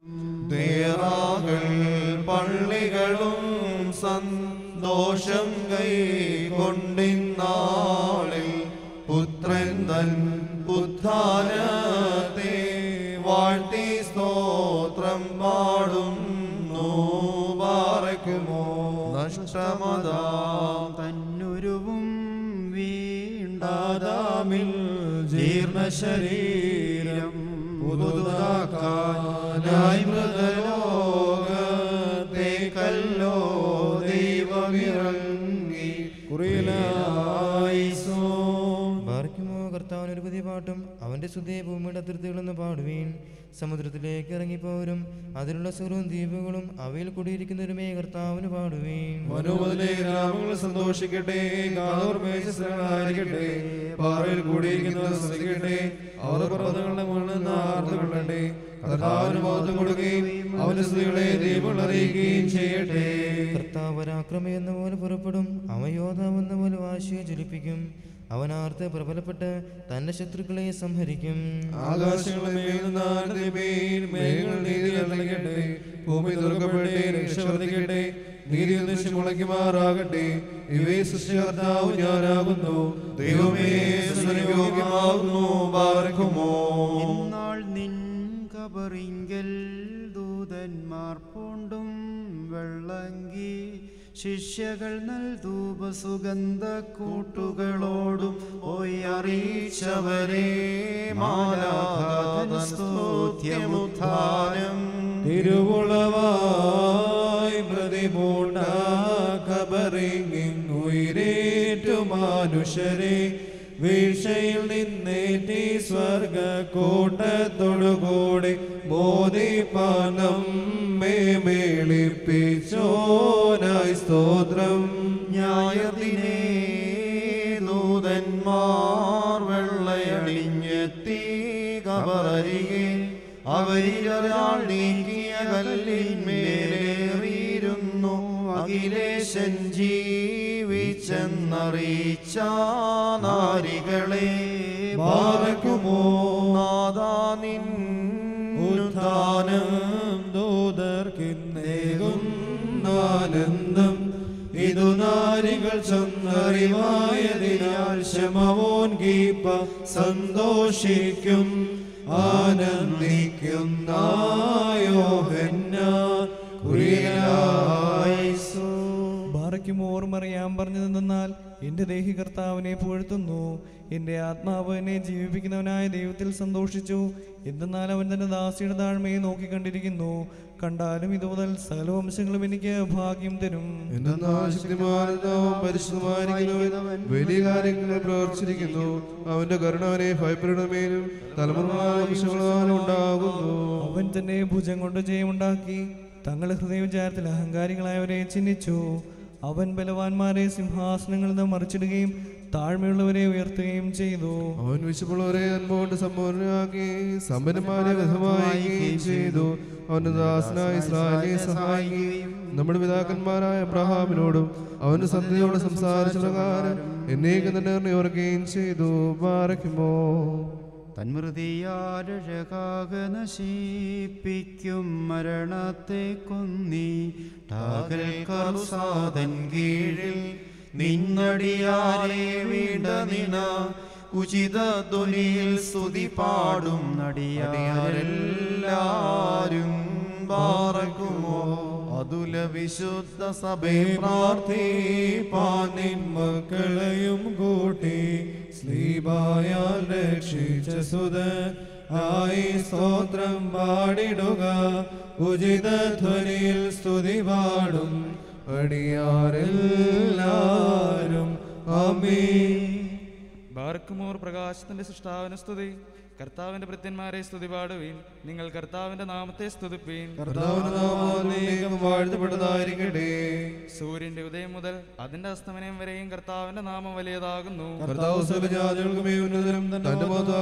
ദേറാകൾ പള്ളികളും സന്തോഷം കൈകൊണ്ടിന്നാളിൽ പുത്രൻ തൻ ഉത്ഥാനത്തെ വാഴ്ത്തി സ്തോത്രം പാടുന്നു പാറയ്ക്കുമോ നഷ്ടമതാം തന്നുരുവും വീണ്ടാതാമിൽ ജീർണശരീരം പുതുതാക്കാനായി മൃതലോകത്തെ കല്ലോ ദൈവമിറങ്ങി കുറിയിലായിസോ ബാർക്കുമോ കർത്താവിന് ഒരു പുതിയ പാട്ടും അവന്റെ സ്തുതിയെ ഭൂമിയുടെ അതിർത്തികളെന്ന് പാടുവീൻ സമുദ്രത്തിലേക്ക് ഇറങ്ങിപ്പോരും അതിലുള്ള സുഖവും ദ്വീപുകളും അവയിൽ കുടിയിരിക്കുന്നവരുമേ കർത്താവിന് പാടുവീൻ മനോമതിലെ ഗ്രാമങ്ങൾ സന്തോഷിക്കട്ടെ കാതോർ മേശസ്ഥലങ്ങളായിരിക്കട്ടെ പാറയിൽ കൂടിയിരിക്കുന്നവർ ശ്രദ്ധിക്കട്ടെ അവർ പർവ്വതങ്ങളുടെ മുകളിൽ നിന്ന് ആർന്നു കൊള്ളട്ടെ കർത്താവിന് ബോധം കൊടുക്കുകയും അവന്റെ സ്ത്രീകളെ ദൈവങ്ങൾ അറിയിക്കുകയും ചെയ്യട്ടെ കർത്താവ് പരാക്രമി എന്ന പോലെ പുറപ്പെടും അവയോധാവെന്ന പോലെ വാശിയെ ജ്വലിപ്പിക്കും അവൻ ആർത്ത് പ്രബലപ്പെട്ട് തന്റെ ശത്രുക്കളെ സംഹരിക്കും ആകാശങ്ങളുടെ മേൽ നിന്ന് ആനന്ദമേൽ മേഘങ്ങൾ നീതി നൽകട്ടെ ഭൂമി തുറക്കപ്പെടട്ടെ രക്ഷ വർദ്ധിക്കട്ടെ നീതി നിശ്ചയം മുളയ്ക്കുമാറാകട്ടെ ഇവയെ സൃഷ്ടികർത്താവ് ഞാനാകുന്നു ദൈവമേ യോഗ്യമാകുന്നു പാർക്കുമോ ഇന്നാൾ നിൻ കബറിങ്കൽ ദൂതന്മാർ പൂണ്ടും വെള്ളങ്കി ശിഷ്യകൾ നൽതൂപ സുഗന്ധ കൂട്ടുകളോടും പോയി അറിയിച്ചവരെ മാലാഖാതൻ സ്തുത്യമുത്ഥാനം തിരുവുളവായി പ്രതിപൂണ്ട കബറിങ്ങുയിരേറ്റു മാനുഷരെ വീഴ്ചയിൽ നിന്നേറ്റി സ്വർഗ കൂട്ടത്തോടുകൂടി മോദിപ്പാനം മേളിപ്പിച്ചോനായി സ്തോത്രം ന്യായത്തിനെ ദൂതന്മാർ വെള്ളയണിഞ്ഞെത്തി കബറരികെ അവരിലൊരാൾ നീക്കിയ കല്ലിന്മേലേറിയിരുന്നു അഖിലേശൻ ജീവിച്ചെന്നറിയിച്ച നാരികളെ പാറയ്ക്കുമോ നാദാ നിൻ ഉത്ഥാനം ദൂതർക്കിന്നേകും ആനന്ദം ഇതു നാരികൾ ചൊന്നറിവായതിനാൽ ശമവോൻ ഗീപ്പ സന്തോഷിക്കും ആനന്ദിക്കും നായോഹന്ന കുരിയലായിസോ ബാറയ്ക്കും ഓർമ്മറിയാൻ പറഞ്ഞതെന്നാൽ എൻ്റെ ദേഹി കർത്താവിനെ പുകഴ്ത്തുന്നു എൻ്റെ ആത്മാവ് എന്നെ ജീവിപ്പിക്കുന്നവനായ ദൈവത്തിൽ സന്തോഷിച്ചു എന്തെന്നാൽ അവൻ തന്റെ ദാസിയുടെ താഴ്മയെ നോക്കിക്കണ്ടിരിക്കുന്നു കണ്ടാലും ഇതുമുതൽ സകല വംശങ്ങളും എനിക്ക് ഭാഗ്യം തരും എന്തെന്നാൽ ശക്തിമാനവും പരിശുദ്ധമായിരിക്കുന്നവൻ വലിയ കാര്യങ്ങൾ പ്രവർത്തിച്ചിരിക്കുന്നു അവന്റെ കരുണ അവനെ ഭയപ്പെടണമേലും തലമുറ ഉണ്ടാകുന്നു അവൻ തന്നെ ഭുജം കൊണ്ട് ജയമുണ്ടാക്കി തങ്ങളുടെ ഹൃദയവിചാരത്തിൽ അഹങ്കാരികളായവരെ ചിഹ്നിച്ചു അവൻ ബലവാന്മാരെ സിംഹാസനങ്ങളിൽ നിന്ന് മറിച്ചിടുകയും താഴ്മയുള്ളവരെ ഉയർത്തുകയും ചെയ്തു അവൻ വിശപ്പുള്ളവരെ അൻപോണ്ട് സമ്പൂർണ്ണയാക്കി സമ്പന്നന്മാരെ വിധമാക്കുകയും ചെയ്തു അവന്റെ ദാസനായ ഇസ്രായേലിനെ സഹായിക്കുകയും നമ്മുടെ പിതാക്കന്മാരായ അബ്രഹാമിനോടും അവന്റെ സന്ധിയോട് സംസാരിച്ച പ്രകാരം എന്നേക്ക് തന്നെ ഓർക്കുകയും ചെയ്തു പാറയ്ക്കുമോ തന്മൃതിയാരഴകാക നശിപ്പിക്കും മരണത്തെ കൊന്നി ടാകൽ കറുസാതൻ കീഴിൽ നിന്നടിയാരെ വീണ്ട നിന ഉചിത ധ്വനിയിൽ സ്തുതി പാടും നടിയാരെല്ലാരും പാറക്കുമോ അതുല വിശുദ്ധ സഭയെ പ്രാർത്ഥിപ്പാനിൻ മക്കളെയും കൂട്ടി സ്ലീബായാൽ രക്ഷിച്ച സുത ആയി സ്തോത്രം പാടിടുക ഉചിത ധ്വനിയിൽ സ്തുതി പാടും അടിയാരെല്ലാരും അമീ ബാർക്കുമോർ പ്രകാശത്തിന്റെ സൃഷ്ടാവിന് സ്തുതി കർത്താവിന്റെ ഭൃത്യന്മാരെ സ്തുതി പാടുവീൻ നിങ്ങൾ കർത്താവിന്റെ നാമത്തെ സ്തുതിപ്പീൻ കർത്താവിന്റെ നാമം വാഴ്ത്തപ്പെട്ടതായിരിക്കട്ടെ സൂര്യന്റെ ഉദയം മുതൽ അതിന്റെ അസ്തമനം വരെയും കർത്താവിന്റെ നാമം വലിയതാകുന്നു കർത്താവ് സകല ജാതികൾക്കുമേ ഉന്നതനും തന്റെ മഹത്വ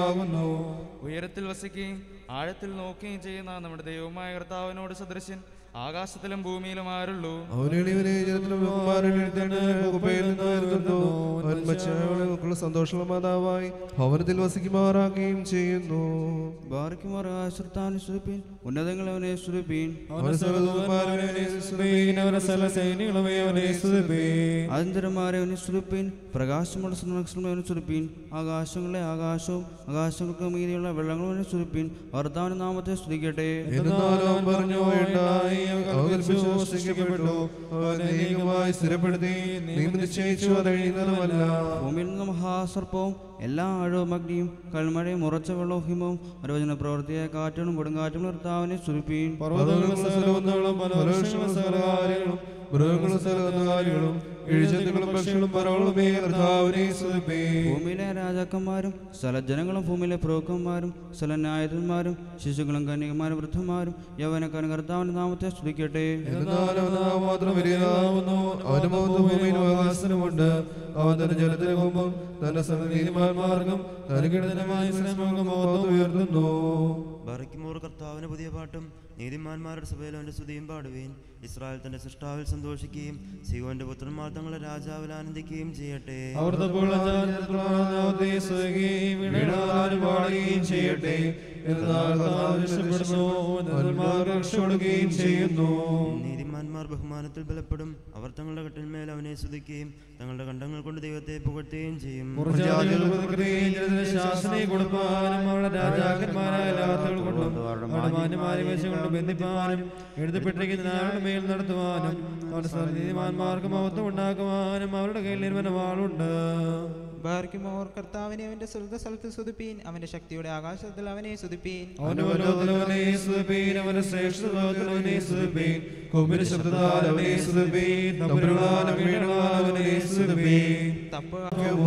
ആകാശമേതയുമാകുന്നു ഉയരത്തിൽ വസിക്കുകയും ആഴത്തിൽ നോക്കുകയും ചെയ്യുന്ന നമ്മുടെ ദൈവമായ കർത്താവിനോട് സദൃശ്യൻ ആകാശത്തിലും ഭൂമിയിലും ആരുള്ളൂ അവനെളിവനെ ജനത്തിലും ബഹുമാനമെഴുത്തേണ്ട കുപ്പയിൽ നിന്ന് ഉയർത്തുന്നു അവൻ മറ്റുള്ള സന്തോഷമുള്ള മാതാവായി ഭവനത്തിൽ വസിക്കുമാറാക്കുകയും ചെയ്യുന്നു ബാറയ്ക്കുമാർ ആശ്രത്താൻ സ്തുതിപ്പീൻ ഉന്നതങ്ങൾ അവനെ സ്തുതിപ്പീൻ അവന് സർവ്വദൂതന്മാരെ സ്തുതിപ്പീൻ, അവന്റെ സകല സൈന്യങ്ങളുമേ അവനെ സ്തുതിപ്പീൻ. ആനന്ദരന്മാരെ അവനെ സ്തുതിപ്പീൻ പ്രകാശമുള്ള സുനക്ഷണമേ അവനെ സ്തുതിപ്പീൻ ആകാശങ്ങളെ ആകാശവും ആകാശങ്ങൾക്ക് മീതിയുള്ള വെള്ളങ്ങളും അവനെ സ്തുതിപ്പീൻ വർദ്ധാവിന്റെ നാമത്തെ സ്തുതിക്കട്ടെ എന്നാലും അവൻ പറഞ്ഞു വേണ്ടായി അവതരിപ്പിച്ചു സൃഷ്ടിക്കപ്പെട്ടു അവൻ അനേകമായി സ്ഥിരപ്പെടുത്തി നിയമം നിശ്ചയിച്ചു അതഴിയുന്നതുമല്ല ഭൂമിയിൽ നിന്ന് മഹാസർപ്പവും എല്ലാ ആഴവും അഗ്നിയും കൽമഴയും ഉറച്ച വെള്ളവും ഹിമവും അരോചന പ്രവൃത്തിയായ കാറ്റുകളും കൊടുങ്കാറ്റും നിർത്താവിനെ സ്തുതിപ്പീൻ പർവ്വതങ്ങളും സകലവൃന്ദങ്ങളും ഫലവൃക്ഷങ്ങളും സകലകാര്യങ്ങളും മൃഗങ്ങളും സകലകാര്യങ്ങളും എഴുചത്തുകളും പക്ഷികളും പറവളുമേ കർത്താവിനെ സ്തുതിപ്പീൻ. ഭൂമിയിലെ രാജാക്കന്മാരും സ്ഥലജനങ്ങളും ഭൂമിയിലെ പ്രഭുക്കന്മാരും സ്ഥലന്യായന്മാരും ശിശുക്കളും കന്യകമാരും വൃദ്ധന്മാരും യവനക്കാരും കർത്താവിന്റെ നാമത്തെ സ്തുതിക്കട്ടെ എന്നാൽ അവൻ നാം മാത്രം വലിയതാവുന്നു അവന്റെ മുഖത്ത് ഭൂമിയിൽ അവകാശനമുണ്ട് അവൻ തന്റെ ജലത്തിന് മുമ്പും തന്റെ സന്നീതിമാർഗം തനിക്കിടതനമായ ശ്രമങ്ങൾ മുഖത്ത് ഉയർത്തുന്നു ബറയ്ക്കുമോർ കർത്താവിന് പുതിയ പാട്ടും നീതിമാന്മാരുടെ സഭയിൽ അവന്റെ സ്തുതിയും പാടുകയും ഇസ്രായേൽ തന്റെ സൃഷ്ടാവിൽ സന്തോഷിക്കുകയും സിയോന്റെ പുത്രന്മാർ തങ്ങളുടെ രാജാവിൽ ആനന്ദിക്കുകയും ചെയ്യട്ടെ അവർ തപ്പോൾ അഞ്ചാനത്തെ സ്തുതിക്കുകയും വീണാലും പാടുകയും ചെയ്യട്ടെ എന്നാൽ കർത്താവ് രക്ഷപ്പെടുന്നു നന്മമാർ രക്ഷപ്പെടുകയും ചെയ്യുന്നു നീതിമാന്മാർ ബഹുമാനത്തിൽ ബലപ്പെടും അവർ തങ്ങളുടെ കട്ടിന്മേൽ അവനെ സ്തുതിക്കുകയും തങ്ങളുടെ കണ്ടങ്ങൾ കൊണ്ട് ദൈവത്തെ പുകഴ്ത്തുകയും ചെയ്യും പുറജാതികൾ പ്രതിക്രിയയും ജനത്തിന് ശാസനയെ കൊടുപ്പാനും അവരുടെ രാജാക്കന്മാരായ ലാത്തുകൾ കൊണ്ടും അവരുടെ മാന്യമാരെ വെച്ചുകൊണ്ട് ബന്ധിപ്പാനും എഴുതപ്പെട്ടിരിക്കുന്ന ആരുടെ മേൽ നടത്തുവാനും അവരുടെ സർനീതിമാന്മാർക്ക് മഹത്വം ഉണ്ടാക്കുവാനും അവരുടെ കയ്യിൽ നിർമ്മന വാളുണ്ട് ബാർക്കുമോർ കർത്താവിനെ അവന്റെ സുഹൃത സ്ഥലത്ത് സ്തുതിപ്പീൻ അവന്റെ ശക്തിയുടെ ആകാശത്തിൽ അവനെ സ്തുതിപ്പീൻ അവന്റെ വലോത്തിലവനെ സ്തുതിപ്പീൻ അവന്റെ ശ്രേഷ്ഠതലവനെ സ്തുതിപ്പീൻ കൊമ്പിന് ശബ്ദത്താൽ അവനെ സ്തുതിപ്പീൻ തമ്പുരുളാലും വീണാലും അവനെ സ്തുതിപ്പീൻ തപ്പ്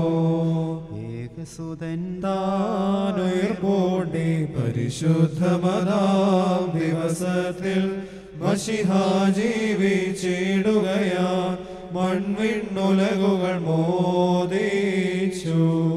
ഏകസുതൻ താനുയർപ്പോടെ പരിശുദ്ധമതാം ദിവസത്തിൽ മഷിഹാ ജീവിച്ചിടുകയാ മൺവിണ്ണുലകുകൾ മോദിച്ചു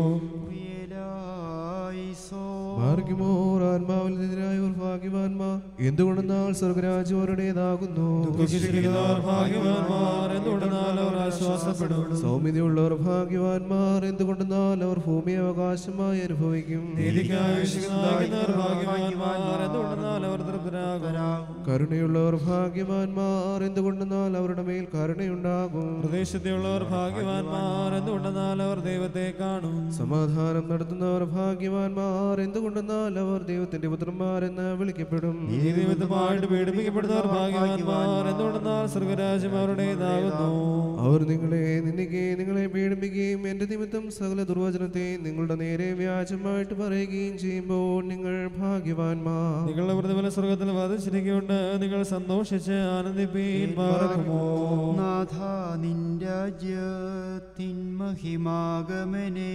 ഭാഗ്യമോർ ആത്മാവിനെതിരായവർ ഭാഗ്യവാന്മാർ എന്തുകൊണ്ടെന്നാൽ സ്വർഗരാജ്യം അവരുടേതാകുന്നു ദുഃഖിച്ചിരിക്കുന്നവർ ഭാഗ്യവാന്മാർ എന്തുകൊണ്ടെന്നാൽ അവർ ആശ്വാസപ്പെടും സൗമ്യതയുള്ളവർ ഭാഗ്യവാന്മാർ എന്തുകൊണ്ടെന്നാൽ അവർ ഭൂമി അവകാശമായി അനുഭവിക്കും ഭാഗ്യവാന്മാർ എന്തുകൊണ്ടെന്നാൽ അവർ തൃപ്തരാകും കരുണയുള്ളവർ ഭാഗ്യവാന്മാർ എന്തുകൊണ്ടെന്നാൽ അവരുടെ മേൽ കരുണയുണ്ടാകും പ്രദേശത്തെയുള്ളവർ ഭാഗ്യവാന്മാർ എന്തുകൊണ്ടെന്നാൽ അവർ ദൈവത്തെ കാണും സമാധാനം നടത്തുന്നവർ ഭാഗ്യവാന്മാർ എന്തുകൊണ്ടെന്നാൽ അവർ ദൈവത്തിന്റെ പുത്രന്മാരെന്ന് വിളിക്കപ്പെടും ഈ നിമിത്തമായിട്ട് പീഡിപ്പിക്കപ്പെടുന്നവർ ഭാഗ്യവാന്മാർ എന്തുകൊണ്ടെന്നാൽ സ്വർഗരാജ്യം അവരുടേതാകുന്നു അവർ നിങ്ങളെ നിന്ദിക്കുകയും നിങ്ങളെ പീഡിപ്പിക്കുകയും എന്റെ നിമിത്തം സകല ദുർവചനത്തെ നിങ്ങളുടെ നേരെ വ്യാജമായിട്ട് പറയുകയും ചെയ്യുമ്പോൾ നിങ്ങൾ ഭാഗ്യവാന്മാർ നിങ്ങളുടെ പ്രതിഫല സ്വർഗത്തിൽ വധിച്ചിരിക്കുകൊണ്ട് നിങ്ങൾ സന്തോഷിച്ച് ആനന്ദിപ്പീൻ പാർക്കുമോ നാഥ നിൻരാജ്യത്തിൻ മഹിമാഗമനെ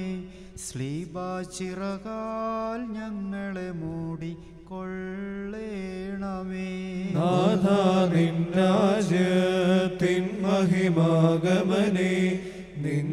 ശ്ലീബാചിറകാൽ ഞങ്ങളെ മൂടി കൊള്ളേണമേ നാഥ നിൻ രാജ്യത്തിൻ മഹിമാഗമനെ നിൻ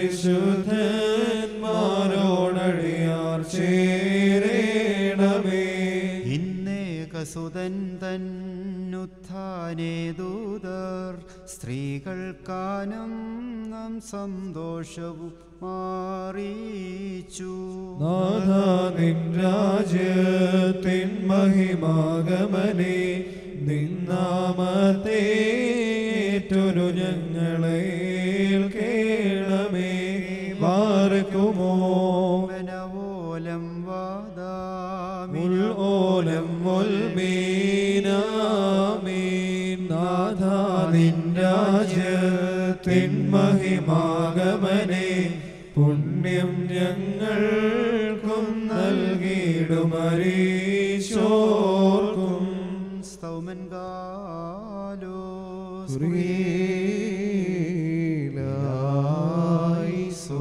പരിശുദ്ധന്മാരോടടിയാർ ചേരേണമേ ഇന്നേകസുതൻ തന്നുത്ഥാനേ ദൂതർ സ്ത്രീകൾക്കാനം നാം സന്തോഷവും മാറിച്ചു നാഥ നിൻ രാജ്യത്തിൻ മഹിമാഗമനെ നിന്നാമത്തെ ഏറ്റൊരു ഞങ്ങളെ കേളമേ പാർക്കുമോ വനവോലം വാദാമി മുൽ ഓലം മുൽമീനാമീൻ നാഥ നിൻ രാജ്യത്തിൻ മഹിമാഗമനെ പുണ്യം ഞങ്ങൾക്കും നൽകിയിടുമരീശോർക്കും സ്തൗമൻ കാലോ കുറിയിലായിസോ.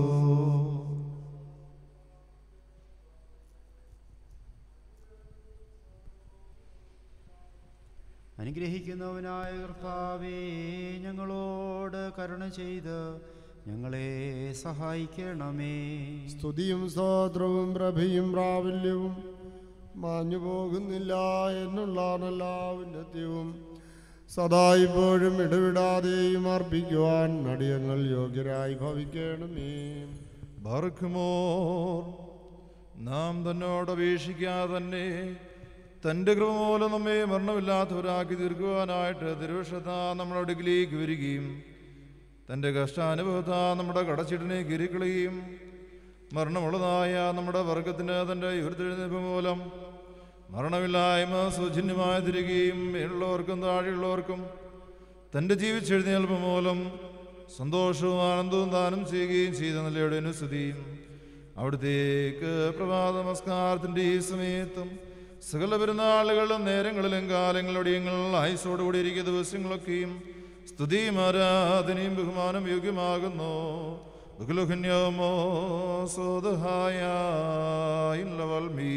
അനുഗ്രഹിക്കുന്നവനായ കർത്താവേ ഞങ്ങളോട് കരുണ ചെയ്ത് ഞങ്ങളെ സഹായിക്കണമേ സ്തുതിയും സ്തോത്രവും പ്രഭയും പ്രാബല്യവും മാഞ്ഞു പോകുന്നില്ല എന്നുള്ളാണെല്ലാ ഉന്നത്യവും സദാ ഇപ്പോഴും ഇടവിടാതെയും അർപ്പിക്കുവാൻ നടിയങ്ങൾ യോഗ്യരായി ഭവിക്കണമേ ബർഖ്മോർ നാം തന്നോട് അപേക്ഷിക്കാതെ തന്നെ തൻ്റെ കൃപ മൂലം നമ്മെ മരണമില്ലാത്തവരാക്കി തീർക്കുവാനായിട്ട് തിരുവഷത്താ നമ്മുടെ അടുക്കിലേക്ക് വരികയും തൻ്റെ കഷ്ടാനുഭവത്താ നമ്മുടെ കടച്ചിട്ടിനെ കിരിക്കളയും മരണമുള്ളതായ നമ്മുടെ വർഗത്തിന് തൻ്റെ ഉയർത്തെഴുന്നേൽപ്പ് മൂലം മരണമില്ലായ്മ സൗജന്യമായി തിരികെയും മേലുള്ളവർക്കും താഴെയുള്ളവർക്കും തൻ്റെ ജീവിച്ചെഴുന്നേൽപ്പ് മൂലം സന്തോഷവും ആനന്ദവും ദാനം ചെയ്യുകയും ചെയ്ത നിലയുടെ അനുസ്തുതിയും അവിടത്തേക്ക് പ്രഭാത നമസ്കാരത്തിൻ്റെ ഈ സമയത്തും സകല പെരുന്നാളുകളും നേരങ്ങളിലും കാലങ്ങളുടെയും ആയുസോടുകൂടി ഇരിക്കുന്ന ദിവസങ്ങളൊക്കെയും സ്തുതിയും ആരാധനയും ബഹുമാനം യോഗ്യമാകുന്നു ബഹുലുഹന്യമോ സോദഹായ ഇല്ലവൽമീ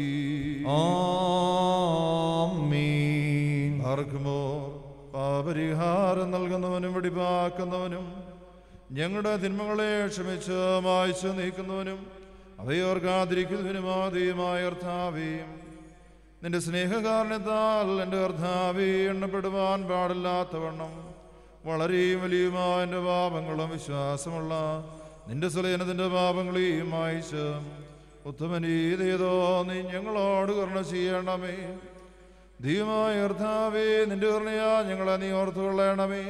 ആർക്കുമോ പാപരിഹാരം നൽകുന്നവനും വെടിപ്പാക്കുന്നവനും ഞങ്ങളുടെ തിന്മകളെ ക്ഷമിച്ച് മായ്ച്ചു നീക്കുന്നവനും അവയോർക്കാതിരിക്കുന്നതിനുമാതീയമായ അർത്ഥാവേയും നിന്റെ സ്നേഹകാരണത്താൽ എൻ്റെ അർത്ഥാവി എണ്ണപ്പെടുവാൻ പാടില്ലാത്തവണ്ണം വളരെയും വലിയുമായ എൻ്റെ പാപങ്ങളും വിശ്വാസമുള്ള നിന്റെ സുലയനത്തിൻ്റെ പാപങ്ങളെയും മായിച്ച് ഉത്തമനീതേതോ നീ ഞങ്ങളോട് കരുണ ചെയ്യണമേ ദൈവമായ അർത്ഥാവേ നിന്റെ കരുണയാ ഞങ്ങളെ നീ ഓർത്തുകൊള്ളണമേ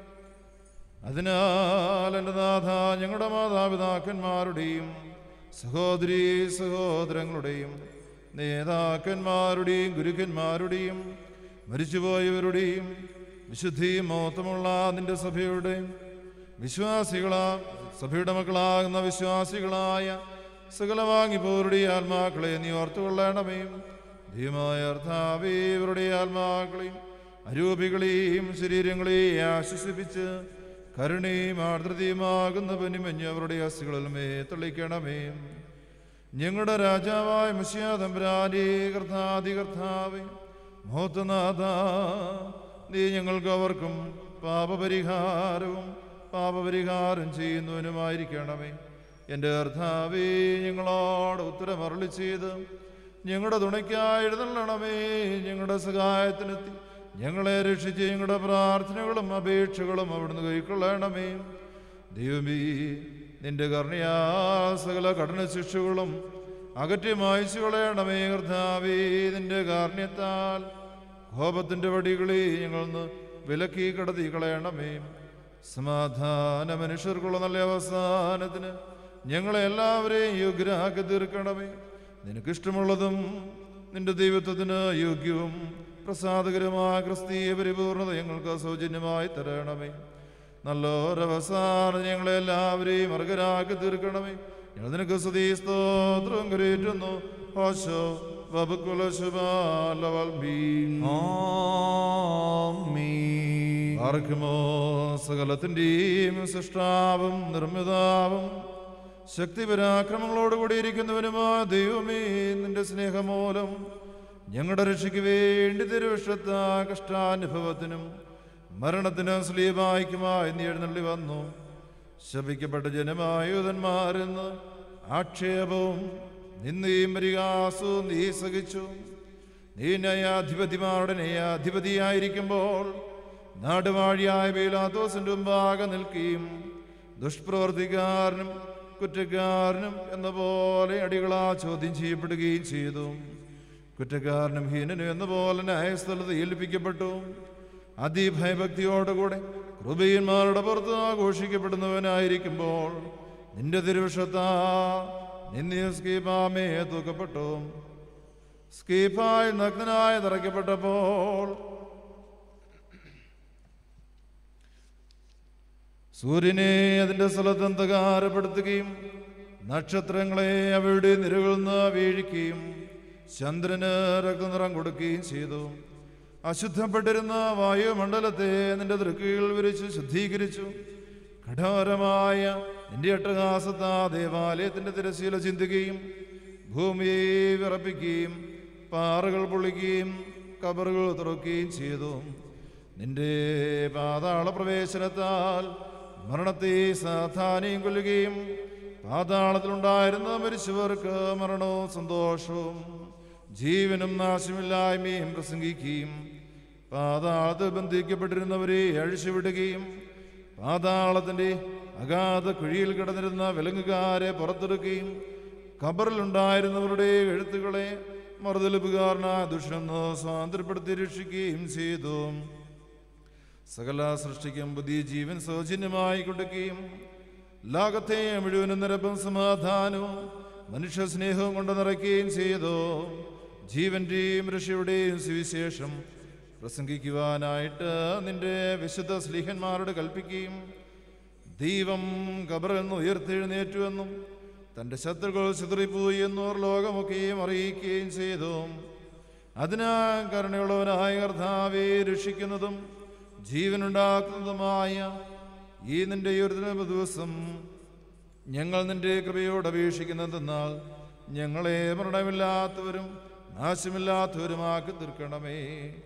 അതിനാൽ എൻ്റെ നാഥ ഞങ്ങളുടെ മാതാപിതാക്കന്മാരുടെയും സഹോദരീ സഹോദരങ്ങളുടെയും നേതാക്കന്മാരുടെയും ഗുരുക്കന്മാരുടെയും മരിച്ചുപോയവരുടെയും വിശുദ്ധിയും മഹത്വമുള്ള നിന്റെ സഭയുടെ വിശ്വാസികളാ സഭയുടെ മക്കളാകുന്ന വിശ്വാസികളായ സകല വാങ്ങിപ്പോരുടെ ആത്മാക്കളെ നീ ഓർത്തുകൊള്ളണമേ ധീമായ അർത്ഥാവേ ഇവരുടെ ആത്മാക്കളെയും അരൂപികളെയും ശരീരങ്ങളെയും ആശ്വസിപ്പിച്ച് കരുണയും ആർദ്രതയുമാകുന്ന പനിമഞ്ഞ് അവരുടെ അസ്ഥികളിൽ മേ തള്ളിക്കണമേ ഞങ്ങളുടെ രാജാവായ മുഷ്യാ തമ്പുരാനേ കർത്താതി കർത്താവേ മോത്തനാഥ നീ ഞങ്ങൾക്ക് അവർക്കും പാപപരിഹാരവും പാപപരിഹാരം ചെയ്യുന്നവനുമായിരിക്കണമേ എൻ്റെ കർത്താവേ ഞങ്ങളോട് ഉത്തരമരളി ചെയ്ത് ഞങ്ങളുടെ തുണയ്ക്കായി എഴുന്നള്ളണമേ ഞങ്ങളുടെ സഹായത്തിനെത്തി ഞങ്ങളെ രക്ഷിച്ച് ഞങ്ങളുടെ പ്രാർത്ഥനകളും അപേക്ഷകളും അവിടുന്ന് കൈക്കൊള്ളണമേ ദൈവമേ നിന്റെ കർണയാ സകല കഠിന ശിക്ഷകളും അകറ്റി മായ്ച്ചു കളയണമേ കർത്താവേ നിന്റെ കാർണ്യത്താൽ കോപത്തിന്റെ വടികളെ ഞങ്ങളൊന്ന് വിലക്കി കടത്തി കളയണമേ സമാധാന മനുഷ്യർക്കുള്ള നല്ല അവസാനത്തിന് ഞങ്ങളെ എല്ലാവരെയും യോഗ്യരാക്കി തീർക്കണമേ നിനക്കിഷ്ടമുള്ളതും നിന്റെ ദൈവത്വത്തിന് യോഗ്യവും പ്രസാദകരമായ ക്രിസ്തീയ പരിപൂർണത ഞങ്ങൾക്ക് സൗജന്യമായി തരണമേ നല്ലൊരവസാനം ഞങ്ങളെ എല്ലാവരെയും അർഹരാക്കി തീർക്കണമേ ഞങ്ങൾ നിനക്ക് സ്തുതി സ്തോത്രം കരേറ്റുന്നു ഓശോ ആർക്കുമോ സകലത്തിൻ്റെയും സൃഷ്ടാവും നിർമ്മിതാവും ശക്തി പരാക്രമങ്ങളോട് കൂടിയിരിക്കുന്നവനുമായ ദൈവമേ നിന്റെ സ്നേഹമൂലം ഞങ്ങളുടെ രക്ഷയ്ക്ക് വേണ്ടി തിരുവിഷത്ത കഷ്ടാനുഭവത്തിനും മരണത്തിനും സ്ലീപായിക്കുമായി നീ എഴുന്നള്ളി വന്നു ശപിക്കപ്പെട്ട ജനമായുധന്മാരെന്ന് ആക്ഷേപവും നിന്നയും പരിഹാസവും നീ സഹിച്ചു നീ ന്യായാധിപതിമാരുടെ ന്യായാധിപതിയായിരിക്കുമ്പോൾ നാടുവാഴിയായ ബീലാദോസിന്റെ മുമ്പാകെ നിൽക്കുകയും ദുഷ്പ്രവർത്തിക്കാരനും കുറ്റക്കാരനും എന്ന പോലെ അടികളാ ചോദ്യം ചെയ്യപ്പെടുകയും ചെയ്തു കുറ്റക്കാരനും ഹീനനും എന്ന പോലെ ന്യായസ്ഥലത്ത് ഏൽപ്പിക്കപ്പെട്ടു അതിഭയഭക്തിയോടുകൂടെ കൃപയന്മാരുടെ പുറത്ത് ആഘോഷിക്കപ്പെടുന്നവനായിരിക്കുമ്പോൾ നിന്റെ തിരുവഷത്താ നിന്നെ സ്കീപാമേ തൂക്കപ്പെട്ടു സ്കീപ്പായി നഗ്നനായി തറയ്ക്കപ്പെട്ടപ്പോൾ സൂര്യനെ അതിന്റെ സ്ഥലത്ത് അന്ധകാരപ്പെടുത്തുകയും നക്ഷത്രങ്ങളെ അവയുടെ നിരകളിൽ നിന്ന് വീഴിക്കുകയും ചന്ദ്രന് രക്തനിറം കൊടുക്കുകയും ചെയ്തു അശുദ്ധപ്പെട്ടിരുന്ന വായുമണ്ഡലത്തെ നിന്റെ ദൃക്കുകൾ വിരിച്ച് ശുദ്ധീകരിച്ചു കഠോരമായ നിന്റെ അട്ടഹാസത്താ ദേവാലയത്തിന്റെ തിരശീല ചിന്തുകയും ഭൂമിയെ വിറപ്പിക്കുകയും പാറകൾ പൊളിക്കുകയും കബറുകൾ തുറക്കുകയും ചെയ്തു നിന്റെ പാതാള പ്രവേശനത്താൽ മരണത്തെ സാധാന്യം കൊല്ലുകയും പാതാളത്തിലുണ്ടായിരുന്ന മരിച്ചവർക്ക് മരണവും സന്തോഷവും ജീവനും നാശമില്ലായ്മയും പ്രസംഗിക്കുകയും പാതാളത്തിൽ ബന്ധിക്കപ്പെട്ടിരുന്നവരെ അഴിച്ചുവിടുകയും പാതാളത്തിന്റെ അഗാധ കുഴിയിൽ കിടന്നിരുന്ന വിലങ്ങുകാരെ പുറത്തെടുക്കുകയും ഖബറിലുണ്ടായിരുന്നവരുടെ എഴുത്തുകളെ മറുതലിപ്പുകാരനായ ദുഷ്ടനെന്ന് സ്വാതന്ത്ര്യപ്പെടുത്തി രക്ഷിക്കുകയും ചെയ്തു സകല സൃഷ്ടിക്കും പുതിയ ജീവൻ സൗജന്യമായി കൊടുക്കുകയും ലോകത്തെ മുഴുവനും നിരപ്പും സമാധാനവും മനുഷ്യ സ്നേഹവും കൊണ്ട് നിറയ്ക്കുകയും ചെയ്തു ജീവന്റെയും രക്ഷയുടെയും സുവിശേഷം പ്രസംഗിക്കുവാനായിട്ട് നിന്റെ വിശുദ്ധ സ്ലീഹന്മാരോട് കൽപ്പിക്കുകയും ദൈവം കബറിൽ നിന്ന് ഉയർത്തെഴുന്നേറ്റുവെന്നും തൻ്റെ ശത്രുക്കൾ ചിതറിപ്പോയി എന്നോർ ലോകമൊക്കെയും അറിയിക്കുകയും ചെയ്തു അതിനാ കരുണയുള്ളവനായ കർത്താവെ രക്ഷിക്കുന്നതും ജീവനുണ്ടാക്കുന്നതുമായ ഈ നിന്റെ ഈ ഒരു ദിന- ദിവസം ഞങ്ങൾ നിന്റെ കൃപയോട് അപേക്ഷിക്കുന്നതെന്നാൽ ഞങ്ങളെ മരണമില്ലാത്തവരും നാശമില്ലാത്തവരുമാക്കി തീർക്കണമേ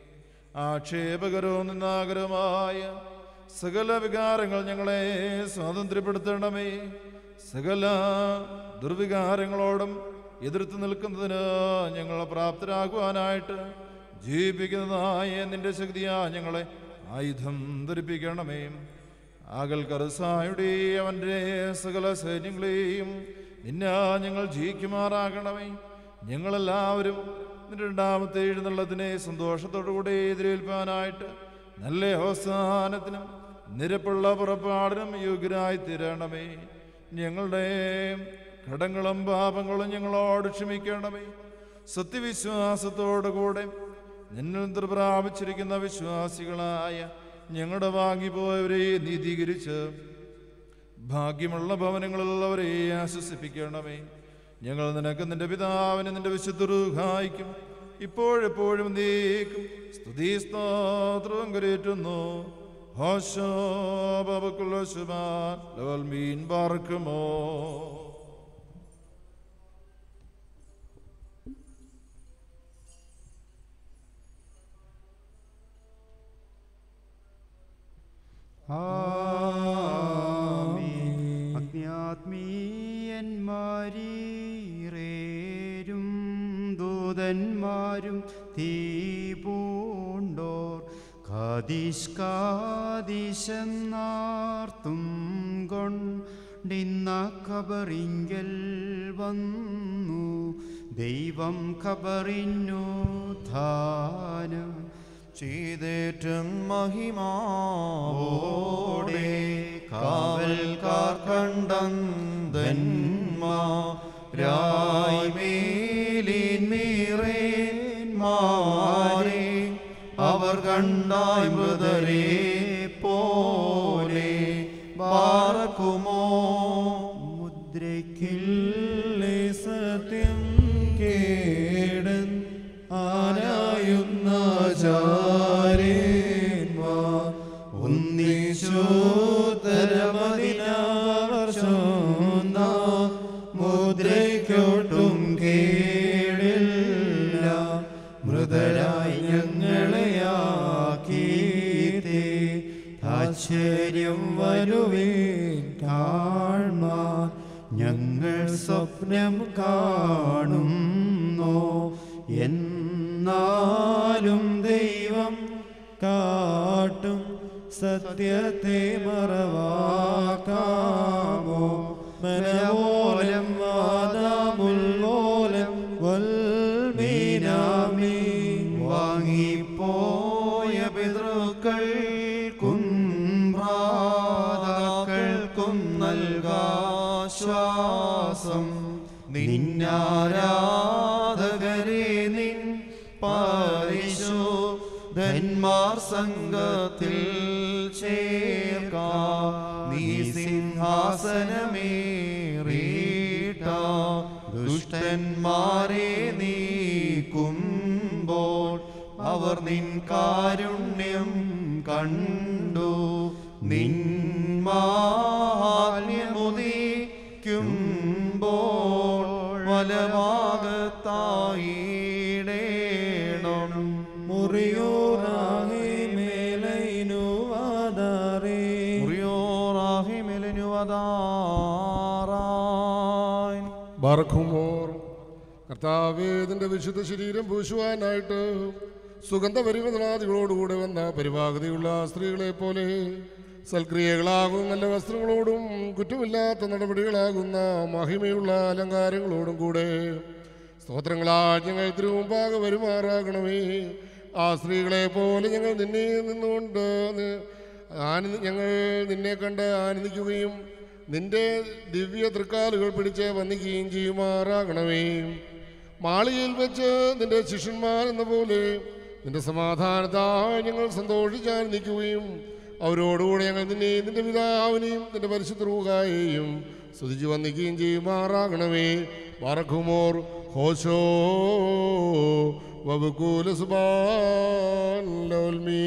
ആക്ഷേപകരവും നിന്നാകരമായ സകല വികാരങ്ങൾ ഞങ്ങളെ സ്വാതന്ത്ര്യപ്പെടുത്തണമേ സകല ദുർവികാരങ്ങളോടും എതിർത്ത് നിൽക്കുന്നതിന് ഞങ്ങളെ പ്രാപ്തരാകുവാനായിട്ട് ജീവിപ്പിക്കുന്നതായ നിന്റെ ശക്തിയാ ഞങ്ങളെ ആയുധം ധരിപ്പിക്കണമേ ആകൽ കറുസായുടെ അവൻ്റെ സകല സൈന്യങ്ങളെയും നിന്നാ ഞങ്ങൾ ജയിക്കുമാറാകണമേ ഞങ്ങളെല്ലാവരും നിന്റെ രണ്ടാമത്തെ എഴുന്നള്ളതിനെ സന്തോഷത്തോടുകൂടെ എതിരേൽപ്പാനായിട്ട് നല്ല അവസാനത്തിനും നിരപ്പുള്ള പുറപ്പാടിനും യോഗ്യരായി തീരണമേ ഞങ്ങളുടെ കടങ്ങളും പാപങ്ങളും ഞങ്ങളോട് ക്ഷമിക്കണമേ സത്യവിശ്വാസത്തോടുകൂടെ നിന്നിൽ പ്രാപിച്ചിരിക്കുന്ന വിശ്വാസികളായ ഞങ്ങളുടെ വാങ്ങിപ്പോയവരെ നീതീകരിച്ച് ഭാഗ്യമുള്ള ഭവനങ്ങളിലുള്ളവരെ ആശ്വസിപ്പിക്കണമേ ഞങ്ങൾ നിനക്ക് നിന്റെ പിതാവിന് നിന്റെ വിശുദ്ധ ഇപ്പോഴെപ്പോഴും നീക്കും സ്തുതി സ്തോത്രവും കരേറ്റുന്നു ഹോശോ ബാബക്കുള്ള ശുഭാൻ ലവൽ മീൻ പാർക്കുമോ അജ്ഞാത്മീയന്മാരീറേരും ദൂതന്മാരും തീ പൂണ്ടോർ കാതിഷ്കാദിശെന്നാർത്തും കൊണ്ടിന്ന ഖബറിങ്കൽ വന്നു ദൈവം ഖബറിനു ധാനം ചെയ്തേറ്റം മഹിമാവോടെ കാവൽക്കാർ കണ്ടന്തന്മാരായ്മേലിന്മീറേന്മാരെ അവർ കണ്ടായി മൃതരെ പോലെ പാർക്കുമോ മുദ്രയ്ക്കില്ലേ സത്യം കേടൻ ആരായുന്ന ചാരേന്മാർ ഒന്നിശോത്തരമതിനാവർഷോന്ന മുദ്രയ്ക്കൊട്ടും കേടില്ല മൃതരായി ഞങ്ങളെയാക്കീതേ ആശ്ചര്യം വരുവേൻ കാൺമാൻ ഞങ്ങൾ സ്വപ്നം കാണുന്നു എന്നാലും ദൈവം കാട്ടും സത്യത്തെ മറവാക്കാമോ മനവോലം വാദമുൽവോലം വൽമീനാമീ വാങ്ങിപ്പോയ പിതൃക്കൾക്കും ഭ്രാതാക്കൾക്കും നൽകാശ്വാസം നിന്നാരാധകരെ നിൻ പരിശോധന്മാർ സംഘത്തിൽ ചേർക്ക നീ സിംഹാസനമേറിയിട്ട ദുഷ്ടന്മാരെ നീക്കുമ്പോൾ അവർ നിൻ കാരുണ്യം കണ്ടു നിന്മാല്യമുദിക്കുമ്പോൾ വലഭാഗത്തായിടേണം മുറിയോറാഹേ മേലൈനു വാദാറേ മുറിയോറാഹി മെലിനുവതാറായി ബർഖുമോർ കർത്താവേ ഇതിൻ്റെ വിശുദ്ധ ശരീരം പൂശുവാനായിട്ട് സുഗന്ധപരിമതനാദികളോടുകൂടെ വന്ന പരിവാഹതയുള്ള സ്ത്രീകളെ പോലെ സൽക്രിയകളാകും നല്ല വസ്ത്രങ്ങളോടും കുറ്റമില്ലാത്ത നടപടികളാകുന്ന മഹിമയുള്ള അലങ്കാരങ്ങളോടും കൂടെ സ്തോത്രങ്ങളാൽ ഞങ്ങൾ തിരുമുമ്പാകെ വരുമാറാകണമേ ആ സ്ത്രീകളെ പോലെ ഞങ്ങൾ നിന്നെ നിന്നുകൊണ്ട് നി- ആനന്ദ ഞങ്ങൾ നിന്നെ കണ്ട് ആനന്ദിക്കുകയും നിന്റെ ദിവ്യ തൃക്കാലുകൾ പിടിച്ച് വന്ദിക്കുകയും ചെയ്യുമാറാകണമേ മാളികയിൽ വെച്ച് നിന്റെ ശിഷ്യന്മാർ എന്ന പോലെ നിന്റെ സമാധാനത്താൽ ഞങ്ങൾ സന്തോഷിച്ചാനന്ദിക്കുകയും അവരോടുകൂടെ ഞങ്ങൾ നിന്നെയും നിന്റെ പിതാവിനെയും നിന്റെ പരിശുദ്ധ റൂഹായെയും സ്തുതിച്ചു വന്ദിക്കുകയും ചെയ്യുമാറാകണമേ ബാറഖുമോർ ഹോശോ വബുകൂല സുബാൻ ലോൽമീ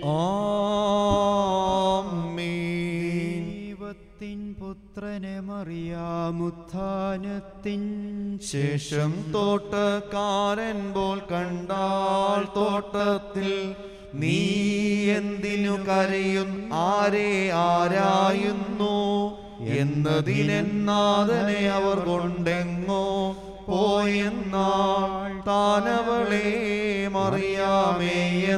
ദൈവത്തിൻ പുത്രനെ മറിയാമുത്ഥാനത്തിൻ ശേഷം തോട്ടക്കാരൻ പോൽ കണ്ടാൽ തോട്ടത്തിൽ നീ എന്തിനു കരയും ആരെ ആരായുന്നു എന്നതിനെന്നാഥനെ അവർ കൊണ്ടെങ്ങോ പോയെന്നാൾ താനവളെ മറിയാമേ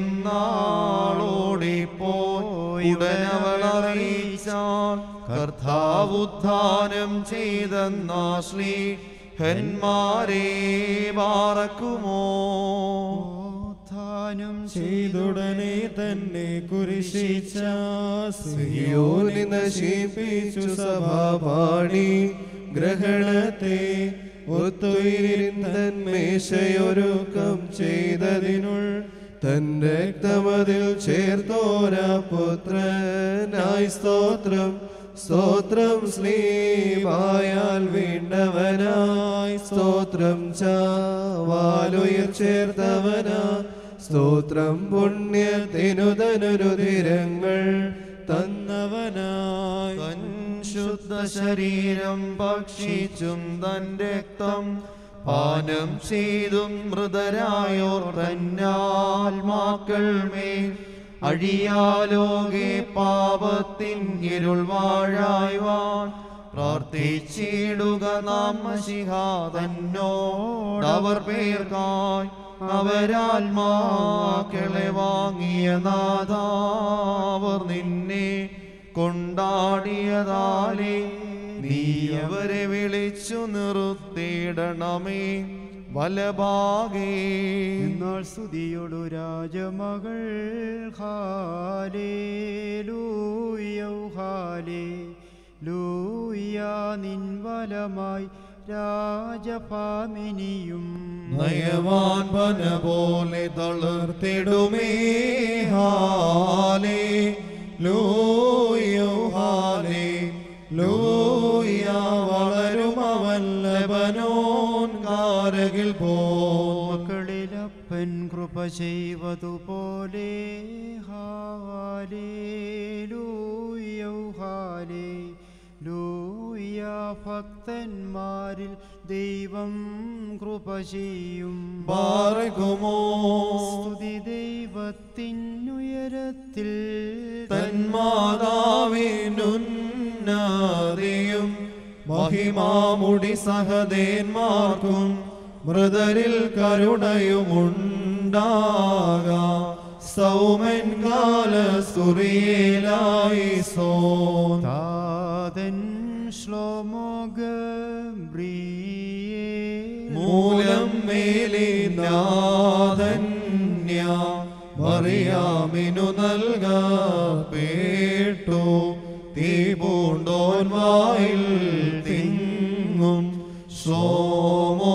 എന്നാളോടിപ്പോയി ഉടനവൾ അറിയിച്ചാൽ കർത്താവുത്ഥാനം ചെയ്തെന്ന ശ്രീ ഹന്മാരെ പാറക്കുമോ ഉത്ഥാനം ചെയ്തുടനെ തന്നെ കുരിശിച്ച സിയോനി നശിപ്പിച്ചു സഭാപാണി ഗ്രഹണത്തെ ഒത്തുയിരിന്തൻ മേശയൊരുക്കം ചെയ്തതിനുൾ തൻ രക്തമതിൽ ചേർത്തോര പുത്രനായി സ്തോത്രം സ്തോത്രം സ്ലീവായാൽ വീണ്ടവനായി സ്തോത്രം ചാവാലുയർ ചേർത്തവനാ സ്തോത്രം പുണ്യത്തിനുതനുരുതിരങ്ങൾ തന്നവനായി തൻ ശുദ്ധ ശരീരം ഭക്ഷിച്ചും തൻ രക്തം പാനം ചെയ്തും മൃതരായോർ തന്നാത്മാക്കൾ മേൽ അഴിയാലോകെ പാപത്തിൻ ഇരുൾ വാഴായ്വാൻ പ്രാർത്ഥിച്ചിടുക നാം മഷിഹാ തന്നോടവർ പേർക്കായി അവരാത്മാക്കളെ വാങ്ങിയ നാദാവർ നിന്നെ കൊണ്ടാടിയതാലേ നീ അവരെ വിളിച്ചു നിർത്തിയിടണമേ വലഭാഗേ എന്നാൽ സ്തുതിയൊടു രാജമകൾ ഹാലേ ലൂയൗ ഹാലേ ലൂയ നിൻ വലമായി രാജഭാമിനിയും നയവാൻ പന പോലെ തളർത്തിടുമേ ഹാലേ ലൂയോ ഹാലേ ലൂയ വളരും അവൻ ലബനോൻ കാരകിൽ പോ മക്കളിലപ്പൻ കൃപ ചെയ്വതുപോലെ ഹാലേ ലൂയൗ ഹാലേ ലൂയ ഭക്തന്മാരിൽ ദൈവം കൃപ ചെയ്യും ബാറകുമോ സ്തുതി ദൈവത്തിനുയരത്തിൽ തന്മാതാവിനുന്നതിയും മഹിമാമുടി സഹദേന്മാർക്കും മൃതരിൽ കരുണയുമുണ്ടാകാം സൗമൻ കാല സുറിയേലായി സോ താതൻ ശ്ലോമോഗബ്രിയേ മൂലം മേലി നാഥന്യ മറിയാമിനു നൽകപ്പെട്ടു തീ പൂണ്ടോൻ വായിൽ തിങ്ങും സോമോ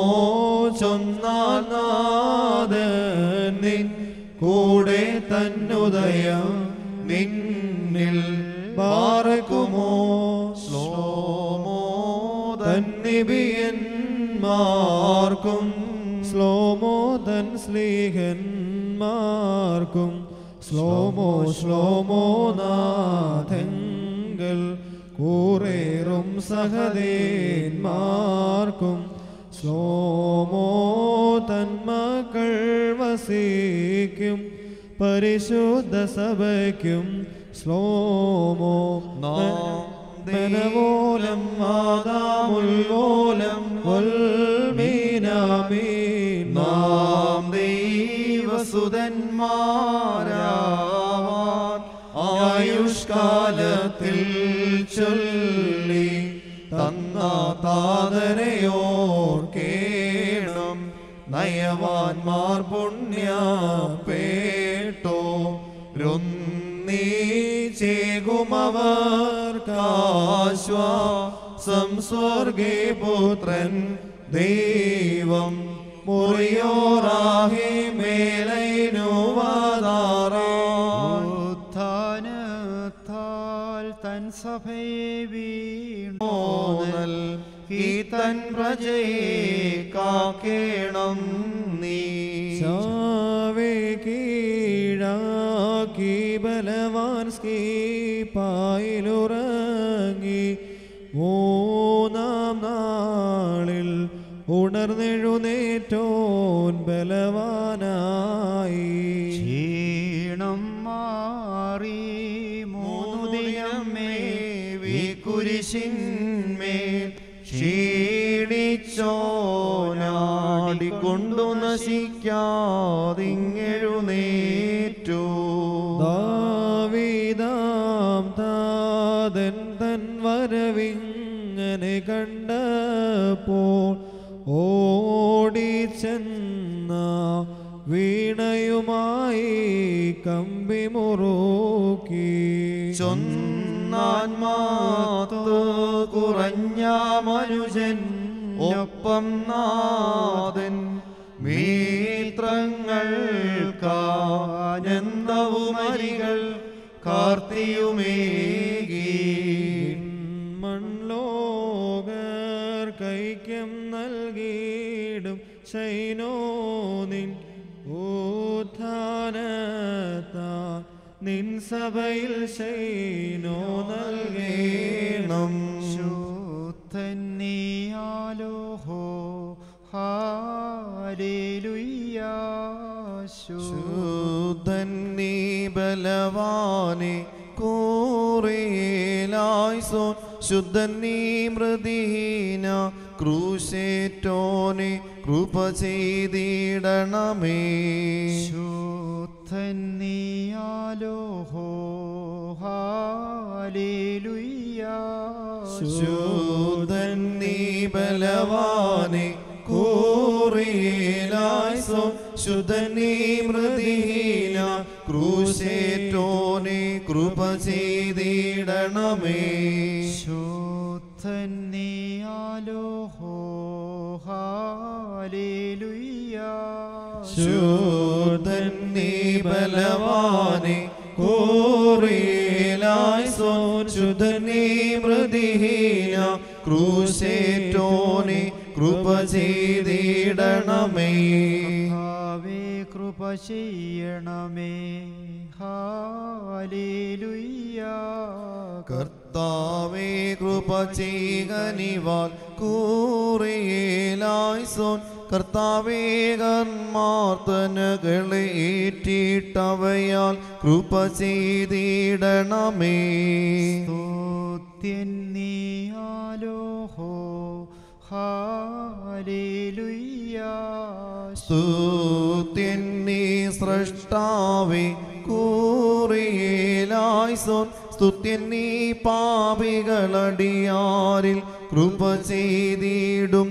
ചൊന്നാനാഥനിൻ കൂടെ തന്നുദയം നിന്നിൽ പാറക്കുമോ ശ്ലോമോ തന്നിബിയന്മാർക്കും സ്ലോമോദൻ സ്ലീഹന്മാർക്കും സ്ലോമോ സ്ലോമോ നാഥങ്കൽ കൂറേറും സഹദേന്മാർക്കും സ്ലോമോ തന്മക്കൾ വസിക്കും പരിശുദ്ധ സഭയ്ക്കും സ്ലോമോ മനവോലം മാതാമുൽവോലം മീനാമീൻ നാം ദൈവസുതന്മാർ സുതന്മാരാവാൻ ആയുഷ്കാലത്തിൽ ചൊല്ലി തന്ന താതനയോർക്കേണം നയവാൻമാർ പുണ്യ പേട്ടോ രൊന്നീചേകുമവർക്കാശ്വാസം സ്വർഗേ പുത്രൻ ദൈവം മുറിയോറാഹി മേലൈനുവാതാറാൻ ഉത്ഥാനത്താൽ തൻ സഭയെ വീണു ഓനൽ ഈ തൻ പ്രജയെ കാക്കേണം നീ ചാവേ കീഴാക്കി ബലവാൻ സ്കീപ്പായിലുറങ്ങി മൂന്നാം നാളിൽ ഉണർന്നെഴുന്നേറ്റോൻ ബലവാനായി ക്ഷീണം മാറി മൂന്നു ദിനം മേവി കുരിശിന്മേൽ ക്ഷീണിച്ചോനാടിക്കൊണ്ടു നശിക്കാതിങ്ങെഴുന്നേറ്റു ദാവീദാം താതൻ തൻ വരവിങ്ങനെ കണ്ടപ്പോൾ ഓടിച്ചെന്ന വീണയുമായി കമ്പി മുറുക്കി ചൊന്നാൻ മാത്തു കുറഞ്ഞ മനുജൻ ഒപ്പം നാഥൻ മീത്രങ്ങൾക്കാനന്ദവുമരികൾ കാർത്തിയുമേകി മൺലോകർ കൈക്കം നൽകിയിടും ശൈനോ നിൻ ഊത്ഥാനത്താ നിൻ സഭയിൽ ശൈനോ നൽകേണം ശുദ്ധന്നിയാലോഹോ ഹാലേലുയ്യാശു ശുദ്ധൻ നീ ബലവാനെ കോറേലായ്സോൻ ശുദ്ധൻ നീ മൃദീന ക്രൂശേറ്റോനെ കൃപ ചെയ്തിടണമേ ശുദ്ധന്നിയാലോഹോ ഹാലേലുയ്യാശു ശുദ്ധൻ നീ ബലവാനെ കോറേലായ്സോൻ ശുദ്ധൻ നീ മൃദീന ക്രൂശേറ്റോനെ കൃപ ചെയ്തിടണമേ ശുദ്ധന്നിയാലോഹോ ഹാലേലുയ്യാശു ശുദ്ധൻ നീ ബലവാനെ കോറേലായ്സോൻ ശുദ്ധൻ നീ മൃദീന ക്രൂശേറ്റോനെ കൃപ ചെയ്തിടണമേ കർത്താവേ കൃപ ചെയ്യണമേ ഹാലേലുയ്യാ കർത്താവേ കൃപ ചെയ്കനിവാൽ കൂറിയേലായ്സോൻ കർത്താവേ കർമാർത്തനകളെ ഏറ്റിട്ടവയാൽ കൃപ ചെയ്തിടണമേ സ്തുത്യന്നിയാലോഹോ ഹാലേലുയ്യാശു സ്തുത്യൻ നീ സൃഷ്ടാവേ കൂറിയേലായ്സോൻ സ്തുത്യൻ നീ പാപികളടിയാരിൽ കൃപ ചെയ്തിടും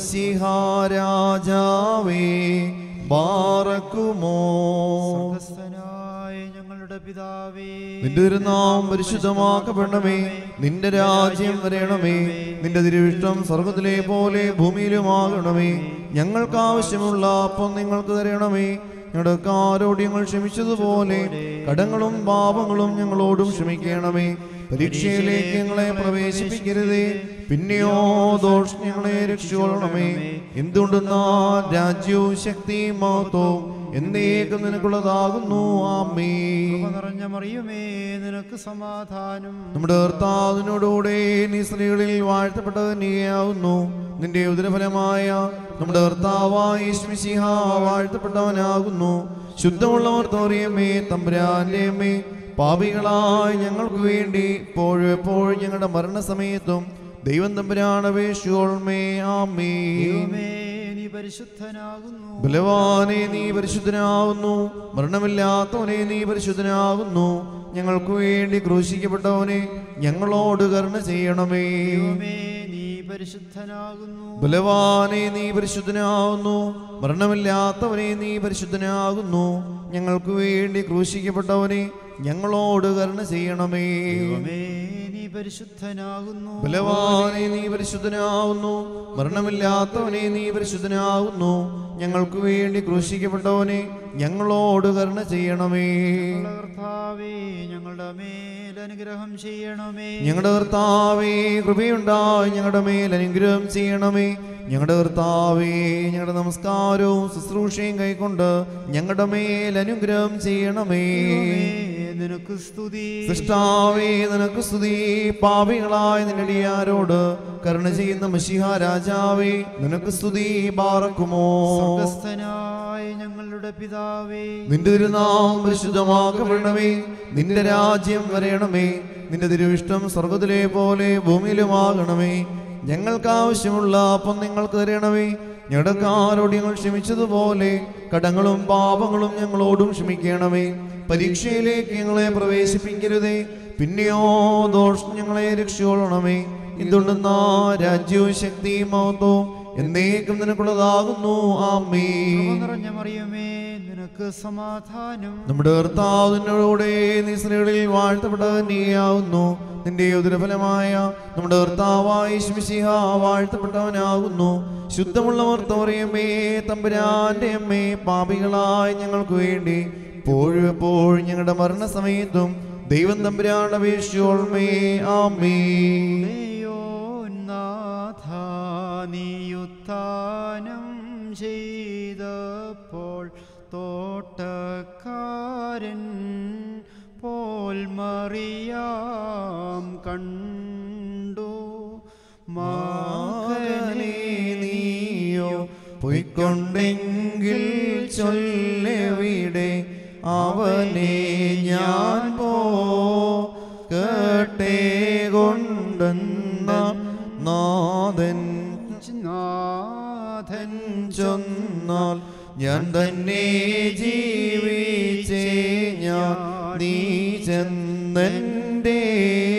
മസിഹാരാജാവേ ബാറക്കുമോ സ്വർഗ്ഗസ്ഥനായ ഞങ്ങളുടെ പിതാവേ നിന്റെ തിരുനാം പരിശുദ്ധമാക്കപ്പെടണമേ നിന്റെ രാജ്യം വരയണമേ നിന്റെ തിരുവിഷ്ടം സ്വർഗത്തിലെ പോലെ ഭൂമിയിലുമാകണമേ ഞങ്ങൾക്ക് ആവശ്യമുള്ള അപ്പം നിങ്ങൾക്ക് തരണമേ ഞങ്ങളുടെ കാരോട് ഞങ്ങൾ ക്ഷമിച്ചതുപോലെ കടങ്ങളും പാപങ്ങളും ഞങ്ങളോടും ക്ഷമിക്കണമേ പരീക്ഷയിലേക്ക് ഞങ്ങളെ പ്രവേശിപ്പിക്കരുതേ പിന്നെയോ ദോഷ ഞങ്ങളെ രക്ഷിക്കൊള്ളണമേ എന്തുകൊണ്ടെന്നാ രാജ്യവും ശക്തിയും മഹത്വവും എന്നേക്കും നിനക്കുള്ളതാകുന്നു ആമേ കൃപ നിറഞ്ഞ മറിയുമേ നിനക്ക് സമാധാനം നമ്മുടെ കർത്താവിനോടുകൂടെ നീ സ്ത്രീകളിൽ വാഴ്ത്തപ്പെട്ടത് നീയാവുന്നു നിന്റെ ഉദരഫലമായ നമ്മുടെ കർത്താവായ യേശുമിശിഹ വാഴ്ത്തപ്പെട്ടവനാകുന്നു ശുദ്ധമുള്ളവർ തോറിയമ്മേ തമ്പുരാന്റെ അമ്മേ പാപികളായ ഞങ്ങൾക്ക് വേണ്ടി ഇപ്പോഴും എപ്പോഴും ഞങ്ങളുടെ മരണസമയത്തും ദൈവം തമ്പുരാൻ അപേക്ഷിച്ചോൾമേ ആമേ ദൈവമേ നീ പരിശുദ്ധനാകുന്നു ബലവാനെ നീ പരിശുദ്ധനാകുന്നു മരണമില്ലാത്തവനെ നീ പരിശുദ്ധനാകുന്നു ഞങ്ങൾക്ക് വേണ്ടി ക്രൂശിക്കപ്പെട്ടവനെ ഞങ്ങളോട് കരുണ ചെയ്യണമേ ദൈവമേ നീ പരിശുദ്ധനാകുന്നു ബലവാനെ നീ പരിശുദ്ധനാകുന്നു മരണമില്ലാത്തവനെ നീ പരിശുദ്ധനാകുന്നു ഞങ്ങൾക്ക് വേണ്ടി ക്രൂശിക്കപ്പെട്ടവനെ ഞങ്ങളോട് കരുണ ചെയ്യണമേ ദൈവമേ നീ പരിശുദ്ധനാകുന്നു ബലവാനെ നീ പരിശുദ്ധനാകുന്നു മരണമില്ലാത്തവനെ നീ പരിശുദ്ധനാകുന്നു ഞങ്ങൾക്ക് വേണ്ടി ക്രൂശിക്കപ്പെട്ടവനെ ഞങ്ങളോട് കരുണ ചെയ്യണമേ ഞങ്ങളുടെ കർത്താവേ ഞങ്ങളുടെ മേൽ അനുഗ്രഹം ചെയ്യണമേ ഞങ്ങളുടെ കർത്താവേ കൃപയുണ്ടായി ഞങ്ങളുടെ മേൽ അനുഗ്രഹം ചെയ്യണമേ ഞങ്ങളുടെ കർത്താവേ ഞങ്ങളുടെ നമസ്കാരവും ശുശ്രൂഷയും കൈക്കൊണ്ട് ഞങ്ങളുടെ മേൽ അനുഗ്രഹം ചെയ്യണമേ നിനക്ക് സ്തുതി സൃഷ്ടാവേ നിനക്ക് സ്തുതി പാപികളായ നിന്നടിയാരോട് കരുണ ചെയ്യുന്ന മഷിഹ രാജാവേ നിനക്ക് സ്തുതി പാറക്കുമോ സ്വർഗസ്ഥനായ ഞങ്ങളുടെ പിതാവേ നിന്റെ തിരുനാമം പരിശുദ്ധമാക്കപ്പെടണമേ നിന്റെ രാജ്യം വരയണമേ നിന്റെ തിരുവിഷ്ടം സ്വർഗത്തിലെ പോലെ ഭൂമിയിലുമാകണമേ ഞങ്ങൾക്ക് ആവശ്യമുള്ള അപ്പം നിങ്ങൾക്ക് തരണമേ ഞങ്ങളുടെ കാരോട് ഞങ്ങൾ ക്ഷമിച്ചതുപോലെ കടങ്ങളും പാപങ്ങളും ഞങ്ങളോടും ക്ഷമിക്കണമേ പരീക്ഷയിലേക്ക് ഞങ്ങളെ പ്രവേശിപ്പിക്കരുതേ പിന്നെയോ ദോഷം ഞങ്ങളെ രക്ഷിക്കൊള്ളണമേ എന്തുണ്ടെന്നാ രാജ്യവും ശക്തിയും മഹത്വവും എന്നേക്കും നിനക്കുള്ളതാകുന്നു ആമേ കൃപ നിറഞ്ഞ മറിയമേ നിനക്ക് സമാധാനം നമ്മുടെ കർത്താവിനോടെ നീ സ്ത്രീകളിൽ വാഴ്ത്തപ്പെട്ടവൻ നീയാവുന്നു നിന്റെ ഉദരഫലമായ നമ്മുടെ കർത്താവായ ശിവസിഹ വാഴ്ത്തപ്പെട്ടവനാകുന്നു ശുദ്ധമുള്ളവർ തോറിയമ്മേ തമ്പുരാന്റെ അമ്മേ പാപികളായ ഞങ്ങൾക്ക് വേണ്ടി എപ്പോഴും എപ്പോഴും ഞങ്ങളുടെ മരണസമയത്തും ദൈവം തമ്പുരാന്റെ അപേക്ഷിച്ചോൾമേ ആമേ നീയുത്ഥാനം ചെയ്തപ്പോൾ തോട്ടക്കാരൻ പോൽ മറിയാം കണ്ടു മകനെ നീയോ പൊയ്ക്കൊണ്ടെങ്കിൽ ചൊല്ലെവിടെ അവനെ ഞാൻ പോ കേട്ടേ കൊണ്ടെന്ന നാഥൻ നാഥൻ ചൊന്നാൽ ഞാൻ തന്നെ ജീവിച്ചേ ഞാൻ നീ ചെന്നെൻ്റെ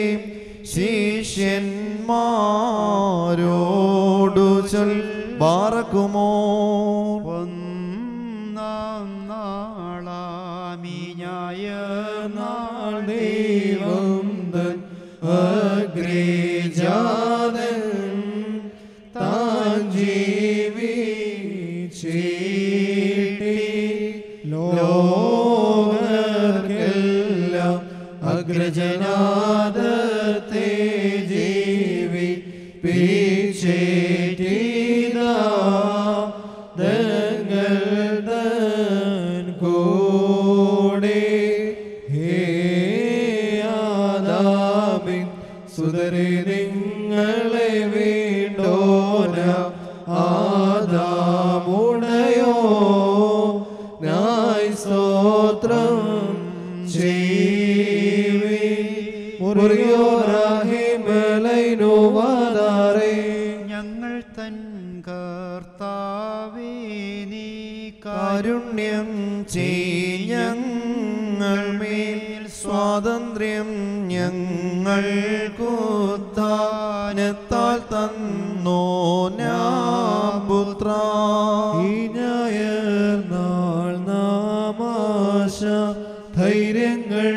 ശിഷ്യന്മാരോടു ചൊൽ പാറക്കുമോ ഒന്നാം നാളാമി നാൾ ദൈവം തൻ അഗ്രേജാതൻ താൻ ജീവിച്ചീട്ടി ലോകർക്കെല്ലാം അഗ്രജനാദത്തെ ജീവി പീച്ചേറ്റീതാ ദങ്ങൾ തൻ കൂടെ ഹേ ആദാമിൻ സുതരെ നിങ്ങളെ വീണ്ടോന ആദാമുടയോ നായ് സ്തോത്രം ചെയ്വി മുറിയോറാഹിമലൈനോ വാദാരേ ഞങ്ങൾ തൻ കർത്താവേ നീ കാരുണ്യം ചെയ്യങ്ങൾ മേൽ സ്വാതന്ത്ര്യം ഞങ്ങൾ കുത്താനത്താൽ തന്നോ പുത്ര ഈ ഞായർ നാൾ നാമാശ ധൈര്യങ്ങൾ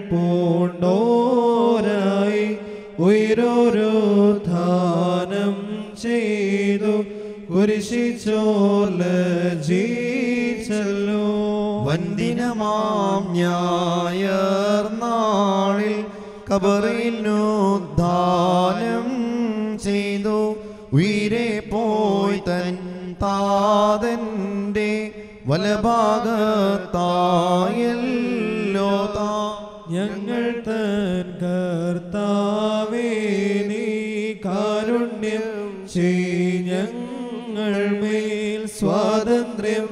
പൂണ്ടോരായി ഉയരോരോ ധാനം ചെയ്തു കുരിശിച്ചോല ജീച്ചല്ലോ വന്ദിനമാം ഞായർ നാളിൽ കബറിനു ദാനം ചെയ്തു ഉയരെ പോയി തൻ താതന്റെ വലഭാഗത്തായല്ലോ താ ഞങ്ങൾ തൻ കർത്താവേ നീ കാരുണ്യം ചെയ്യങ്ങൾ മേൽ സ്വാതന്ത്ര്യം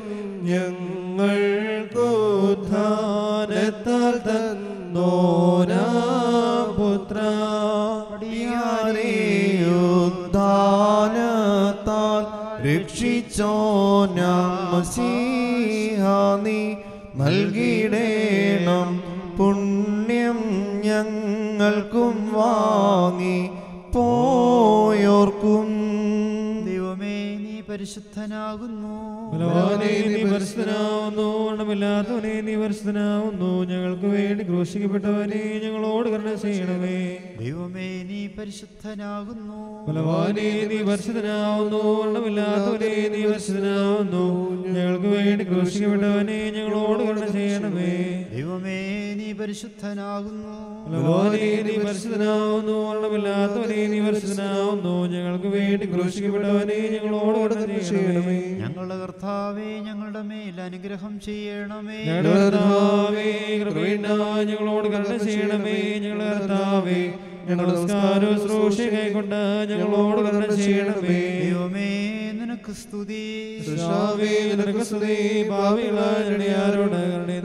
ഞങ്ങൾക്കുദ്ധാനത്താൽ തന്നോനാ പുത്ര ഉദ്ധാനത്താൽ രക്ഷിച്ച നീ നൽകിയിടേണം പുണ്യം ഞങ്ങൾക്കും വാങ്ങി പോയോർക്കും ദൈവമേ നീ പരിശുദ്ധനാകുന്നു ബലവാനേ നീ പരിശുദ്ധനാവുന്നു എണ്ണമില്ലാത്തവനെ നീ പരിശുദ്ധനാവുന്നു ഞങ്ങൾക്ക് വേണ്ടി ക്രൂശിക്കപ്പെട്ടവനെ ഞങ്ങളോട് കരുണ ചെയ്യണമേ ദൈവമേ നീ പരിശുദ്ധനാകുന്നു ബലവാനേ നീ പരിശുദ്ധനാവുന്നു എണ്ണമില്ലാത്തവനെ നീ പരിശുദ്ധനാവുന്നു ഞങ്ങൾക്ക് വേണ്ടി ക്രൂശിക്കപ്പെട്ടവനെ ഞങ്ങളോട് കരുണ ചെയ്യണമേ ദൈവമേ നീ പരിശുദ്ധനാകുന്നു ബലവാനേ നീ പരിശുദ്ധനാവുന്നു എണ്ണമില്ലാത്തവനെ നീ പരിശുദ്ധനാവുന്നു ഞങ്ങൾക്ക് വേണ്ടി ക്രൂശിക്കപ്പെട്ടവനെ ഞങ്ങളോട് കരുണ ചെയ്യണമേ ഞങ്ങളുടെ കർത്താവേ ഞങ്ങളുടെ മേൽ അനുഗ്രഹം ചെയ്യണമേ ഞങ്ങളുടെ കർത്താവേ കൃപയുണ്ടായി ഞങ്ങളോട് കരുണ ചെയ്യണമേ ഞങ്ങളുടെ കർത്താവേ ഞങ്ങളുടെ നമസ്കാരവും ശുശ്രൂഷ കൈക്കൊണ്ട് ഞങ്ങളോട് കരുണ ചെയ്യണമേ ദൈവമേ നിനക്ക് സ്തുതി കർത്താവേ, നിനക്ക് സ്തുതി ഭാവികളായ ഞടിയാരോട്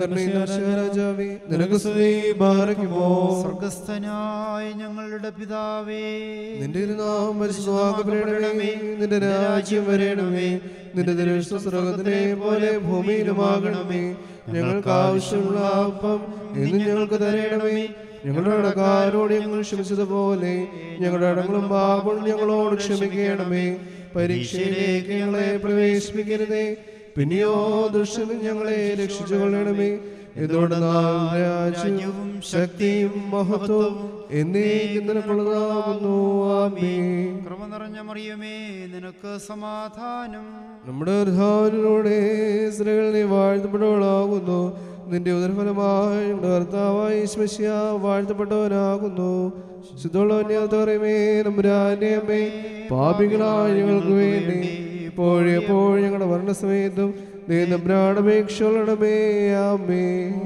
രാജാവേ നിനക്ക് സ്തുതി ബാറയ്ക്കുമോ സ്വർഗസ്ഥനായ ഞങ്ങളുടെ പിതാവേ നിന്റെ നാമം പരിശുദ്ധമാക്കപ്പെടണമേ നിന്റെ രാജ്യം വരണമേ നിന്റെ ദൃഷ്ട സ്വർഗത്തിനെ പോലെ ഭൂമിയിലുമാകണമേ ഞങ്ങൾക്ക് ആവശ്യമുള്ള അപ്പം എന്ന് ഞങ്ങൾക്ക് തരണമേ ഞങ്ങളുടെ അടക്കാരോട് ഞങ്ങൾ ക്ഷമിച്ചതുപോലെ ഞങ്ങളുടെ അടങ്ങളും പാപങ്ങളും ഞങ്ങളോട് ക്ഷമിക്കണമേ പരീക്ഷയിലേക്ക് ഞങ്ങളെ പ്രവേശിപ്പിക്കരുതേ പിന്നെയോ ദുഷ്ടനും ഞങ്ങളെ രക്ഷിച്ചു കൊള്ളണമേ ഇതോടെ രാജ്യവും ശക്തിയും മഹത്വവും എന്നേക്കും നിനക്കുള്ളതാകുന്നു ആമേ കൃപ നിറഞ്ഞ മറിയമേ നിനക്ക് സമാധാനം നമ്മുടെ കർത്താവിനോടെ സ്ത്രീകൾ നീ വാഴ്ത്തപ്പെട്ടവളാകുന്നു നിന്റെ ഉദരഫലമായി നമ്മുടെ കർത്താവായി സ്മശ്യ വാഴ്ത്തപ്പെട്ടവനാകുന്നു ശുദ്ധമുള്ളവന്യാത്തറിയമേ നമ്പുരാന്റെ അമ്മേ പാപികളായ ഞങ്ങൾക്ക് വേണ്ടി ഇപ്പോഴും എപ്പോഴും ഞങ്ങളുടെ മരണസമയത്തും നീ നമ്പ്രാടപേക്ഷയുള്ളടമേ ആമേ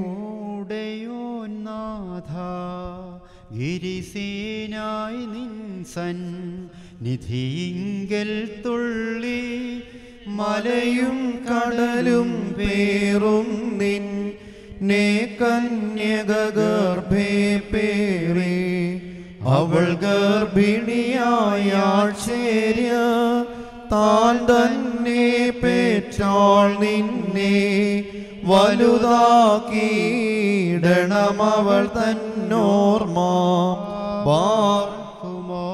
ഉടയോന്നാഥ ഗിരിസേനായി നിൻസൻ നിധിയിങ്കൽ തുള്ളി മലയും കടലും പേറും നിൻ നേ കന്യകഗർഭേ പേറി അവൾ ഗർഭിണിയായ ആഴ്ചേര്യ താൻ തന്നെ പെറ്റാൾ നിന്നെ വലുതാക്കിയിടണം അവൾ തന്നോർമ്മ ബാർക്കുമോ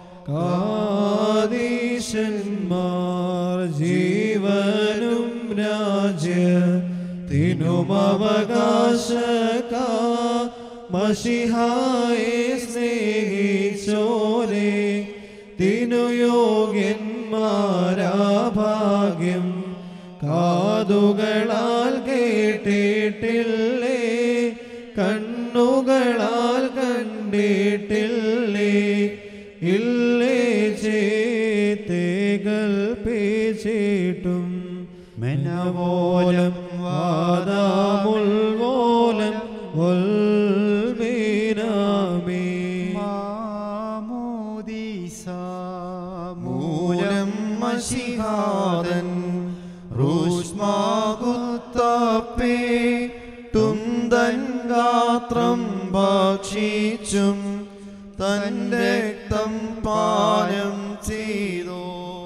കാദീശന്മാർ ജീവനും രാജ്യത്തിനും അവകാശക മഷിഹായെ സ്നേഹിച്ചോരെ തിനു യോഗ്യന്മാരാഭാഗ്യം കാതുകളാൽ കേട്ടിട്ടില്ലേ കണ്ണുകളാൽ കണ്ടിട്ടില്ലേ ഇല്ലേ ചേത്തേകൾ പേച്ചിട്ടും മെനവോലം വാദാമുൾവോലം ഒൽമീനാമേ മൂലം മഷിഹാദൻ റൂഷ്മാകുത്തപ്പേ തുന്തൻ ഗാത്രം ഭക്ഷിച്ചും തൻ്റെ രക്തം പാനം ചെയ്തോ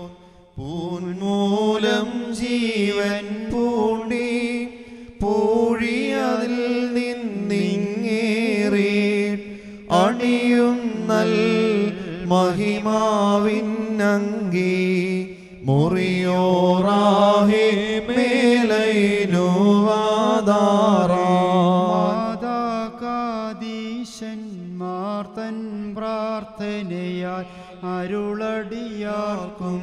പൂന്മൂലം ജീവൻ പൂണ്ടി പൂഴിയതിൽ നിന്നിങ്ങേറി അണിയും നൽ മഹിമാവിന്നങ്കി മുറിയോറാഹേ മേലൈനുവാദാറാ മാതാകാദീശന്മാർ തൻ പ്രാർത്ഥനയാൽ അരുളടിയാർക്കും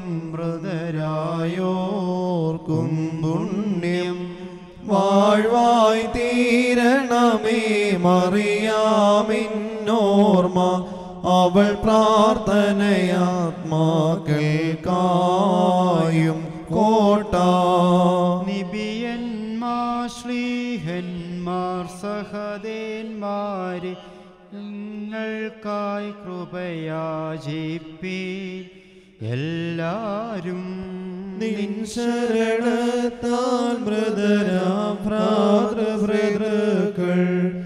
മൃതരായോർക്കും പുണ്യം വാഴ്വായി തീരണമേ മറിയാമിന്നോർമ്മ അവൾ പ്രാർത്ഥനയാത്മാക്കൾക്കായും കോട്ട നിബിയന്മാർ ശ്ലീഹന്മാർ സഹദേന്മാരെ നിങ്ങൾക്കായി കൃപയാചിപ്പി എല്ലാരും നിൻ ശരണത്താൽ മൃതരാം ഭ്രാതൃഭൃതൃക്കൾ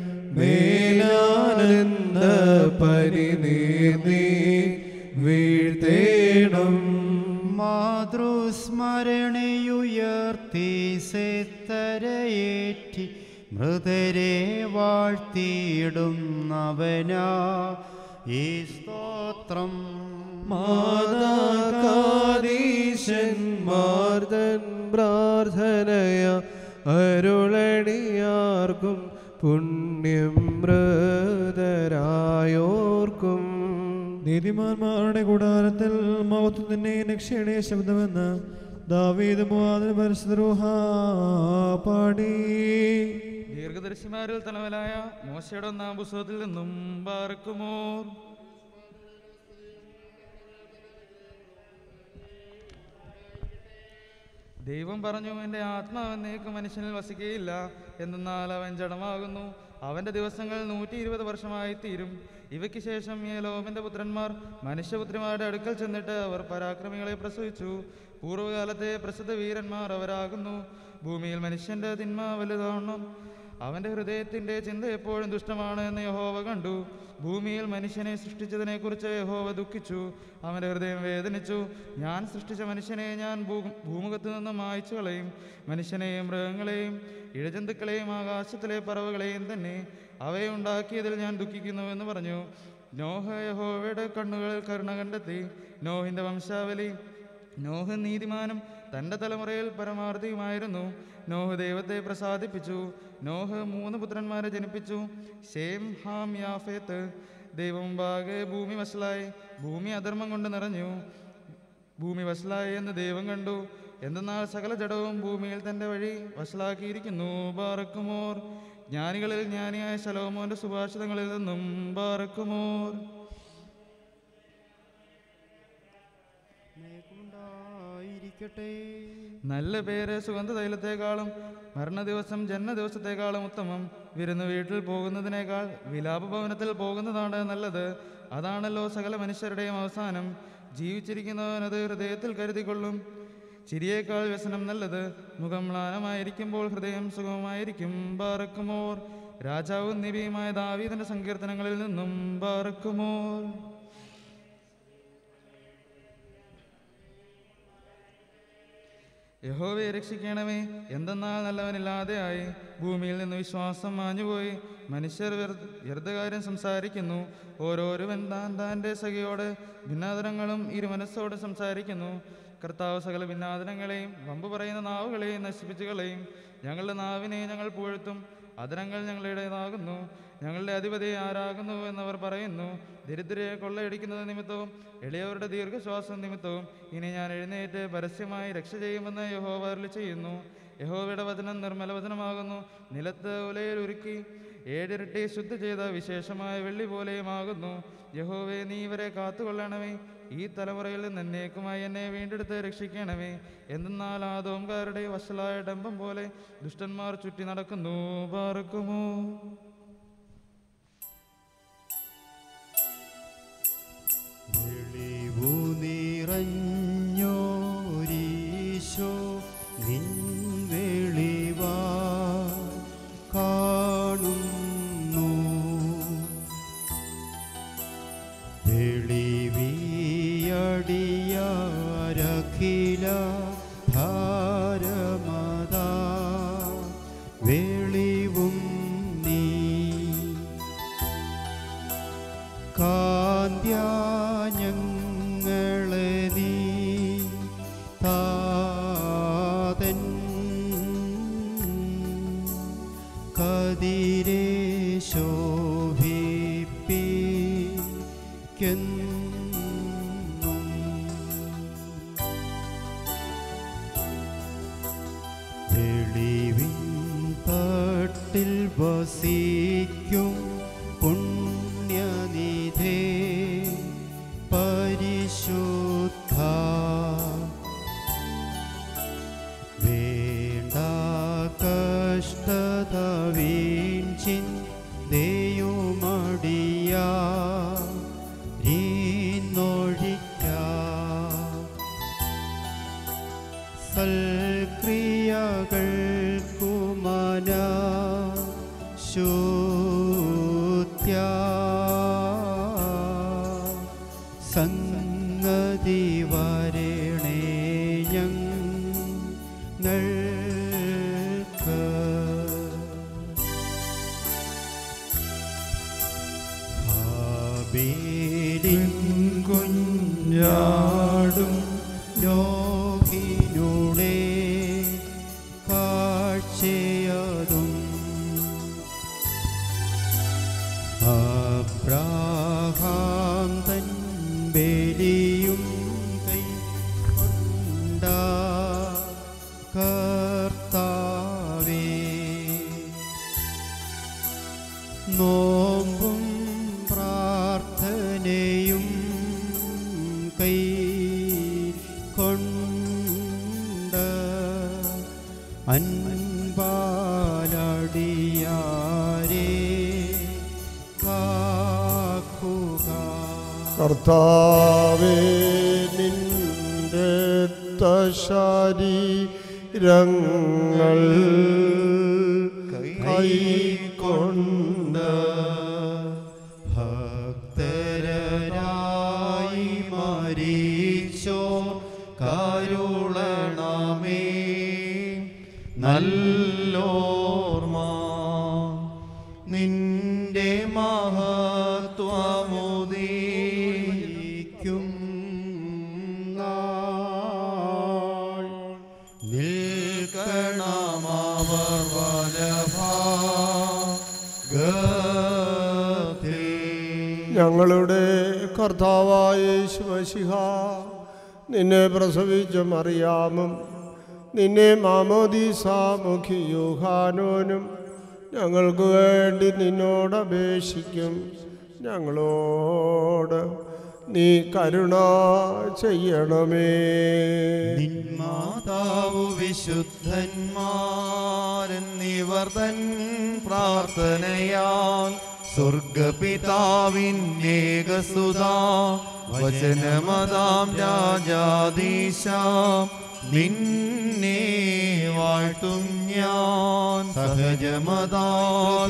മേലാനന്ദ പരിനീതി വീഴ്ത്തേണം മാതൃസ്മരണേ മൃതരെ വാഴ്ത്തിയിടുന്നവനാ ഈ സ്തോത്രം മാതാകാദീശന്മാർദൻ പ്രാർത്ഥനയ അരുളണിയാർക്കും പുണ്യം മൃതരായോർക്കും നീതിമാന്മാരുടെ കൂടാരത്തിൽ മഹത്വത്തിന്റെ രക്ഷയുടെ ശബ്ദമെന്ന് ദാവീദ് മുവാദിന് പരിശുദ്ധരൂഹ പാടി ദീർഘദർശിമാരിൽ തലവനായ മോശയുടെ ഒന്നാം പുസ്തകത്തിൽ നിന്നും ബാർക്കുമോർ ദൈവം പറഞ്ഞു എൻ്റെ ആത്മാവ് എന്നേക്ക് മനുഷ്യനിൽ വസിക്കുകയില്ല എന്നാൽ അവൻ ജഡമാകുന്നു അവൻ്റെ ദിവസങ്ങൾ നൂറ്റി ഇരുപത് വർഷമായി തീരും ഇവയ്ക്ക് ശേഷം ഈ ലോകന്റെ പുത്രന്മാർ മനുഷ്യപുത്രിമാരുടെ അടുക്കൽ ചെന്നിട്ട് അവർ പരാക്രമികളെ പ്രസവിച്ചു പൂർവ്വകാലത്തെ പ്രസിദ്ധ വീരന്മാർ അവരാകുന്നു ഭൂമിയിൽ മനുഷ്യന്റെ തിന്മ വലുതാവണം അവന്റെ ഹൃദയത്തിന്റെ ചിന്ത എപ്പോഴും ദുഷ്ടമാണ് എന്ന് യഹോവ കണ്ടു ഭൂമിയിൽ മനുഷ്യനെ സൃഷ്ടിച്ചതിനെക്കുറിച്ച് യഹോവ ദുഃഖിച്ചു അവന്റെ ഹൃദയം വേദനിച്ചു ഞാൻ സൃഷ്ടിച്ച മനുഷ്യനെ ഞാൻ ഭൂ ഭൂമുഖത്ത് നിന്ന് മായ്ച്ചു കളയും മനുഷ്യനെയും മൃഗങ്ങളെയും ഇഴജന്തുക്കളെയും ആകാശത്തിലെ പറവുകളെയും തന്നെ അവയെ ഉണ്ടാക്കിയതിൽ ഞാൻ ദുഃഖിക്കുന്നു എന്ന് പറഞ്ഞു നോഹ യഹോവയുടെ കണ്ണുകളിൽ കരുണ കണ്ടെത്തി നോഹിന്റെ വംശാവലി നോഹ് നീതിമാനും തൻ്റെ തലമുറയിൽ പരമാർത്ഥിയുമായിരുന്നു നോഹ് ദൈവത്തെ പ്രസാദിപ്പിച്ചു നോഹ് മൂന്ന് പുത്രന്മാരെ ജനിപ്പിച്ചു ഷേം ഹാം യാഫേത്ത് ദൈവം മുമ്പാകെ ഭൂമി വഷളായി ഭൂമി അധർമ്മം കൊണ്ട് നിറഞ്ഞു ഭൂമി വഷളായി എന്ന് ദൈവം കണ്ടു എന്തെന്നാൽ സകല ജഡവും ഭൂമിയിൽ തൻ്റെ വഴി വഷളാക്കിയിരിക്കുന്നു ബാറക്കുമോർ ജ്ഞാനികളിൽ ജ്ഞാനിയായ ശലോമോന്റെ സുഭാഷിതങ്ങളിൽ നിന്നും ബാറക്കുമോർ ഉണ്ടായിരിക്കട്ടെ നല്ല പേര് സുഗന്ധ തൈലത്തെക്കാളും മരണ ദിവസം ജന്മ ദിവസത്തെക്കാളും ഉത്തമം വിരുന്ന് വീട്ടിൽ പോകുന്നതിനേക്കാൾ വിലാപ ഭവനത്തിൽ പോകുന്നതാണ് നല്ലത് അതാണല്ലോ സകല മനുഷ്യരുടെയും അവസാനം ജീവിച്ചിരിക്കുന്നവനത് ഹൃദയത്തിൽ കരുതിക്കൊള്ളും ചിരിയേക്കാൾ വ്യസനം നല്ലത് മുഖം മ്ലാനമായിരിക്കുമ്പോൾ ഹൃദയം സുഖമായിരിക്കും ബാറക്കുമോർ രാജാവും നിബിയുമായ ദാവീദിന്റെ സങ്കീർത്തനങ്ങളിൽ നിന്നും ബാറക്കുമോർ യഹോവയെ രക്ഷിക്കണമേ എന്തെന്നാൽ നല്ലവനില്ലാതെയായി ഭൂമിയിൽ നിന്ന് വിശ്വാസം മാഞ്ഞുപോയി മനുഷ്യർ വ്യർത്ഥ വ്യർത്ഥകാര്യം സംസാരിക്കുന്നു ഓരോരുവൻ താൻ താൻ്റെ സഖിയോട് ഭിന്നാതരങ്ങളും ഇരുമനസ്സോട് സംസാരിക്കുന്നു കർത്താവ് സകല ഭിന്നാതരങ്ങളെയും വമ്പ് പറയുന്ന നാവുകളെയും നശിപ്പിച്ചു കളയും ഞങ്ങളുടെ നാവിനെ ഞങ്ങൾ പുകഴ്ത്തും അതരങ്ങൾ ഞങ്ങളുടേതാകുന്നു ഞങ്ങളുടെ അധിപതി ആരാകുന്നു എന്നവർ പറയുന്നു ദരിദ്രരെ കൊള്ളയടിക്കുന്നത് നിമിത്തവും എളിയവരുടെ ദീർഘശ്വാസം നിമിത്തവും ഇനി ഞാൻ എഴുന്നേറ്റ് പരസ്യമായി രക്ഷ ചെയ്യുമെന്ന് യഹോവ അരുളി ചെയ്യുന്നു യഹോവയുടെ വചനം നിർമ്മല വചനമാകുന്നു നിലത്ത് ഉലയിൽ ഉരുക്കി ഏഴിരട്ടി ശുദ്ധി ചെയ്ത വിശേഷമായ വെള്ളി പോലെയുമാകുന്നു യഹോവെ നീ ഇവരെ കാത്തുകൊള്ളണമേ ഈ തലമുറയിൽ നിന്ന് എന്നേക്കുമായി എന്നെ വീണ്ടെടുത്ത് രക്ഷിക്കണമേ എന്തെന്നാൽ ആദോംകാരുടെ വഷളായ ഡംബം പോലെ ദുഷ്ടന്മാർ ചുറ്റി നടക്കുന്നു പാർക്കുമോ വെളിവു നിറഞ്ഞോരീശോ നിൻ വെളിവാ കാണുന്നു വെളിവിയടിയാരഖില ഭാരമതാ വെളിവും നീ കാന്ത്യാഞ്ഞങ്ങളെ നീ താതൻ കതിരെ ശോഭിപ്പിക്കെന്നും വെളിവിൻ തട്ടിൽ വസിക്കും പുണ്യനിധേ പരിശുദ്ധ വേണ്ട കഷ്ടത വീഞ്ചിൻ ദയുമടിയാ സൽക്രിയകൾക്കുമന ശൂത്യ സംഗതി വരണേ ഞങ്ങൾക്ക് വീടിൻ കുഞ്ഞാടും ലോഹിനുടെ കാഴ്ചയതും അബ്രാഹാം തൻ ബലിയും കൈ കൊണ്ട കർത്താവേ നോമ്പും പ്രാർത്ഥനയും കൈ കൊണ്ട് അൻപാലടിയാരെ കാക്കുക കർത്താവേ നിന്റെ ശരീരങ്ങൾ കൈക്കൊണ്ട് ഭക്തരായി മരിച്ചോ കരുളണമേ നല്ലോർമ്മ നിന്റെ മഹത്വമുദീക്കും നാൾ നിൽക്കണമവർ വലഭാഗത്തിൽ ഞങ്ങളുടെ കർത്താവായ യേശുമശിഹ നിന്നെ പ്രസവിച്ച മറിയാമും നിന്നെ മാമോദീസാമുഖി യൂഹാനോനും ഞങ്ങൾക്ക് വേണ്ടി നിന്നോട് അപേക്ഷിക്കും ഞങ്ങളോട് നീ കരുണ ചെയ്യണമേ മാതാവു വിശുദ്ധന്മാരെന്നിവർ തൻ പ്രാർത്ഥനയാൽ സ്വർഗപിതാവിന്നേകസുതാ വചനമതാം രാജാദീശ നിന്നെ വാഴ്ത്തും ഞാൻ സഹജമതാൽ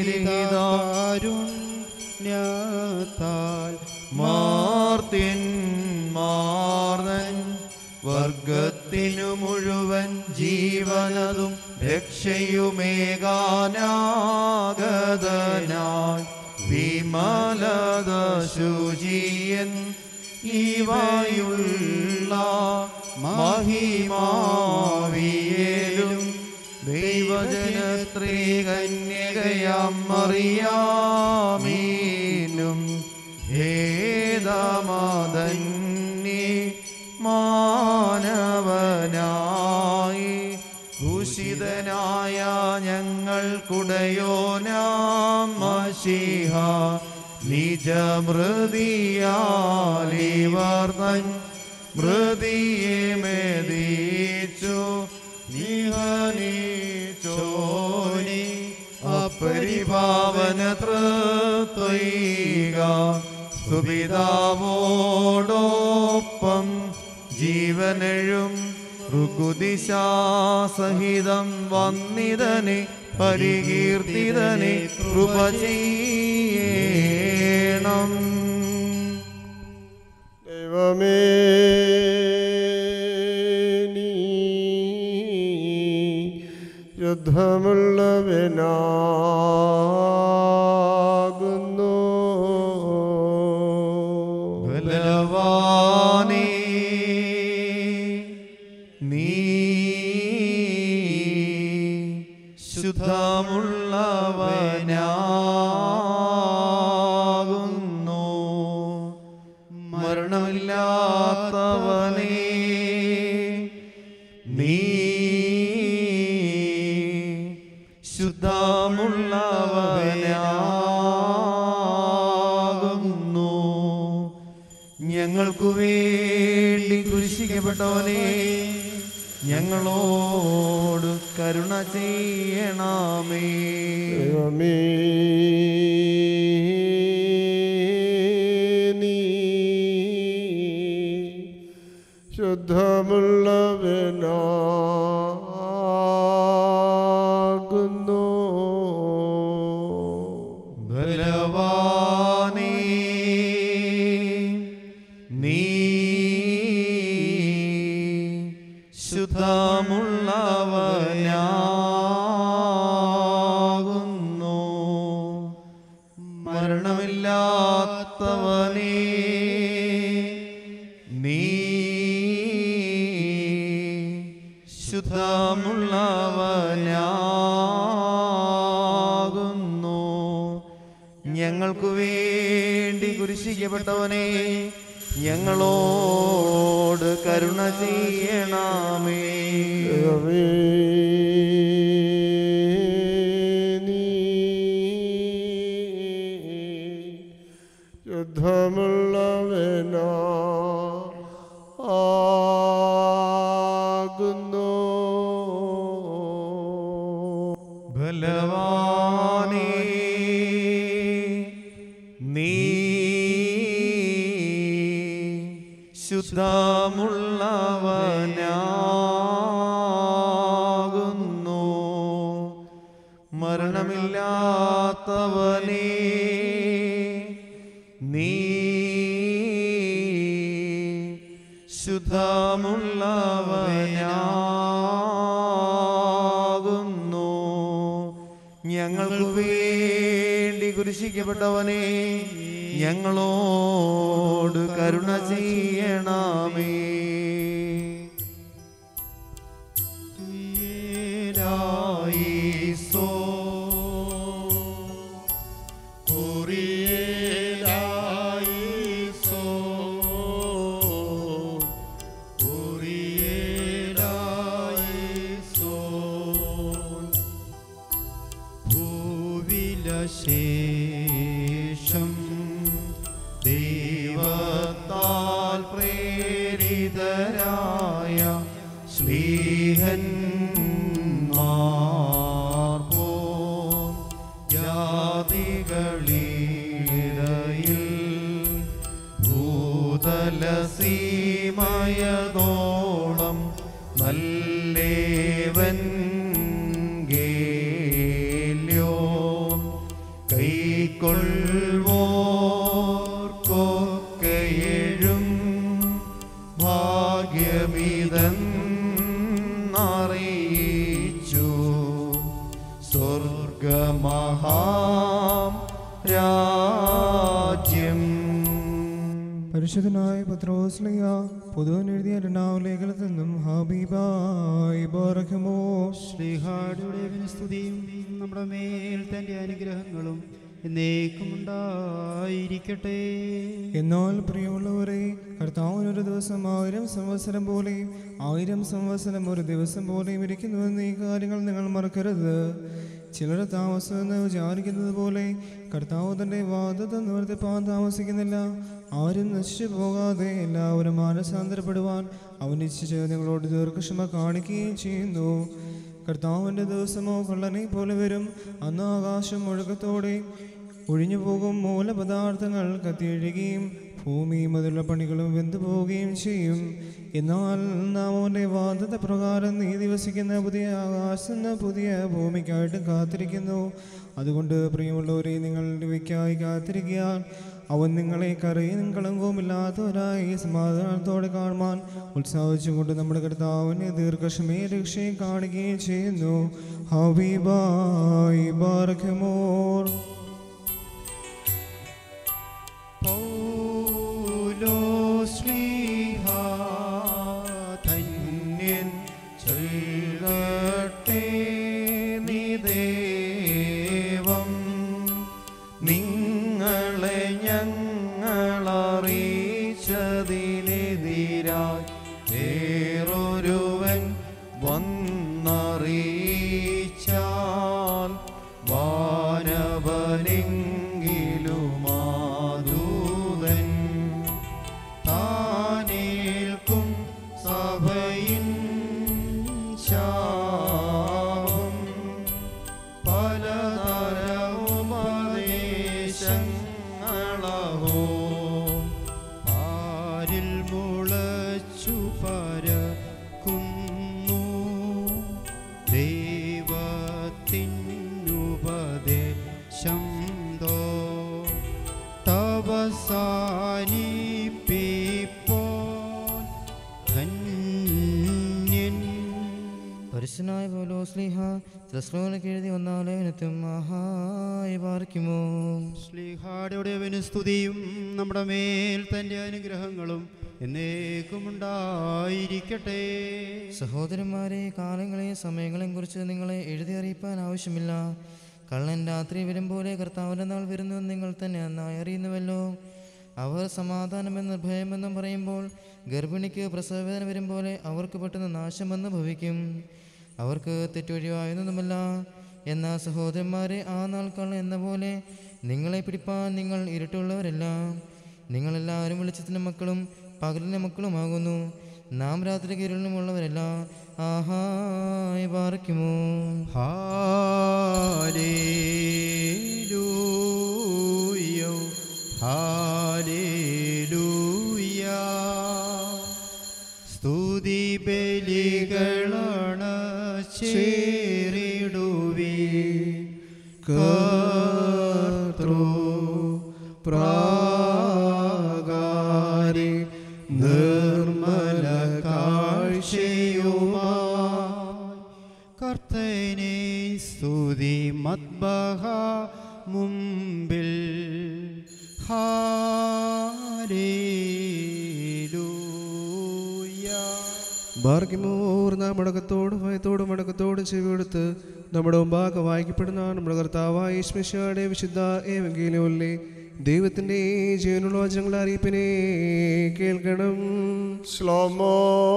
മൃതിരഹിതാരുണ്യത്താൽ മാർത്തിൻ മാർന്നൻ വർഗത്തിനു മുഴുവൻ ജീവനതും രക്ഷയുമേകാനാഗതനായി വിമലത ശുചിയൻ ഇവയുള്ള മഹിമാവിയേലും ദൈവജനത്രീ കന്യകയാം മറിയാമീനും ഭേദമതന്യേ മാനവനായി ദൂഷിതനായ ഞങ്ങൾക്കുടയോനാം മഷിഹ നിജമൃതിയാലിവർ തൻ മൃതിയെ മെതിച്ചു നിഹനിച്ചോനി അപരിഭാവന തൃത്വൈക സുപിതാവോടൊപ്പം ജീവനെഴും ഋകുദിശാസഹിതം വന്നിതനെ പരികീർത്തിതനെ കൃപ ചെയ്യണം ദൈവമേ നീ യുദ്ധമുള്ളവനാകുന്നു ബലവാനേ നീ ശുദ്ധമുള്ളവനാകുന്നു മരണമില്ലാത്തവനേ നീ ശുദ്ധമുള്ളവനാകുന്നു ഞങ്ങൾക്കു വേണ്ടി കുരിശിക്കപ്പെട്ടവനെ ഞങ്ങളോട് കരുണ ചെയ്യണമേ ദൈവമേ നീ ശുദ്ധമുള്ളവനാകുന്നു ബലവാനേ നീ ശുദ്ധമുള്ളവനാകുന്നു മരണമില്ലാത്തവനേ നീ ശുദ്ധമുള്ളവനാകുന്നു ഞങ്ങൾക്കു വേണ്ടി കുരിശിക്കപ്പെട്ടവനെ ഞങ്ങളോട് കരുണ ചെയ്യണമേ ദൈവമേ, നീ യുദ്ധമുള്ളവനാ ആകുന്നു ബലവാനേ നീ ശുദ്ധമുള്ളവനാകുന്നു മരണമില്ലാത്തവനേ നീ ശുദ്ധമുള്ളവനാകുന്നു ഞങ്ങൾക്ക് വേണ്ടി കുരിശിക്കപ്പെട്ടവനെ ഞങ്ങളോട് കരുണ ചെയ്യണമേ ഈരായിസോ, കുറിയേലായിസോ, കുറിയേലായിസോ. ഭൂവിലശേഷം ദൈവത്താൽ പ്രേരിതരായ ശ്ലീഹന്മാർപ്പോ ജാതികളിടയിൽ ഭൂതലസീമയതോളം നല്ലേവൻ ഗേല്യോ കൈക്കൊള്ളുവോർക്കൊക്കെഴും ഭാഗ്യമിതെന്നറിയിച്ചു സ്വർഗമഹാം രാജ്യം പരിശുദ്ധനായ പത്രോസ്ലിയ പൊതുവൻ എഴുതിയ രണ്ടാം ലേഖനത്തിൽ നിന്നും ഹബീബായി ബോറഖമോ ശ്രീഹാടിയുടെ സ്തുതിയും നമ്മുടെ മേൽ തന്റെ അനുഗ്രഹങ്ങളും എന്നേക്കും ഉണ്ടായിരിക്കട്ടെ എന്നാൽ പ്രിയമുള്ളവരെ കർത്താവിന് ഒരു ദിവസം ആയിരം സംവത്സരം പോലെയും ആയിരം സംവത്സരം ഒരു ദിവസം പോലെയും ഇരിക്കുന്നുവെന്ന് ഈ കാര്യങ്ങൾ നിങ്ങൾ മറക്കരുത് ചിലർ താമസമെന്ന് വിചാരിക്കുന്നത് പോലെ കർത്താവ് തന്റെ വാദത്തെ നിവർത്തിപ്പാൻ താമസിക്കുന്നില്ല ആരും നശിച്ചു പോകാതെ എല്ലാവരും മാനസാന്തരപ്പെടുവാൻ അവൻ ഇച്ഛിച്ച് നിങ്ങളോട് ദീർഘക്ഷമ കാണിക്കുകയും ചെയ്യുന്നു കർത്താവിൻ്റെ ദിവസമോ കള്ളനെ പോലെ വരും അന്ന് ആകാശം ഒഴുക്കത്തോടെ ഒഴിഞ്ഞു പോകും മൂലപദാർത്ഥങ്ങൾ കത്തിയൊഴുകയും ഭൂമിയും അതിലുള്ള പണികളും വെന്തു പോവുകയും ചെയ്യും എന്നാൽ നാം അവൻ്റെ വാദത്തെ പ്രകാരം നീതി വസിക്കുന്ന പുതിയ ആകാശം എന്ന പുതിയ ഭൂമിക്കായിട്ട് കാത്തിരിക്കുന്നു അതുകൊണ്ട് പ്രിയമുള്ളവരെ നിങ്ങൾ ഇവയ്ക്കായി കാത്തിരിക്കാൻ അവൻ നിങ്ങളെ കറിയും കളങ്കവുമില്ലാത്തവരായി സമാധാനത്തോടെ കാണുവാൻ ഉത്സാഹിച്ചുകൊണ്ട് നമ്മുടെ കർത്താവിനെ ദീർഘക്ഷമയെ രക്ഷയും കാണുകയും ചെയ്യുന്നു ഹബീബായി ബാറഖമോർ പൗലോസ്ലീഹ ധന്യൻ ചൊല്ലട്ടെ നീ ദേവം നിങ്ങളെ ഞങ്ങളറിയിച്ചതിനെതിരായി വേറൊരുവൻ വന്നറിയിച്ചാൽ വാനവനെങ്കിലുമാതൂതൻ താനേൽക്കും സഭയിൻ ശാപം പലതരവുപദേശങ്ങളഹോ ആരിൽ മുളച്ചു പരക്കുന്നു ദൈവത്തിനുപദേശം തോ തവസാനിപ്പിപ്പോൾ ധന്യൻ പരിശുനായ പോലോ സ്ലീഹ ത്രസ്ലോനക്ക് എഴുതി ഒന്നാലേനത്തും മഹായി പാർക്കുമോ ശ്ലീഹാടയുടെ സ്തുതിയും നമ്മുടെ മേൽ തൻ്റെ അനുഗ്രഹങ്ങളും എന്നേക്കും ഉണ്ടായിരിക്കട്ടെ സഹോദരന്മാരെ കാലങ്ങളെയും സമയങ്ങളെയും കുറിച്ച് നിങ്ങളെ എഴുതി അറിയിപ്പാൻ ആവശ്യമില്ല കള്ളൻ രാത്രി വരും പോലെ കർത്താവിൻ്റെ നാൾ വരുന്നുവെന്ന് നിങ്ങൾ തന്നെ നന്നായി അറിയുന്നുവല്ലോ അവർ സമാധാനമെന്ന് ഭയമെന്നും പറയുമ്പോൾ ഗർഭിണിക്ക് പ്രസവവേദന വരും പോലെ അവർക്ക് പെട്ടെന്ന് നാശമെന്ന് ഭവിക്കും അവർക്ക് തെറ്റൊഴിവായൊന്നുമല്ല എന്നാൽ സഹോദരന്മാരെ ആ നാൾ കള്ളൻ എന്ന പോലെ നിങ്ങളെ പിടിപ്പാൻ നിങ്ങൾ ഇരുട്ടുള്ളവരല്ല നിങ്ങളെല്ലാവരും വെളിച്ചത്തിൻ്റെ മക്കളും പകലിൻ്റെ മക്കളുമാകുന്നു നാം രാത്രി ഇരുളിനുമുള്ളവരല്ല ആഹായി പാർക്കുമോ ഹാലേലൂയോ ഹാലേലൂയ സ്തുതി ബലികളാണ് ചേരിടുവി കർത്തൃ പ്രാകാരി നിർമ്മല കാഴ്ചയുമാ കർത്തനെ സ്തുതി മദ്ബഹ മുമ്പിൽ ഹാലേലൂയ ഭാർഗ്യമോർ നാം മടക്കത്തോടും ഭയത്തോടും മടക്കത്തോടും ചെവിയെടുത്ത് നമ്മുടെ മുമ്പാകെ വായിക്കപ്പെടുന്ന നമ്മുടെ കർത്താവായ ഈശ്മിഷയുടെ വിശുദ്ധ ഏവെങ്കിലുമല്ലേ ദൈവത്തിൻ്റെ ജീവനുള്ള വചനങ്ങളെ അറിയിപ്പിനെ കേൾക്കണം ശ്ലോമോ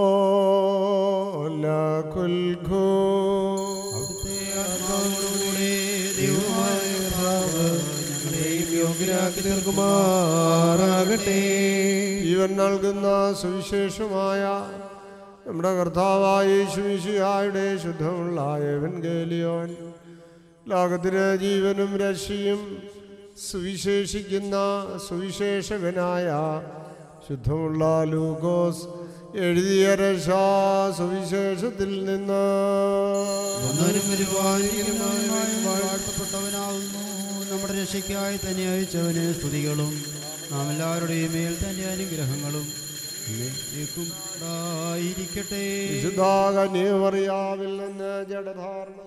ലകുൽഖു അവിടുത്തെ ആത്മാവോടുകൂടെ ദൈവമായ കർത്താവ് ഞങ്ങളെയും യോഗ്യരാക്കി തീർക്കുമാറാകട്ടെ ജീവൻ നൽകുന്ന സുവിശേഷമായ നമ്മുടെ കർത്താവായ യേശുമിശിഹായുടെ ശുദ്ധമുള്ള എവൻഗേലിയോൻ ലോകത്തിന് ജീവനും രക്ഷയും സുവിശേഷിക്കുന്ന സുവിശേഷകനായ ശുദ്ധമുള്ള ലൂക്കോസ് എഴുതിയ രക്ഷാ സുവിശേഷത്തിൽ നിന്ന് ഒന്നവനും പരിപാലിക്കുന്നവനുമായി വാഴ്ത്തപ്പെട്ടവനാകുന്നു നമ്മുടെ രക്ഷയ്ക്കായി തന്നെ അയച്ചവന് സ്തുതികളും നാം എല്ലാവരുടെയും മേൽ തന്റെ അനുഗ്രഹങ്ങളും എന്നേക്കും ഉണ്ടായിരിക്കട്ടെ വിശുദ്ധ കന്യമറിയാവിൽ നിന്ന് ജഡധാരണം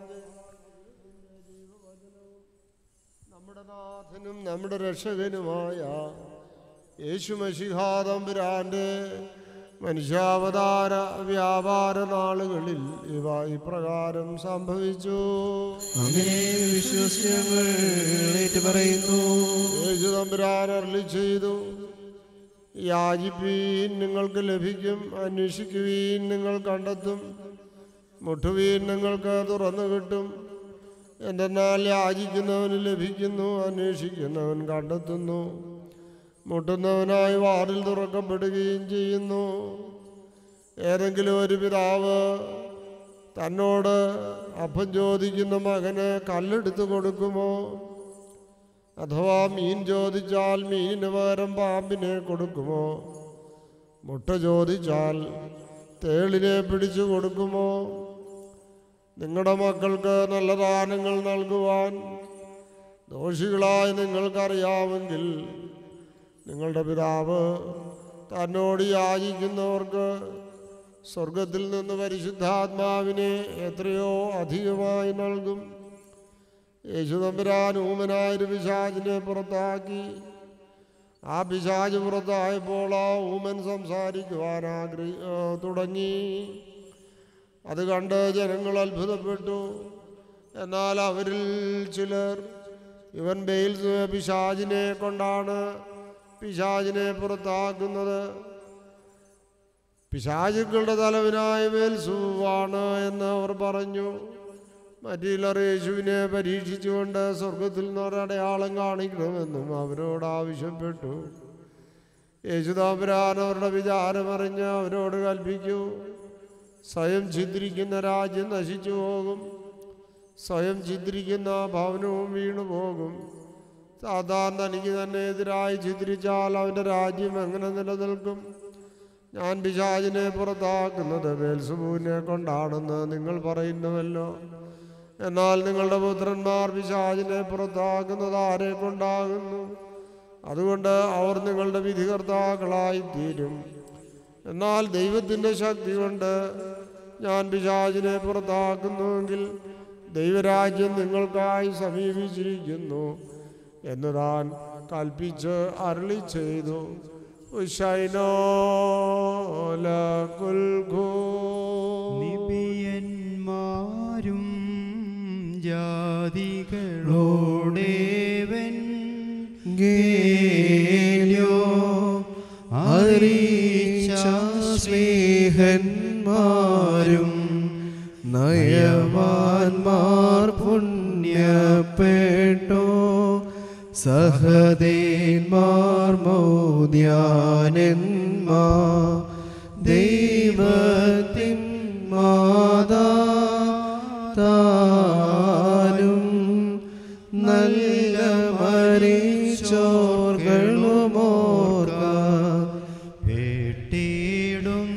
നമ്മുടെ നാഥനും നമ്മുടെ രക്ഷകനുമായ യേശു മഷിഹാദംബുരാന്റെ മനുഷ്യാവതാര വ്യാപാര നാളുകളിൽ ഇവ ഇപ്രകാരം സംഭവിച്ചു അങ്ങനെ വിശ്വസിച്ച് ഞങ്ങൾ ഏറ്റുപറയുന്നു യേശു തമ്പുരാൻ അരുളി ചെയ്തു യാചിപ്പീൻ നിങ്ങൾക്ക് ലഭിക്കും അന്വേഷിക്കുവീൻ നിങ്ങൾ കണ്ടെത്തും മുട്ടുവീൻ നിങ്ങൾക്ക് തുറന്നു കിട്ടും എന്തെന്നാൽ യാചിക്കുന്നവന് ലഭിക്കുന്നു അന്വേഷിക്കുന്നവൻ കണ്ടെത്തുന്നു മുട്ടുന്നവനായി വാതിൽ തുറക്കപ്പെടുകയും ചെയ്യുന്നു ഏതെങ്കിലും ഒരു പിതാവ് തന്നോട് അപ്പം ചോദിക്കുന്ന മകന് കല്ലെടുത്ത് കൊടുക്കുമോ അഥവാ മീൻ ചോദിച്ചാൽ മീനിന് പകരം പാമ്പിനെ കൊടുക്കുമോ മുട്ട ചോദിച്ചാൽ തേളിനെ പിടിച്ചു കൊടുക്കുമോ നിങ്ങളുടെ മക്കൾക്ക് നല്ല ദാനങ്ങൾ നൽകുവാൻ ദോഷികളായി നിങ്ങൾക്കറിയാമെങ്കിൽ നിങ്ങളുടെ പിതാവ് തന്നോട് യാചിക്കുന്നവർക്ക് സ്വർഗത്തിൽ നിന്ന് പരിശുദ്ധാത്മാവിനെ എത്രയോ അധികമായി നൽകും യേശുതമ്പുരാൻ ഊമനായൊരു പിശാചിനെ പുറത്താക്കി ആ പിശാച് പുറത്തായപ്പോൾ ആ ഊമൻ സംസാരിക്കുവാൻ ആഗ്രഹി ആ, തുടങ്ങി അത് കണ്ട് ജനങ്ങൾ അത്ഭുതപ്പെട്ടു എന്നാൽ അവരിൽ ചിലർ ഇവൻ ബെയിൽ പിശാചിനെ കൊണ്ടാണ് പിശാചിനെ പുറത്താക്കുന്നത് പിശാചുക്കളുടെ തലവനായ മേൽസുവാണ് എന്ന് അവർ പറഞ്ഞു മറ്റില്ലർ യേശുവിനെ പരീക്ഷിച്ചുകൊണ്ട് സ്വർഗത്തിൽ നിന്നൊരടയാളം കാണിക്കണമെന്നും അവരോട് ആവശ്യപ്പെട്ടു യേശുദാപുരാൻ അവരുടെ വിചാരമറിഞ്ഞ് അവരോട് കൽപ്പിക്കൂ സ്വയം ഛിദ്രിക്കുന്ന രാജ്യം നശിച്ചു പോകും സ്വയം ഛിദ്രിക്കുന്ന ഭവനവും വീണു പോകും സാധാരണ തനിക്ക് തന്നെ എതിരായി ഛിദ്രിച്ചാൽ അവൻ്റെ രാജ്യം എങ്ങനെ നിലനിൽക്കും ഞാൻ പിശാചിനെ പുറത്താക്കുന്നത് ബേൽസുബുവിനെ കൊണ്ടാണെന്ന് നിങ്ങൾ പറയുന്നുവല്ലോ എന്നാൽ നിങ്ങളുടെ പുത്രന്മാർ പിശാചിനെ പുറത്താക്കുന്നത് ആരെ കൊണ്ടാകുന്നു അതുകൊണ്ട് അവർ നിങ്ങളുടെ വിധികർത്താക്കളായി തീരും എന്നാൽ ദൈവത്തിൻ്റെ ശക്തി കൊണ്ട് ഞാൻ പിശാചിനെ പുറത്താക്കുന്നുവെങ്കിൽ ദൈവരാജ്യം നിങ്ങൾക്കായി സമീപിച്ചിരിക്കുന്നു എന്ന് താൻ കൽപ്പിച്ച് അരളി ചെയ്തു നിബിയന്മാരും ജാതികളോടേവൻ ഗേല്യോ അറിയിച്ച സ്നേഹന്മാരും നയവാൻമാർ പുണ്യപ്പെട്ടോ സഹദേന്മാർ മൗദ്യാനന്മാ ദൈവത്തിൻ മാതാതാനും നല്ല മരിച്ചോർകളുമോർക്ക പേട്ടിയിടും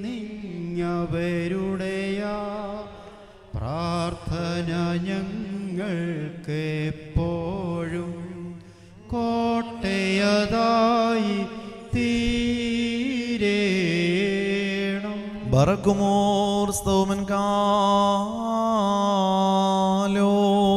നിങ്ങവരുടെയ പ്രാർത്ഥന ഞങ്ങൾക്ക് എപ്പോഴും കോട്ടയതായി തീരേണം ബറക്കുമോർ സ്തോമൻ കാലോ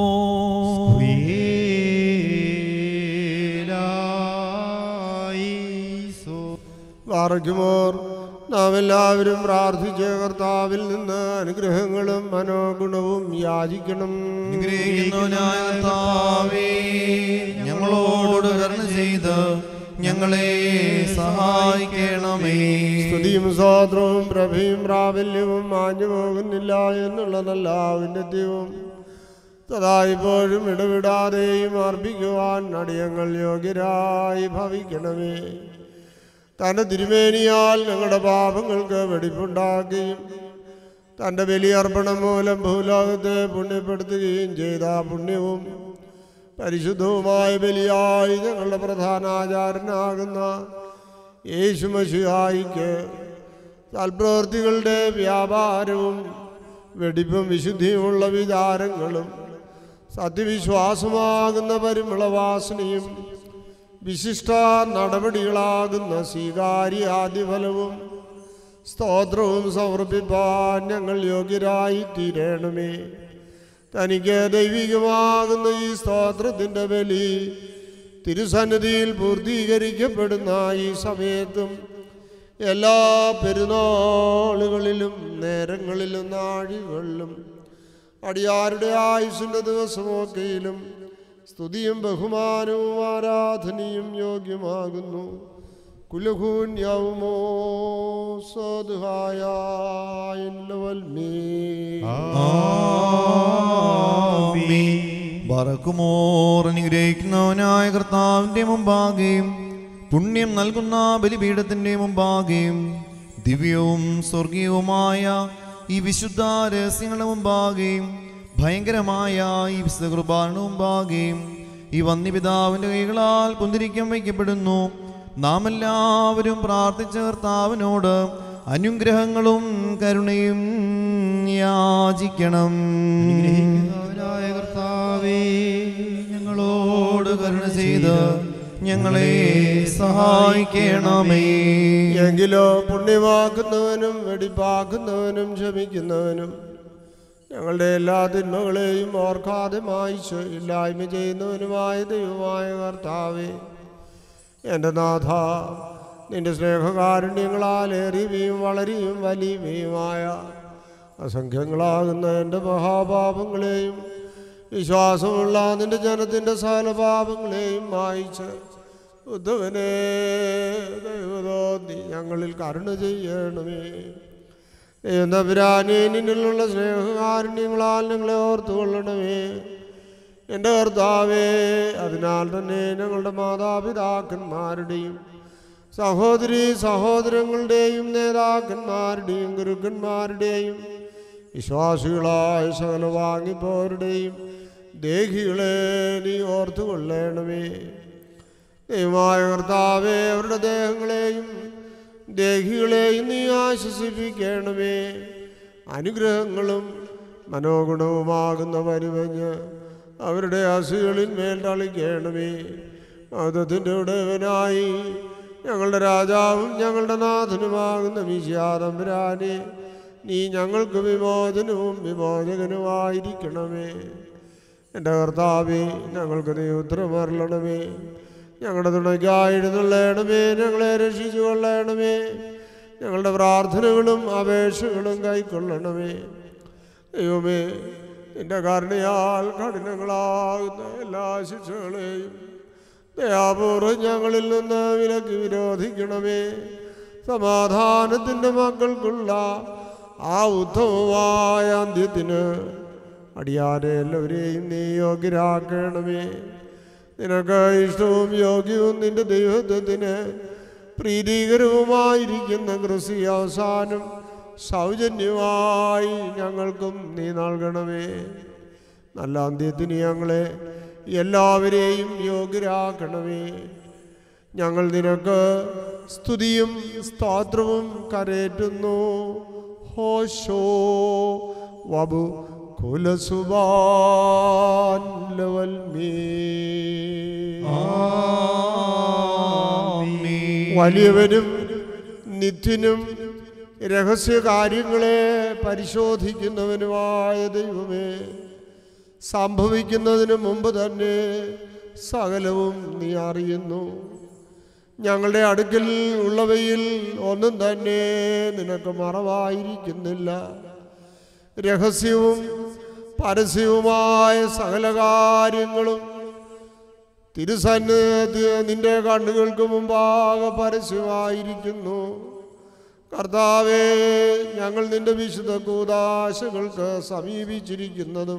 പാറയ്ക്കുമോർ നാം എല്ലാവരും പ്രാർത്ഥിച്ച കർത്താവിൽ നിന്ന് അനുഗ്രഹങ്ങളും മനോഗുണവും യാചിക്കണം അനുഗ്രഹിക്കുന്നവനായ കർത്താവേ, ഞങ്ങളോട് കരുണ ചെയ്ത് ഞങ്ങളെ സഹായിക്കണമേ സ്തുതിയും സ്വാത്രവും പ്രഭയും പ്രാബല്യവും മാഞ്ഞു പോകുന്നില്ല എന്നുള്ളതല്ല ഔന്നത്യവും സദാ ഇപ്പോഴും ഇടവിടാതെയും അർപ്പിക്കുവാൻ അടിയങ്ങൾ യോഗ്യരായി ഭവിക്കണമേ തൻ്റെ തിരുമേനിയാൽ ഞങ്ങളുടെ പാപങ്ങൾക്ക് വെടിപ്പുണ്ടാക്കുകയും തൻ്റെ ബലിയർപ്പണം മൂലം ഭൂലോകത്തെ പുണ്യപ്പെടുത്തുകയും ചെയ്ത ആ പുണ്യവും പരിശുദ്ധവുമായ ബലിയായി ഞങ്ങളുടെ പ്രധാനാചാരനാകുന്ന യേശുമശിഹായിക്ക് സൽപ്രവൃത്തികളുടെ വ്യാപാരവും വെടിപ്പും വിശുദ്ധിയുമുള്ള വിചാരങ്ങളും സത്യവിശ്വാസമാകുന്ന പരിമളവാസനയും വിശിഷ്ട നടപടികളാകുന്ന സ്വീകാര്യ ആദ്യഫലവും സ്തോത്രവും സമർപ്പിപ്പാൻ ഞങ്ങൾ യോഗ്യരായി തീരണമേ തനിക്ക് ദൈവികമാകുന്ന ഈ സ്തോത്രത്തിൻ്റെ ബലി തിരുസന്നിധിയിൽ പൂർത്തീകരിക്കപ്പെടുന്ന ഈ സമയത്തും എല്ലാ പെരുന്നാളുകളിലും നേരങ്ങളിലും നാഴികളിലും അടിയാരുടെ ആയുസിൻ്റെ ദിവസമൊക്കെയിലും സ്തുതിയും ബഹുമാനവും ആരാധനയും യോഗ്യമാകുന്നു കുലഹൂന്യവുമോ സോദുഹായ ബറക്കുമോർ അനുഗ്രഹിക്കുന്നവനായ കർത്താവിന്റെ മുമ്പാകെയും പുണ്യം നൽകുന്ന ബലിപീഠത്തിന്റെ മുമ്പാകെയും ദിവ്യവും സ്വർഗീയവുമായ ഈ വിശുദ്ധ രഹസ്യങ്ങളുടെ മുമ്പാകെയും ഭയങ്കരമായ ഈ വിശുദ്ധ കുർബാന മുമ്പാകെയും ഈ വന്യപിതാവിന്റെ കൈകളാൽ പുന്തിരിക്കം വയ്ക്കപ്പെടുന്നു നാം എല്ലാവരും പ്രാർത്ഥിച്ച കർത്താവിനോട് അനുഗ്രഹങ്ങളും കരുണയും യാചിക്കണം അനുഗ്രഹിക്കുന്നവനായ കർത്താവേ ഞങ്ങളോട് കരുണ ചെയ്ത് ഞങ്ങളെ സഹായിക്കണമേ എങ്കിലോ പുണ്യമാക്കുന്നവനും വെടിപ്പാക്കുന്നവനും ക്ഷമിക്കുന്നവനും ഞങ്ങളുടെ എല്ലാ തിന്മകളെയും ഓർക്കാതെ മായിച്ച് ഇല്ലായ്മ ചെയ്യുന്നവനുമായ ദൈവമായ കർത്താവേ എൻ്റെ നാഥ നിന്റെ സ്നേഹകാരുണ്യങ്ങളാൽ ഏറിയവയും വളരെയും വലിയവയുമായ അസംഖ്യങ്ങളാകുന്ന എൻ്റെ മഹാപാപങ്ങളെയും വിശ്വാസമുള്ള നിന്റെ ജനത്തിൻ്റെ സകല പാപങ്ങളെയും മായിച്ച് ഉദ്ധവനെ ദൈവതോന്നി ഞങ്ങളിൽ കരുണ ചെയ്യണമേ ദൈവനപുരാനെ നിന്നിലുള്ള സ്നേഹകാരുണ്യങ്ങളാൽ ഞങ്ങളെ ഓർത്തുകൊള്ളണമേ എൻ്റെ കർത്താവേ അതിനാൽ തന്നെ ഞങ്ങളുടെ മാതാപിതാക്കന്മാരുടെയും സഹോദരി സഹോദരങ്ങളുടെയും നേതാക്കന്മാരുടെയും ഗുരുക്കന്മാരുടെയും വിശ്വാസികളായ സകല വാങ്ങിപ്പോരുടെയും ദേഹികളെ നീ ഓർത്തുകൊള്ളണമേ ദൈവമായ കർത്താവേ അവരുടെ ദേഹങ്ങളെയും ദേഹികളെയും നീ ആശ്വസിപ്പിക്കണമേ അനുഗ്രഹങ്ങളും മനോഗുണവുമാകുന്ന പരിവഞ്ഞ് അവരുടെ അസുകളിൽ മേൽ തളിക്കണമേ മതത്തിൻ്റെ ഉടയവനായി ഞങ്ങളുടെ രാജാവും ഞങ്ങളുടെ നാഥനുമാകുന്ന വിശ്യാതമ്പുരാനെ നീ ഞങ്ങൾക്ക് വിമോചനവും വിമോചകനുമായിരിക്കണമേ എൻ്റെ കർത്താവേ ഞങ്ങൾക്ക് നീ ഉത്തരമരളണമേ ഞങ്ങളുടെ തുണയ്ക്കായി എഴുന്നള്ളണമേ ഞങ്ങളെ രക്ഷിച്ചു കൊള്ളണമേ ഞങ്ങളുടെ പ്രാർത്ഥനകളും അപേക്ഷകളും കൈക്കൊള്ളണമേ ദൈവമേ നിന്റെ കരുണയാൽ കഠിനങ്ങളാകുന്ന എല്ലാ ശിക്ഷകളെയും ദയാപൂർവ്വം ഞങ്ങളിൽ നിന്ന് വിലക്ക് വിരോധിക്കണമേ സമാധാനത്തിൻ്റെ മക്കൾക്കുള്ള ആ ഉത്തമമായ അന്ത്യത്തിന് അടിയാരെ എല്ലാവരെയും നീ യോഗ്യരാക്കണമേ നിനക്ക് ഇഷ്ടവും യോഗ്യവും നിന്റെ ദൈവത്വത്തിന് പ്രീതികരവുമായിരിക്കുന്ന കൃഷി അവസാനം സൗജന്യമായി ഞങ്ങൾക്കും നീ നൽകണമേ നല്ല അന്ത്യത്തിന് ഞങ്ങളെ എല്ലാവരെയും യോഗ്യരാക്കണമേ ഞങ്ങൾ നിനക്ക് സ്തുതിയും സ്തോത്രവും കരേറ്റുന്നു ഹോശോ വബു കുലസുബാൻ ലവൽ വലിയവനും നിത്യനും രഹസ്യകാര്യങ്ങളെ പരിശോധിക്കുന്നവനുമായ ദൈവമേ സംഭവിക്കുന്നതിന് മുമ്പ് തന്നെ സകലവും നീ അറിയുന്നു ഞങ്ങളുടെ അടുക്കൽ ഉള്ളവയിൽ ഒന്നും തന്നെ നിനക്ക് മറവായിരിക്കുന്നില്ല രഹസ്യവും പരസ്യവുമായ സകല കാര്യങ്ങളും തിരുസന്നിധി നിന്റെ കണ്ണുകൾക്ക് മുമ്പാകെ പരസ്യമായിരിക്കുന്നു കർത്താവേ ഞങ്ങൾ നിന്റെ വിശുദ്ധ കൂതാശകൾക്ക് സമീപിച്ചിരിക്കുന്നതും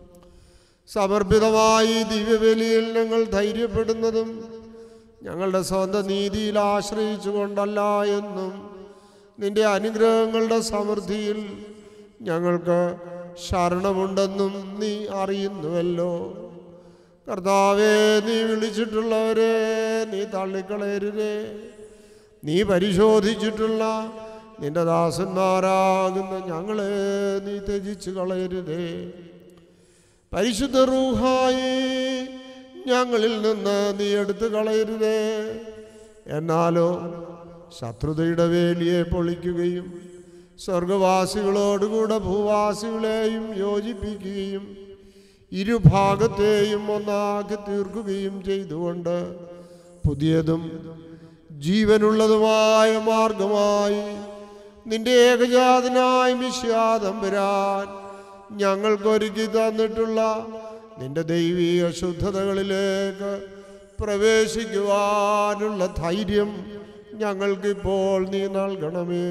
സമർപ്പിതമായി ദിവ്യബലിയിൽ ഞങ്ങൾ ധൈര്യപ്പെടുന്നതും ഞങ്ങളുടെ സ്വന്തം നീതിയിൽ ആശ്രയിച്ചുകൊണ്ടല്ല എന്നും നിന്റെ അനുഗ്രഹങ്ങളുടെ സമൃദ്ധിയിൽ ഞങ്ങൾക്ക് ശരണമുണ്ടെന്നും നീ അറിയുന്നുവല്ലോ കർത്താവേ നീ വിളിച്ചിട്ടുള്ളവരെ നീ തള്ളിക്കളയരുതേ നീ പരിശോധിച്ചിട്ടുള്ള നിന്റെ ദാസന്മാരാകുന്ന ഞങ്ങളെ നീ ത്യജിച്ചു കളയരുതേ പരിശുദ്ധ റൂഹായി ഞങ്ങളിൽ നിന്ന് നീ എടുത്തു കളയരുതേ എന്നാലോ ശത്രുതയുടെ വേലിയെ പൊളിക്കുകയും സ്വർഗവാസികളോടുകൂടെ ഭൂവാസികളെയും യോജിപ്പിക്കുകയും ഇരുഭാഗത്തെയും ഒന്നാക്കി തീർക്കുകയും ചെയ്തുകൊണ്ട് പുതിയതും ജീവനുള്ളതുമായ മാർഗമായി നിന്റെ ഏകജാതനായ മിശ്യാദം വരാൻ ഞങ്ങൾക്കൊരുക്കി തന്നിട്ടുള്ള നിന്റെ ദൈവീക ശുദ്ധതകളിലേക്ക് പ്രവേശിക്കുവാനുള്ള ധൈര്യം ഞങ്ങൾക്കിപ്പോൾ നീ നൽകണമേ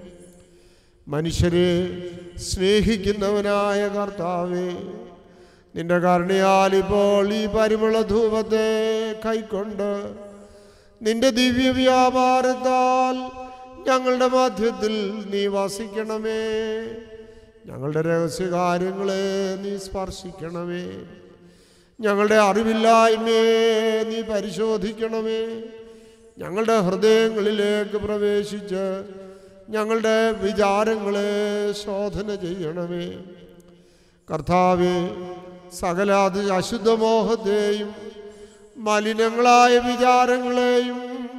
മനുഷ്യരെ സ്നേഹിക്കുന്നവനായ കർത്താവേ നിന്റെ കരുണയാൽ ഇപ്പോൾ ഈ പരിമള ധൂപത്തെ കൈക്കൊണ്ട് നിന്റെ ദിവ്യ വ്യാപാരത്താൽ ഞങ്ങളുടെ മധ്യത്തിൽ നീ വസിക്കണമേ ഞങ്ങളുടെ രഹസ്യകാര്യങ്ങളെ നീ സ്പർശിക്കണമേ ഞങ്ങളുടെ അറിവില്ലായ്മയെ നീ പരിശോധിക്കണമേ ഞങ്ങളുടെ ഹൃദയങ്ങളിലേക്ക് പ്രവേശിച്ച് ഞങ്ങളുടെ വിചാരങ്ങളെ ശോധന ചെയ്യണമേ കർത്താവെ സകല അത് അശുദ്ധമോഹത്തെയും മലിനങ്ങളായ വിചാരങ്ങളെയും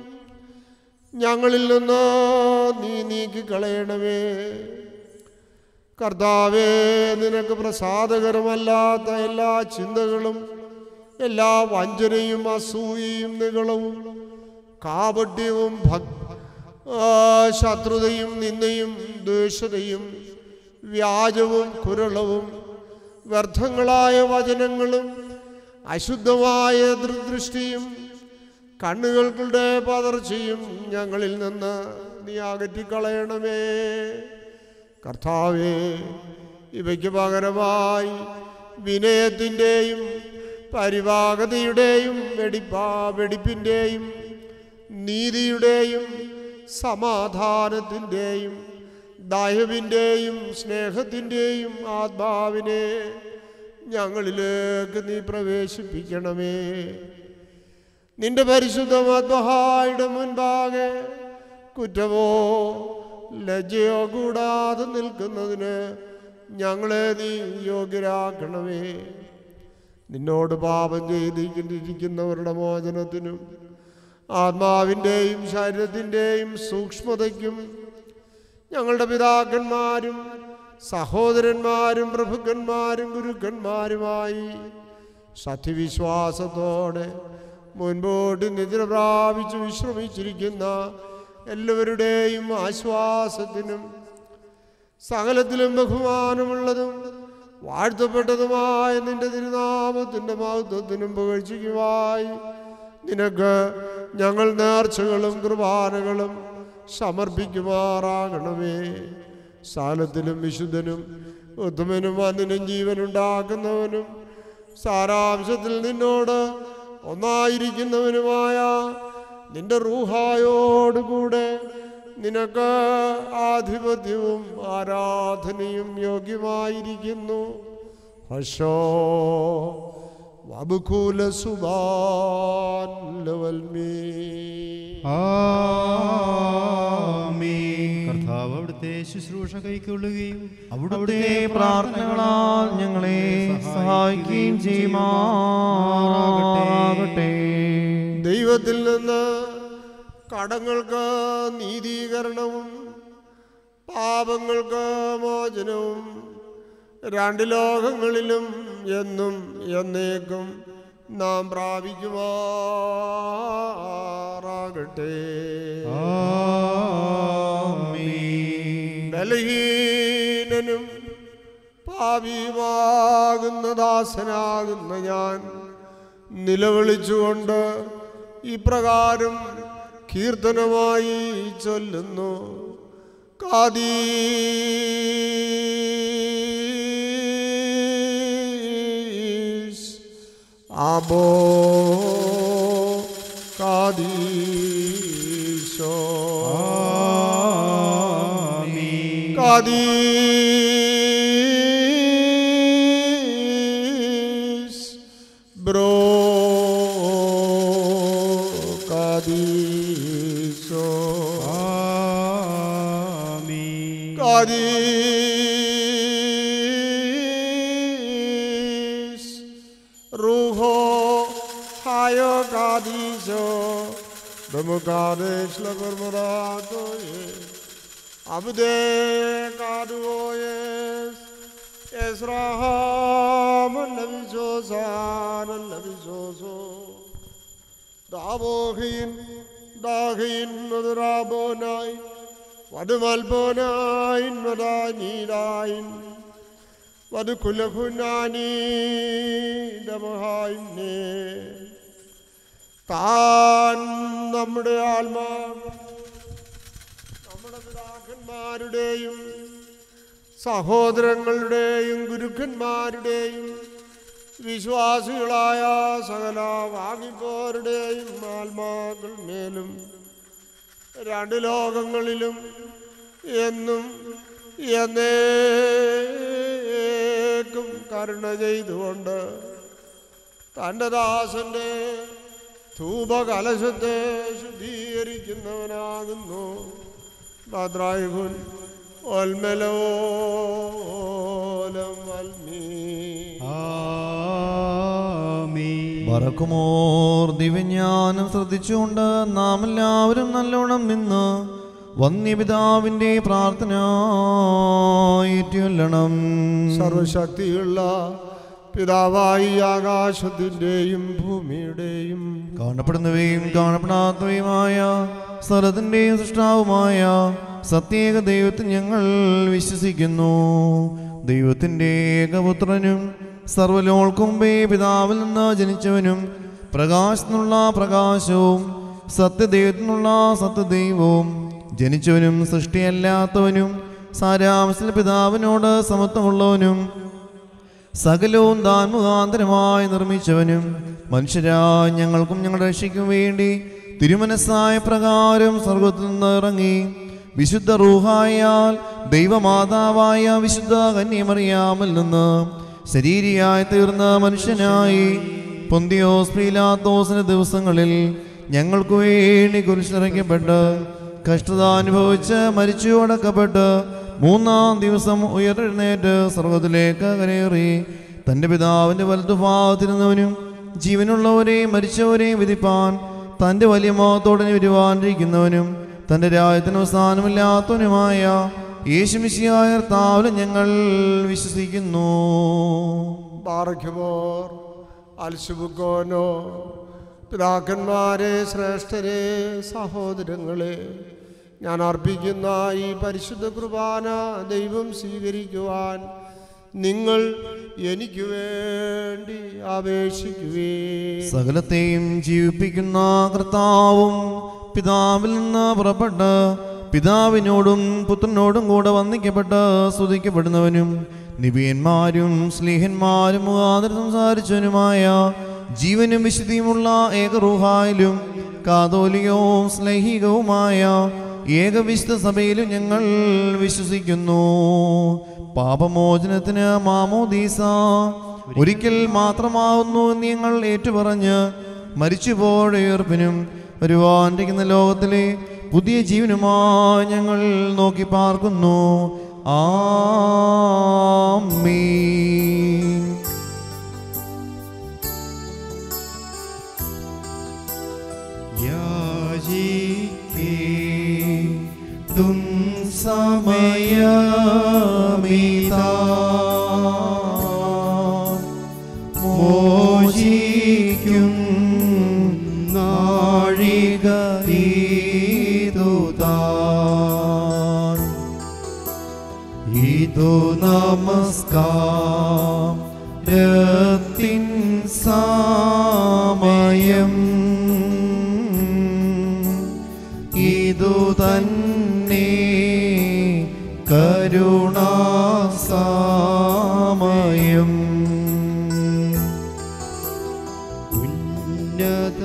ഞങ്ങളിൽ നിന്ന് നീ നീക്കിക്കളയണമേ കർത്താവേ നിനക്ക് പ്രസാദകരമല്ലാത്ത എല്ലാ ചിന്തകളും എല്ലാ വഞ്ചനയും അസൂയയും നികളവും കാപട്യവും ഭക് ആ, ശത്രുതയും നിന്ദയും ദ്വേഷതയും വ്യാജവും കുരളവും വ്യർത്ഥങ്ങളായ വചനങ്ങളും അശുദ്ധമായ ദൃഷ്ടിയും കണ്ണുകളുടെ പതർച്ചയും ഞങ്ങളിൽ നിന്ന് നീ അകറ്റിക്കളയണമേ കർത്താവേ ഇവയ്ക്ക് പകരമായി വിനയത്തിൻ്റെയും പരിവാഹതയുടെയും വെടിപ്പാ വെടിപ്പിൻ്റെയും നീതിയുടെയും സമാധാനത്തിൻ്റെയും ദയവിൻ്റെയും സ്നേഹത്തിൻ്റെയും ആത്മാവിനെ ഞങ്ങളിലേക്ക് നീ പ്രവേശിപ്പിക്കണമേ നിന്റെ പരിശുദ്ധമാത്മഹായുടെ മുൻപാകെ കുറ്റമോ ലജ്ജയോ കൂടാതെ നിൽക്കുന്നതിന് ഞങ്ങളെ നീ യോഗ്യരാക്കണമേ നിന്നോട് പാപം ചെയ്തിരിക്കുന്നവരുടെ മോചനത്തിനും ആത്മാവിൻ്റെയും ശരീരത്തിൻ്റെയും സൂക്ഷ്മതയ്ക്കും ഞങ്ങളുടെ പിതാക്കന്മാരും സഹോദരന്മാരും പ്രഭുക്കന്മാരും ഗുരുക്കന്മാരുമായി സത്യവിശ്വാസത്തോടെ മുൻപോട്ട് നിദ്ര പ്രാപിച്ച് വിശ്രമിച്ചിരിക്കുന്ന എല്ലാവരുടെയും ആശ്വാസത്തിനും സകലത്തിലും ബഹുമാനമുള്ളതും വാഴ്ത്തപ്പെട്ടതുമായ നിന്റെ തിരുനാമത്തിൻ്റെ മഹത്വത്തിനും പുകഴ്ചയ്ക്കുമായി നിനക്ക് ഞങ്ങൾ നേർച്ചകളും കുർബാനകളും സമർപ്പിക്കുമാറാകണമേ സാലത്തിലും വിശുദ്ധനും ഉത്തമനും അതിനും ജീവനുണ്ടാക്കുന്നവനും സാരാംശത്തിൽ നിന്നോട് ഒന്നായിരിക്കുന്നവനുമായ നിന്റെ റൂഹായോടുകൂടെ നിനക്ക് ആധിപത്യവും ആരാധനയും യോഗ്യമായിരിക്കുന്നു ഹശോ വബുകൂല സുബാൻ ലവൽമീ കർത്താവ് അവിടുത്തെ ശുശ്രൂഷ കൈക്കൊള്ളുകയും അവിടുത്തെ പ്രാർത്ഥനകളാൽ ഞങ്ങളെ സഹായിക്കുകയും ചെയ്യുമാറാകട്ടെ ദൈവത്തിൽ നിന്ന് കടങ്ങൾക്ക് നീതീകരണവും പാപങ്ങൾക്ക് മോചനവും രണ്ട് ലോകങ്ങളിലും എന്നും എന്നേക്കും നാം പ്രാപിക്കുമാറാകട്ടെ ബലഹീനനും പാപിയുമാകുന്ന ദാസനാകുന്ന ഞാൻ നിലവിളിച്ചുകൊണ്ട് ഇപ്രകാരം കീർത്തനമായി ചൊല്ലുന്നു കാദീസ് അബോ കാദീശോ കാദീസ് ബ്രോ കാദീശോ കാദീസ് റൂഹോ ഹായോ കാദീശോ ബമുകാദേശ് ലബർമറാത്തോയേ അബ്ദേ കാദുവോയേസ് എസ്രാഹാമല്ലവിശോസാനല്ലവിശോസോ ദാവോഹീൻ ദാഹീൻ മധുരാബോനായി വധുമൽബോനായിൻ വദാനീരായിൻ വധുകുലഹുനാനീ ദമഹായിന്നേ താൻ നമ്മുടെ ആത്മാവ് നമ്മുടെ പിതാക്കന്മാരുടെയും സഹോദരങ്ങളുടെയും ഗുരുക്കന്മാരുടെയും വിശ്വാസികളായ സകല വാങ്ങിപ്പോരുടെയും ആത്മാക്കൾ മേലും രണ്ട് ലോകങ്ങളിലും എന്നും എന്നേക്കും കരുണ ചെയ്തുകൊണ്ട് തൻ്റെ ദാസന്റെ ധൂപകലശത്തെ ശുദ്ധീകരിക്കുന്നവനാകുന്നു ഭദ്രായുകുൻ ഒൽമലോലം വൽമീ മറക്കുമോർ ദിവ്യജ്ഞാനം ശ്രദ്ധിച്ചുകൊണ്ട് നാം എല്ലാവരും നല്ലോണം നിന്ന് വന്യപിതാവിന്റെ പ്രാർത്ഥന ഏറ്റുകൊള്ളണം സർവശക്തിയുള്ള പിതാവായി ആകാശത്തിൻ്റെയും ഭൂമിയുടെയും കാണപ്പെടുന്നവയും കാണപ്പെടാത്തവയുമായ സ്ഥലത്തിൻ്റെയും സൃഷ്ടാവുമായ സത്യേക ദൈവത്തിൽ ഞങ്ങൾ വിശ്വസിക്കുന്നു ദൈവത്തിൻ്റെ ഏകപുത്രനും സർവലോകൾക്കും മുമ്പേ പിതാവിൽ നിന്ന് ജനിച്ചവനും പ്രകാശത്തിനുള്ള പ്രകാശവും സത്യദൈവത്തിനുള്ള സത്യദൈവവും ജനിച്ചവനും സൃഷ്ടിയല്ലാത്തവനും സാരാംശത്തിൽ പിതാവിനോട് സമത്വമുള്ളവനും സകലവും താൻ മുഖാന്തരമായി നിർമ്മിച്ചവനും മനുഷ്യരായ ഞങ്ങൾക്കും ഞങ്ങളുടെ രക്ഷയ്ക്കും വേണ്ടി തിരുമനസ്സായ പ്രകാരം സ്വർഗത്തിൽ നിന്ന് ഇറങ്ങി വിശുദ്ധ റൂഹായാൽ ദൈവമാതാവായ വിശുദ്ധ കന്യമറിയാമിൽ നിന്ന് ശരീരിയായി തീർന്ന മനുഷ്യനായി പൊന്തിയോസ് പീലാത്തോസിന്റെ ദിവസങ്ങളിൽ ഞങ്ങൾക്ക് വേണ്ടി കുരിശിറക്കപ്പെട്ട് കഷ്ടത അനുഭവിച്ച് മരിച്ചു അടക്കപ്പെട്ട് മൂന്നാം ദിവസം ഉയർന്നെഴുന്നേറ്റ് സ്വർഗത്തിലേക്ക് കരയേറി തൻ്റെ പിതാവിൻ്റെ വലതുഭാഗത്തിരുന്നവനും ജീവനുള്ളവരെയും മരിച്ചവരെയും വിധിപ്പാൻ തൻ്റെ വലിയ മോഹത്തോടെ വരുവാനിരിക്കുന്നവനും തൻ്റെ രാജ്യത്തിന് അവസാനമില്ലാത്തവനുമായ യേശുമിശിയായ കർത്താവിൽ ഞങ്ങൾ വിശ്വസിക്കുന്നു ബാറയ്ക്കുമോർ അൽശുബുക്കോനോ പിതാക്കന്മാരെ ശ്രേഷ്ഠരെ സഹോദരങ്ങളെ ഞാൻ അർപ്പിക്കുന്ന ഈ പരിശുദ്ധ കുർബാന ദൈവം സ്വീകരിക്കുവാൻ നിങ്ങൾ എനിക്ക് വേണ്ടി അപേക്ഷിക്കുവേ സകലത്തെയും ജീവിപ്പിക്കുന്ന കർത്താവും പിതാവിൽ നിന്ന് പുറപ്പെട്ട് പിതാവിനോടും പുത്രനോടും കൂടെ വന്ദിക്കപ്പെട്ട് സ്തുതിക്കപ്പെടുന്നവനും നിബിയന്മാരും സ്ലീഹന്മാരും മുഖാന്തരം സംസാരിച്ചവനുമായ ജീവനും വിശുദ്ധിയുമുള്ള ഏകറൂഹായിലും കാതോലികവും സ്ലൈഹികവുമായ ഏകവിശുദ്ധ സഭയിലും ഞങ്ങൾ വിശ്വസിക്കുന്നു പാപമോചനത്തിന് മാമോദീസ ഒരിക്കൽ മാത്രമാവുന്നു എന്ന് ഞങ്ങൾ ഏറ്റുപറഞ്ഞ് മരിച്ചുപോയ ഉയർപ്പിനും വരുവാനിരിക്കുന്ന ലോകത്തിലെ പുതിയ ജീവനുമായി ഞങ്ങൾ നോക്കി പാർക്കുന്നു ആമീൻ യാചിക്കേണ്ടും സമയമിതാ മോചിക്കും നാഴിക ഇതുതാൻ ഇതു നമസ്കാരത്തിൻ സമയം ഇതു തന്നെ കരുണാസമയം ഉന്നത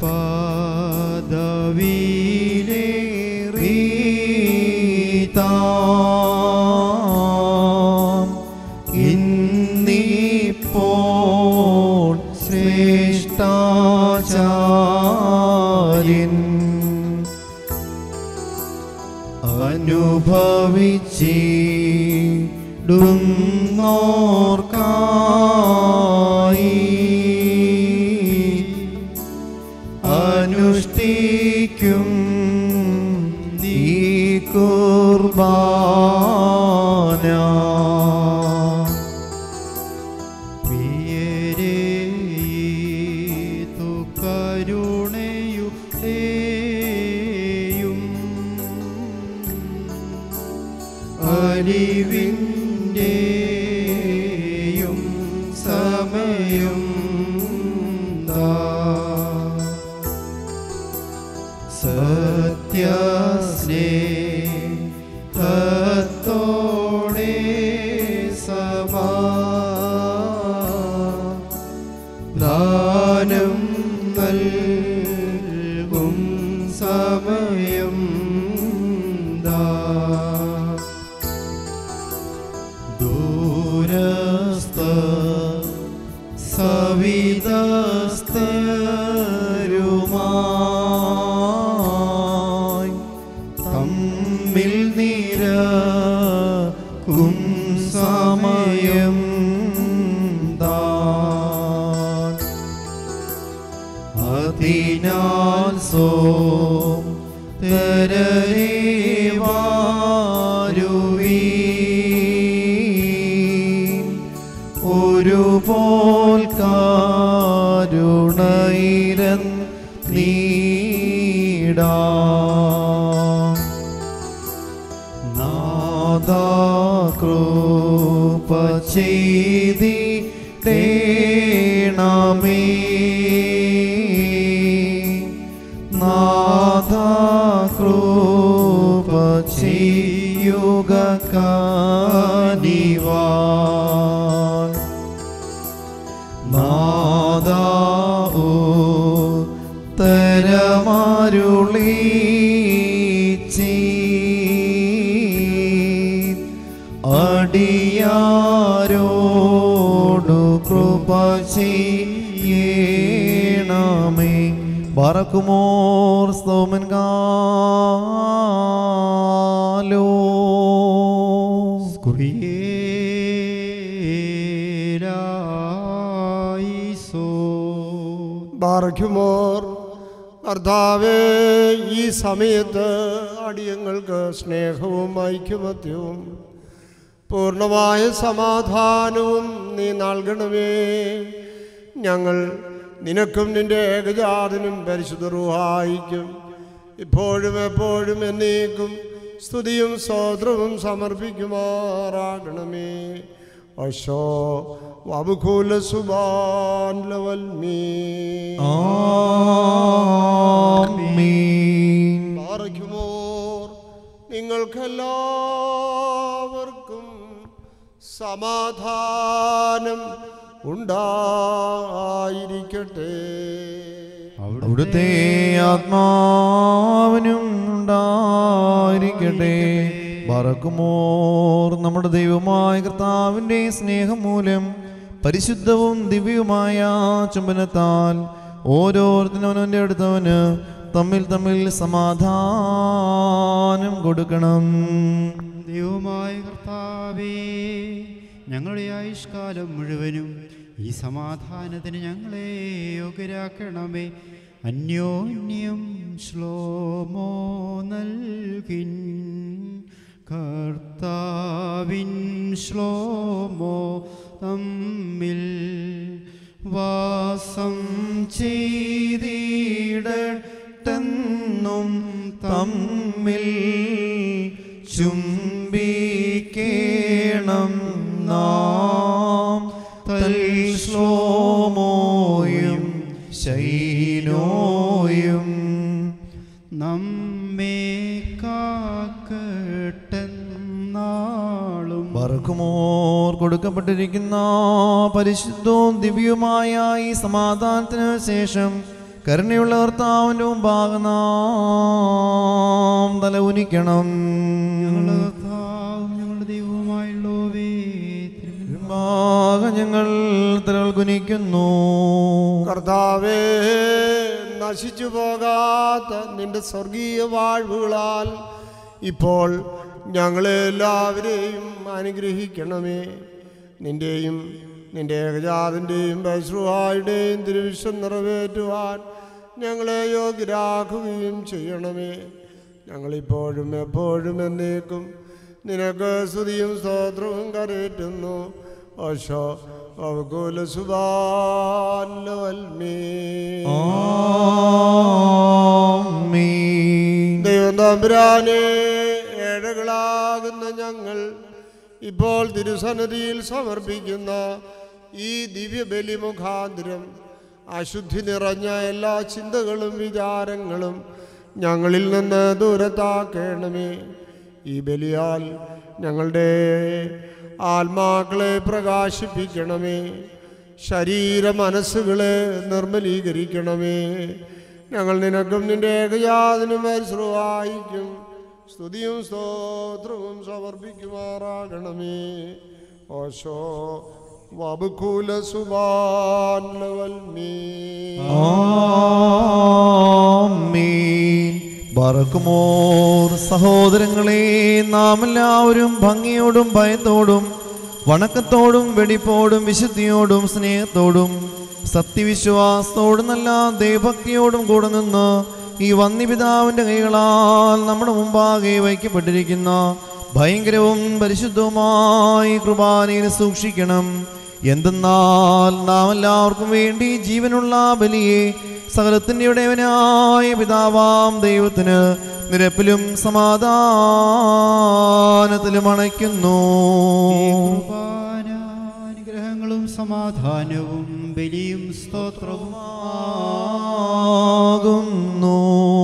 പദവിയിലേറിതാം ഇന്നിപ്പോൾ ശ്രേഷ്ഠാചാര്യൻ അനുഭവിച്ചിടുന്നോർക്കായി അനുഷ്ഠിക്കും നീ കുർബാന പ്രിയരേതു കരുണയുടെയും അലിവിൻ്റെയും സമയം ദാ സത്യസ്നേഹത്തോടെ സമാധാനം നൽകും സമയം ദാ ദൂരസ്ഥ സവിതസ്ഥരുമായി തമ്മിൽ നിരക്കും സമയം താൻ അതിനാൽ സോ ഒരു പോൽ കാരുണൈരൻ നീടാ നാദാ കൃപ ചെയ്തി തേണമേ നാദാ കൃപ ചെയ്യുക കാനിവാൻ നാദാ ഓ തരമാരുളി അടിയാരോടു കൃപ ചെയ്യണമേ ബറക്കുമോർ സ്തോമൻ കാലോ ബാറയ്ക്കുമോർ കർത്താവേ ഈ സമയത്ത് അടിയങ്ങൾക്ക് സ്നേഹവും ഐക്യമത്യവും പൂർണ്ണമായ സമാധാനവും നീ നൽകണമേ ഞങ്ങൾ നിനക്കും നിന്റെ ഏകജാതനും പരിശുദ്ധ റൂഹായിക്കും ഇപ്പോഴും എപ്പോഴും എന്നേക്കും സ്തുതിയും സ്തോത്രവും സമർപ്പിക്കുമാറാകണമേ അശോ വബുകൂല സുബാൻ ലവൽ മീ പാറയ്ക്കുമോർ നിങ്ങൾക്കെല്ലാവർക്കും സമാധാനം ഉണ്ടായിരിക്കട്ടെ അവിടുത്തെ ആത്മാവിനും ഉണ്ടായിരിക്കട്ടെ പറക്കുമോർ നമ്മുടെ ദൈവമായ കർത്താവിൻ്റെ സ്നേഹം മൂലം പരിശുദ്ധവും ദിവ്യവുമായ ചുംബനത്താൽ ഓരോരുത്തരവനവൻ്റെ അടുത്തവന് തമ്മിൽ തമ്മിൽ സമാധാനം കൊടുക്കണം ദൈവമായ കർത്താവേ ഞങ്ങളുടെ ആയുഷ്കാലം മുഴുവനും ഈ സമാധാനത്തിന് ഞങ്ങളെ യോഗ്യരാക്കണമേ അന്യോന്യം ശ്ലോമോ നൽകിൻ കർത്താവിൻ ശ്ലോമോ തമ്മിൽ വാസം ചെയ്തിടട്ടെന്നും തമ്മിൽ ചുംബിക്കേണം നാം തൽശ്ലോമോയും ശൈനോയും നമ്മെ കാക്കട്ടെന്നാളും പറക്കുമോർ കൊടുക്കപ്പെട്ടിരിക്കുന്ന പരിശുദ്ധവും ദിവ്യവുമായ ഈ സമാധാനത്തിന് ശേഷം കരുണയുള്ള കർത്താവിൻ്റെ മുമ്പാകെ നാം തല ഉനിക്കണം ഞങ്ങളുടെ കർത്താവും ഞങ്ങളുടെ ദൈവവുമായുള്ളവേ മുമ്പാകെ ഞങ്ങൾ തലകൾ കുനിക്കുന്നു കർത്താവേ നശിച്ചു പോകാത്ത നിന്റെ സ്വർഗീയ വാഴ്വുകളാൽ ഇപ്പോൾ ഞങ്ങളെ എല്ലാവരെയും അനുഗ്രഹിക്കണമേ നിന്റെയും നിന്റെ ഏകജാതിൻ്റെയും വൈശ്രുവായുടെയും തിരുവിശ്വം നിറവേറ്റുവാൻ ഞങ്ങളെ യോഗ്യരാക്കുകയും ചെയ്യണമേ ഞങ്ങളിപ്പോഴും എപ്പോഴും എന്നേക്കും നിനക്ക് സ്തുതിയും സ്തോത്രവും കരേറ്റുന്നു ഓശോ അവകുല സുബാൽമേ ദൈവം തമ്പുരാനെ ഏഴകളാകുന്ന ഞങ്ങൾ ഇപ്പോൾ തിരുസന്നിധിയിൽ സമർപ്പിക്കുന്ന ഈ ദിവ്യബലി മുഖാന്തരം അശുദ്ധി നിറഞ്ഞ എല്ലാ ചിന്തകളും വിചാരങ്ങളും ഞങ്ങളിൽ നിന്ന് ദൂരത്താക്കേണമേ ഈ ബലിയാൽ ഞങ്ങളുടെ ആത്മാക്കളെ പ്രകാശിപ്പിക്കണമേ ശരീര മനസ്സുകളെ നിർമ്മലീകരിക്കണമേ ഞങ്ങൾ നിനക്കും നിന്റെ ഏകജാതനും പരിശ്രവായിക്കും സ്തുതിയും സ്തോത്രവും സമർപ്പിക്കുമാറാകണമേ ഓശോ വബുകൂല സുബാൻ ലവൽമീ ആമീൻ ബറക്കുമോർ സഹോദരങ്ങളെ നാം എല്ലാവരും ഭംഗിയോടും ഭയത്തോടും വണക്കത്തോടും വെടിപ്പോടും വിശുദ്ധിയോടും സ്നേഹത്തോടും സത്യവിശ്വാസത്തോടും നല്ല ദൈവഭക്തിയോടും കൂടെ നിന്ന് ഈ വന്യപിതാവിൻ്റെ കൈകളാൽ നമ്മുടെ മുമ്പാകെ വയ്ക്കപ്പെട്ടിരിക്കുന്ന ഭയങ്കരവും പരിശുദ്ധവുമായ ഈ കുർബാനയിൽ സൂക്ഷിക്കണം എന്തെന്നാൽ നാം എല്ലാവർക്കും വേണ്ടി ജീവനുള്ള ബലിയെ സകലത്തിൻ്റെ ഉടയവനായ പിതാവാം ദൈവത്തിന് നിരപ്പിലും സമാധാനത്തിലും അണയ്ക്കുന്നു അനുഗ്രഹങ്ങളും സമാധാനവും ബലിയും സ്തോത്രവും ആകുന്നു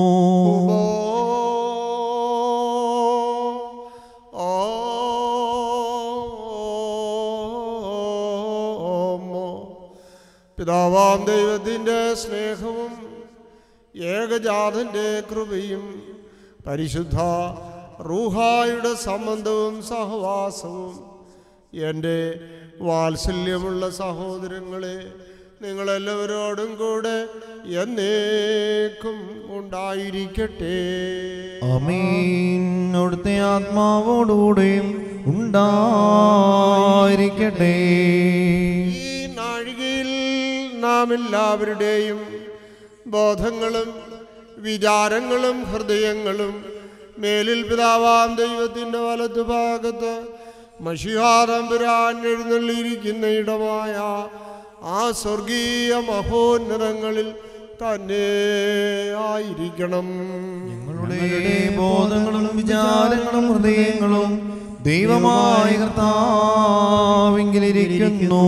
പിതാവാം ദൈവത്തിൻ്റെ സ്നേഹവും ഏകജാതൻ്റെ കൃപയും പരിശുദ്ധ റൂഹായുടെ സംബന്ധവും സഹവാസവും എൻ്റെ വാത്സല്യമുള്ള സഹോദരങ്ങളെ നിങ്ങളെല്ലാവരോടും കൂടെ എന്നേക്കും ഉണ്ടായിരിക്കട്ടെ അമീൻ അവിടുത്തെ ആത്മാവോടുകൂടെയും ഉണ്ടായിരിക്കട്ടെ ഈ നാഴികയിൽ നാം എല്ലാവരുടെയും ബോധങ്ങളും വിചാരങ്ങളും ഹൃദയങ്ങളും മേലിൽ പിതാവാം ദൈവത്തിൻ്റെ വലതു ഭാഗത്ത് മഷിഹാറമ്പുരാൻ എഴുന്നള്ളിയിരിക്കുന്ന ഇടമായ ആ സ്വർഗീയ മഹോന്നതങ്ങളിൽ തന്നെ ആയിരിക്കണം ഞങ്ങളുടെ ബോധങ്ങളും വിചാരങ്ങളും ഹൃദയങ്ങളും ദൈവമായ കർത്താവിങ്കിലിരിക്കുന്നു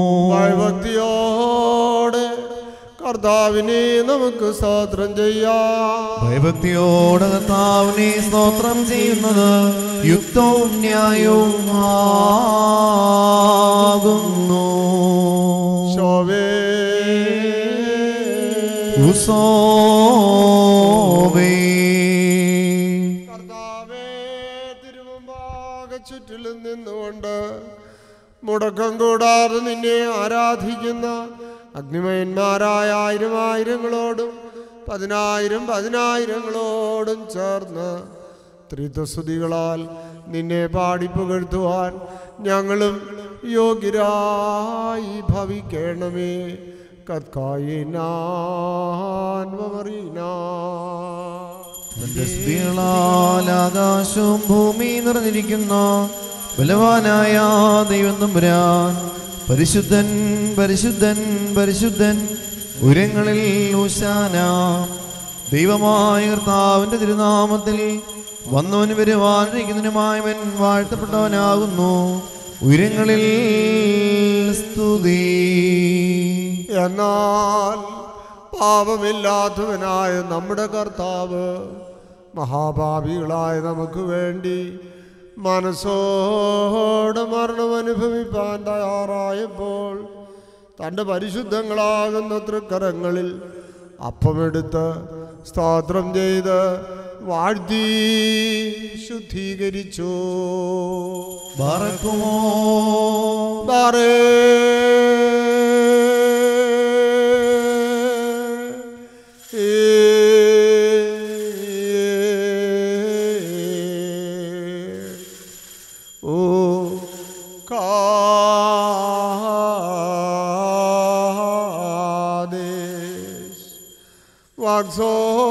ഭയഭക്തിയോടെ കർത്താവിനെ നമുക്ക് സ്തോത്രം ചെയ്യാം ഭയഭക്തിയോടെ കർത്താവിനെ സ്തോത്രം ചെയ്യുന്നത് യുക്തവും ന്യായവും ആകുന്നു ശോഭേ ഉസോവേ ആകെ ചുറ്റിലും നിന്നുകൊണ്ട് മുടക്കം കൂടാതെ നിന്നെ ആരാധിക്കുന്ന അഗ്നിമയന്മാരായ ആയിരം ആയിരങ്ങളോടും പതിനായിരം പതിനായിരങ്ങളോടും ചേർന്ന് ത്രിത്വസ്തുതികളാൽ നിന്നെ പാടി പുകഴ്ത്തുവാൻ ഞങ്ങളും യോഗ്യരായി ഭവിക്കണമേ കത്കായിനാൻ തന്റെ സ്തുതികളാൽ ആകാശവും ഭൂമിയും നിറഞ്ഞിരിക്കുന്ന ബലവാനായ ദൈവം തമ്പുരാൻ പരിശുദ്ധൻ പരിശുദ്ധൻ പരിശുദ്ധൻ ഉരങ്ങളിൽ ഊശാന ദൈവമായ കർത്താവിന്റെ തിരുനാമത്തിൽ വന്നവന് വരുവാനിരിക്കുന്നതിനുമായവൻ വാഴ്ത്തപ്പെട്ടവനാകുന്നു ഉയരങ്ങളിൽ സ്തുതി എന്നാൽ പാപമില്ലാത്തവനായ നമ്മുടെ കർത്താവ് മഹാഭാവികളായ നമുക്ക് വേണ്ടി മനസ്സോടെ മരണം അനുഭവിപ്പാൻ തയ്യാറായപ്പോൾ തൻ്റെ പരിശുദ്ധങ്ങളാകുന്ന തൃക്കരങ്ങളിൽ അപ്പമെടുത്ത് സ്തോത്രം ചെയ്ത് വാഴ്ത്തി ശുദ്ധീകരിച്ചു ബറക്കുമോ ബാറേ ഓ കാദേശ് വാക്സോ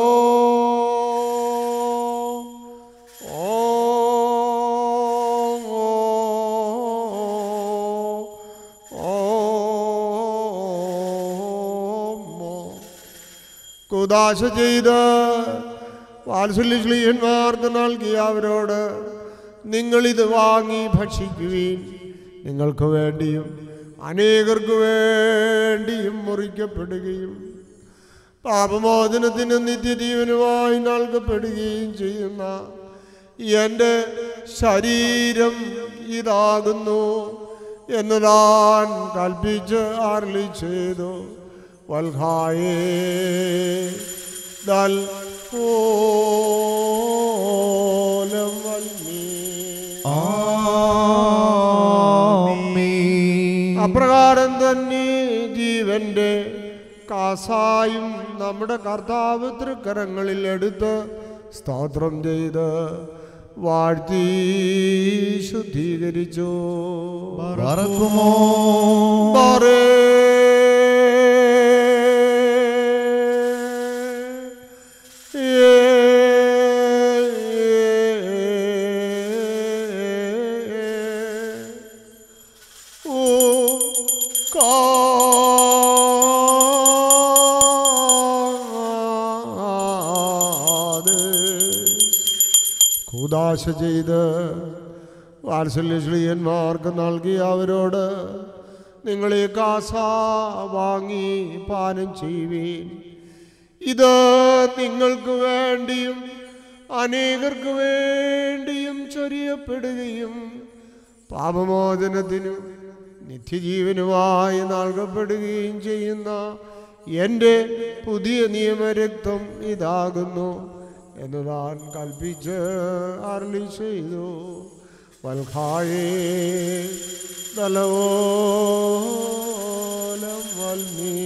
കുദാശ ചെയ്ത് വാത്സല്യശ്ലീഹന്മാർക്ക് നൽകിയ അവരോട് നിങ്ങളിത് വാങ്ങി ഭക്ഷിക്കുവീൻ നിങ്ങൾക്ക് വേണ്ടിയും അനേകർക്ക് വേണ്ടിയും മുറിക്കപ്പെടുകയും പാപമോചനത്തിന് നിത്യജീവനുമായി നൽകപ്പെടുകയും ചെയ്യുന്ന എൻ്റെ ശരീരം ഇതാകുന്നു എന്ന് താൻ കൽപ്പിച്ച് അരളി ചെയ്തു വൽഹായേ ദൽ ഓലം വൽമീ അപ്രകാരം തന്നെ ജീവന്റെ കാസായും നമ്മുടെ കർത്താവ് തൃക്കരങ്ങളിൽ എടുത്ത് സ്തോത്രം ചെയ്ത് വാഴ്ത്തി ശുദ്ധീകരിച്ചു ബറക്കുമോ ബാറേ കൂദാശ ചെയ്ത് വാത്സല്യശ്രീയന്മാർക്ക് നൽകിയ അവരോട് നിങ്ങൾ ഈ കാസ വാങ്ങി പാനം ചെയ്യുവീൻ ഇത് നിങ്ങൾക്ക് വേണ്ടിയും അനേകർക്ക് വേണ്ടിയും ചൊരിയപ്പെടുകയും പാപമോചനത്തിനും നിത്യജീവനുമായി നൽകപ്പെടുകയും ചെയ്യുന്ന എൻ്റെ പുതിയ നിയമരക്തം ഇതാകുന്നു എന്ന് താൻ കൽപ്പിച്ച് അരളി ചെയ്തു വൽഖായേ ദലവോലം വൽമീ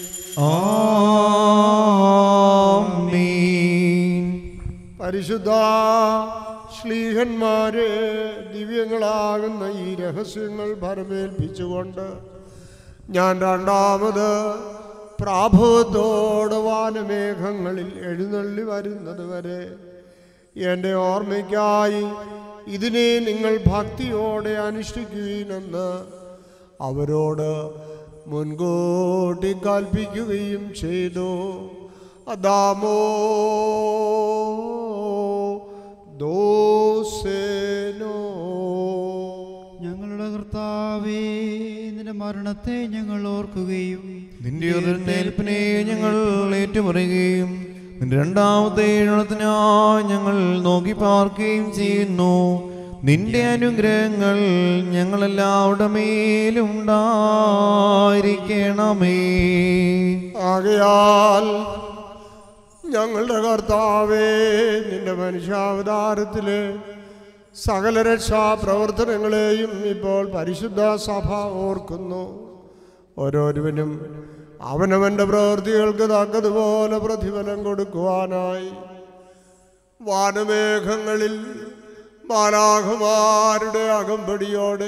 ആമീൻ പരിശുദ്ധ ശ്ലീഹന്മാരെ ദിവ്യങ്ങളാകുന്ന ഈ രഹസ്യങ്ങൾ ഭരമേൽപ്പിച്ചുകൊണ്ട് ഞാൻ രണ്ടാമത് പ്രാഭവത്തോട് വാനമേഘങ്ങളിൽ എഴുന്നള്ളി വരുന്നത് വരെ എൻ്റെ ഓർമ്മയ്ക്കായി ഇതിനെ നിങ്ങൾ ഭക്തിയോടെ അനുഷ്ഠിക്കുവീനെന്ന് അവരോട് മുൻകൂട്ടി കൽപ്പിക്കുകയും ചെയ്തു അദാമോ ദോസേനോ ഞങ്ങളുടെ കർത്താവേ നിന്റെ മരണത്തെ ഞങ്ങൾ ഓർക്കുകയും നിന്റെ ഉയർന്നേൽപ്പിനെ ഞങ്ങൾ ഏറ്റുപറയുകയും നിന്റെ രണ്ടാമത്തെ എഴുന്നള്ളത്തിനായി ഞങ്ങൾ നോക്കി പാർക്കുകയും ചെയ്യുന്നു നിന്റെ അനുഗ്രഹങ്ങൾ ഞങ്ങളെല്ലാവരുടെ മേലും ഉണ്ടായിരിക്കണമേ ആകയാൽ ഞങ്ങളുടെ കർത്താവേ നിന്റെ മനുഷ്യാവതാരത്തിലെ സകല രക്ഷാപ്രവർത്തനങ്ങളെയും ഇപ്പോൾ പരിശുദ്ധ സഭ ഓർക്കുന്നു ഓരോരുവനും അവനവൻ്റെ പ്രവൃത്തികൾക്ക് തക്കതുപോലെ പ്രതിഫലം കൊടുക്കുവാനായി വാനമേഘങ്ങളിൽ ബാലാഹുമാരുടെ അകമ്പടിയോടെ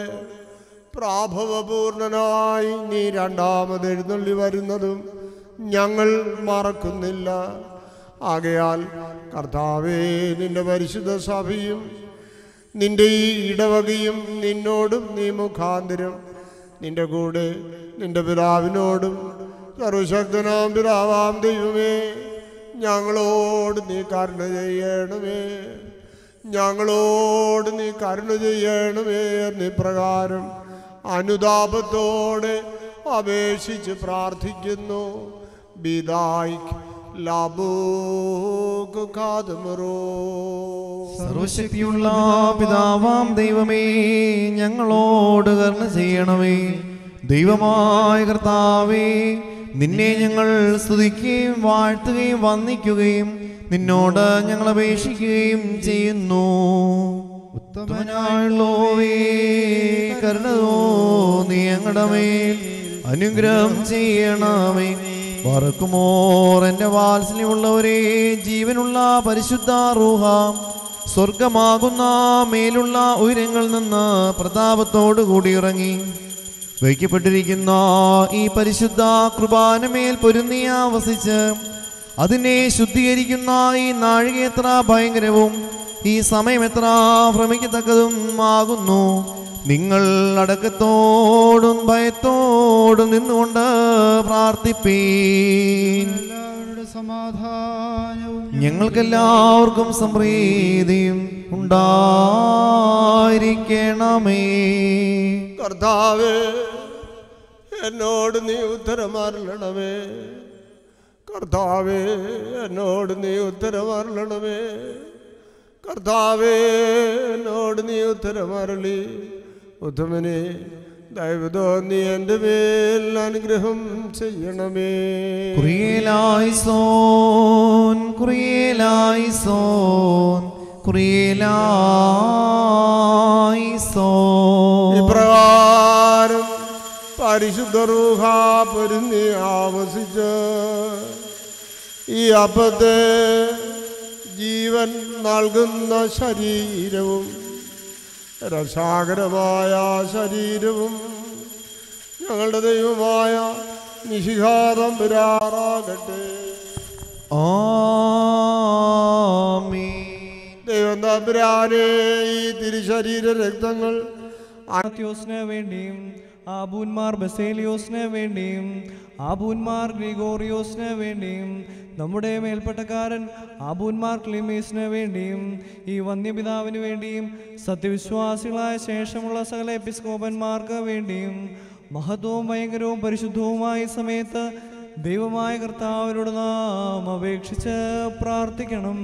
പ്രാഭവപൂർണനായി നീ രണ്ടാമത് എഴുന്നള്ളി വരുന്നതും ഞങ്ങൾ മറക്കുന്നില്ല ആകയാൽ കർത്താവേ നിന്റെ പരിശുദ്ധ സഭയും നിന്റെ ഈ ഇടവകയും നിന്നോടും നീ മുഖാന്തരം നിന്റെ കൂടെ നിന്റെ പിതാവിനോടും സർവശക്തനാം പിതാവാം ദൈവമേ ഞങ്ങളോട് നീ കരുണ ചെയ്യണമേ ഞങ്ങളോട് നീ കരുണ ചെയ്യണമേ എന്നിപ്രകാരം അനുതാപത്തോടെ അപേക്ഷിച്ച് പ്രാർത്ഥിക്കുന്നു ബിദായിക് ലാബൂക്ക് കാതുമറോ സർവശക്തിയുള്ള പിതാവാം ദൈവമേ ഞങ്ങളോട് കരുണ ചെയ്യണമേ ദൈവമായ കർത്താവേ നിന്നെ ഞങ്ങൾ സ്തുതിക്കുകയും വാഴ്ത്തുകയും വന്ദിക്കുകയും നിന്നോട് ഞങ്ങൾ അപേക്ഷിക്കുകയും ചെയ്യുന്നു ഉത്തമനായുള്ളോവേ കരുണതോ നീ ഞങ്ങളുടെ മേൽ അനുഗ്രഹം ചെയ്യണമേ പറക്കുമോർ എൻ്റെ വാത്സല്യമുള്ളവരെ ജീവനുള്ള പരിശുദ്ധ റൂഹ സ്വർഗമാകുന്ന മേലുള്ള ഉയരങ്ങളിൽ നിന്ന് പ്രതാപത്തോടു കൂടി ഇറങ്ങി വയ്ക്കപ്പെട്ടിരിക്കുന്ന ഈ പരിശുദ്ധ കൃപാനമേൽ പൊരുന്നിയ വസിച്ച് അതിനെ ശുദ്ധീകരിക്കുന്ന ഈ നാഴിക എത്ര ഭയങ്കരവും ഈ സമയം എത്ര ഭ്രമിക്കത്തക്കതും ആകുന്നു നിങ്ങൾ അടക്കത്തോടും ഭയത്തോടും നിന്നുകൊണ്ട് പ്രാർത്ഥിപ്പീൻ എല്ലാവരുടെ സമാധാനവും ഞങ്ങൾക്കെല്ലാവർക്കും സമൃദ്ധിയും ഉണ്ടായിരിക്കണമേ കർത്താവേ എന്നോട് നീ ഉത്തരമരളണമേ കർത്താവേ എന്നോട് നീ ഉത്തരമരളണമേ കർത്താവേ എന്നോട് നീ ഉത്തരമരളി ഉത്തമനെ ദൈവതോ നീ എൻ്റെ മേൽ അനുഗ്രഹം ചെയ്യണമേ കുറിയലായി സോൻ കുറിയലായി സോൻ കുറിയലായി സോൻ ഇപ്രകാരം പരിശുദ്ധ റൂഹ പൊരുന്നി ആവസിച്ച് ഈ അപ്പത്തെ ജീവൻ നൽകുന്ന ശരീരവും രസാകരമായ ശരീരവും ഞങ്ങളുടെ ദൈവമായ നിശിഘാതം വരാറാകട്ടെ ദൈവം തമ്പുരാനെ ഈ തിരുശരീര രക്തങ്ങൾ ആത്യോസിന് വേണ്ടിയും ആബൂന്മാർ ബസേലിയോസിന് വേണ്ടിയും ആബൂന്മാർ ഗ്രിഗോറിയോസിന് വേണ്ടിയും നമ്മുടെ മേൽപ്പട്ടക്കാരൻ ആബൂന്മാർ ക്ലിമീസിന് വേണ്ടിയും ഈ വന്യപിതാവിന് വേണ്ടിയും സത്യവിശ്വാസികളായ ശേഷമുള്ള സകല എപ്പിസ്കോപ്പന്മാർക്ക് വേണ്ടിയും മഹത്വവും ഭയങ്കരവും പരിശുദ്ധവുമായ ഈ സമയത്ത് ദൈവമായ കർത്താവിനോട് നാം അപേക്ഷിച്ച് പ്രാർത്ഥിക്കണം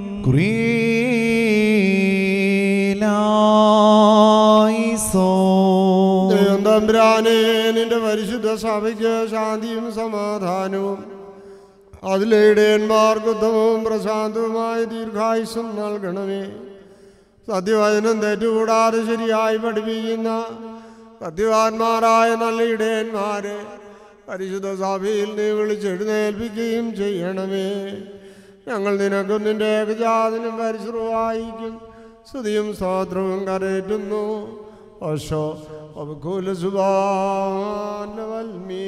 കുറിയലായി സോൻ ദൈവം തമ്പുരാനെ നിന്റെ പരിശുദ്ധ സഭയ്ക്ക് ശാന്തിയും സമാധാനവും അതിലെ ഇടയന്മാർക്ക് ഉത്തമവും പ്രശാന്തവുമായ ദീർഘായുസ്സും നൽകണമേ സത്യവചനം തെറ്റുകൂടാതെ ശരിയായി പഠിപ്പിക്കുന്ന സത്യവാന്മാരായ നല്ല ഇടയന്മാരെ പരിശുദ്ധ സഭയിൽ നീ വിളിച്ചെഴുന്നേൽപ്പിക്കുകയും ചെയ്യണമേ ഞങ്ങൾ നിനക്കും നിന്റെ ഏകജാതനും പരിശ്രവായിക്കും സ്തുതിയും സ്തോത്രവും കരേറ്റുന്നു ഓശോ അബുകൂല സുബാനവൽമീ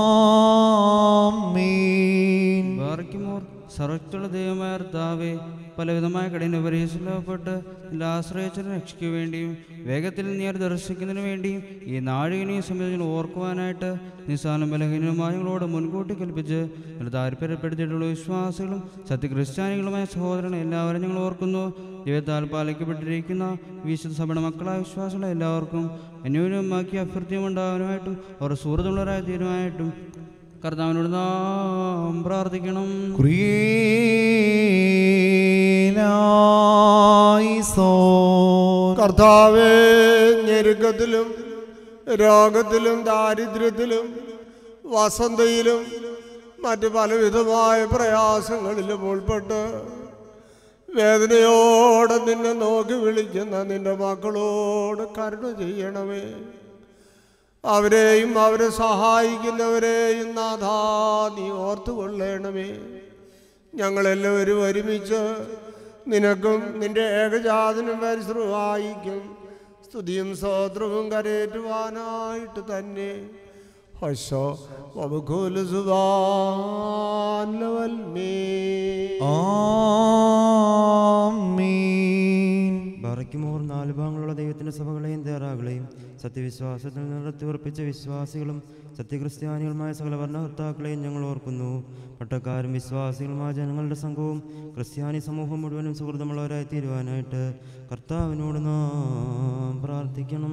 ആമീൻ ബാറയ്ക്കുമോർ സർവത്തുള്ള ദൈവമായ കർത്താവേ പലവിധമായ കഠിന പരീക്ഷയിൽപ്പെട്ട് ആശ്രയിച്ചതിന് രക്ഷയ്ക്ക് വേണ്ടിയും വേഗത്തിൽ നീ അത് ദർശിക്കുന്നതിന് വേണ്ടിയും ഈ നാഴികനെയും സംബന്ധിച്ച് ഓർക്കുവാനായിട്ട് നിസ്സാനം ബലഹീനമായ ഞങ്ങളോട് മുൻകൂട്ടി കൽപ്പിച്ച് നിങ്ങൾ താല്പര്യപ്പെടുത്തിയിട്ടുള്ള വിശ്വാസികളും സത്യക്രിസ്ത്യാനികളുമായ സഹോദരനെ എല്ലാവരും ഞങ്ങൾ ഓർക്കുന്നു ദൈവത്താൽ പാലിക്കപ്പെട്ടിരിക്കുന്ന വിശുദ്ധ സഭയുടെ മക്കളായ വിശ്വാസികളെ എല്ലാവർക്കും അന്യോന്യമാക്കി അഭ്യർത്ഥ്യം ഉണ്ടാകാനായിട്ടും അവർ സുഹൃത്തുള്ളവരായി തീരുമാനായിട്ടും കർത്താവിനോട് നാം പ്രാർത്ഥിക്കണം കർത്താവേ ഞെരുക്കത്തിലും രോഗത്തിലും ദാരിദ്ര്യത്തിലും വസന്തയിലും മറ്റ് പലവിധമായ പ്രയാസങ്ങളിലും ഉൾപ്പെട്ട് വേദനയോടെ നിന്നെ നോക്കി വിളിക്കുന്ന നിന്റെ മക്കളോട് കരുണ ചെയ്യണമേ അവരെയും അവരെ സഹായിക്കുന്നവരെയും നാഥാ നീ ഓർത്തുകൊള്ളണമേ ഞങ്ങളെല്ലാവരും ഒരുമിച്ച് നിനക്കും നിന്റെ ഏകജാതനും പരിശ്രമായിക്കും സ്തുതിയും സ്തോത്രവും കരയേറ്റുവാനായിട്ട് തന്നെ ഹശോ വബുഖുല സുബാൻ ലവൽമേ ബറയ്ക്കുമോർ നാല് ഭാഗങ്ങളുള്ള ദൈവത്തിൻ്റെ സഭകളെയും തേറാകളെയും സത്യവിശ്വാസത്തിൽ നിർത്തി ഉറപ്പിച്ച വിശ്വാസികളും സത്യക്രിസ്ത്യാനികളുമായ സകല ഭരണകർത്താക്കളെയും ഞങ്ങൾ ഓർക്കുന്നു പട്ടക്കാരും വിശ്വാസികളുമായ ജനങ്ങളുടെ സംഘവും ക്രിസ്ത്യാനി സമൂഹം മുഴുവനും സുഹൃതമുള്ളവരായി തീരുവാനായിട്ട് കർത്താവിനോട് നാം പ്രാർത്ഥിക്കണം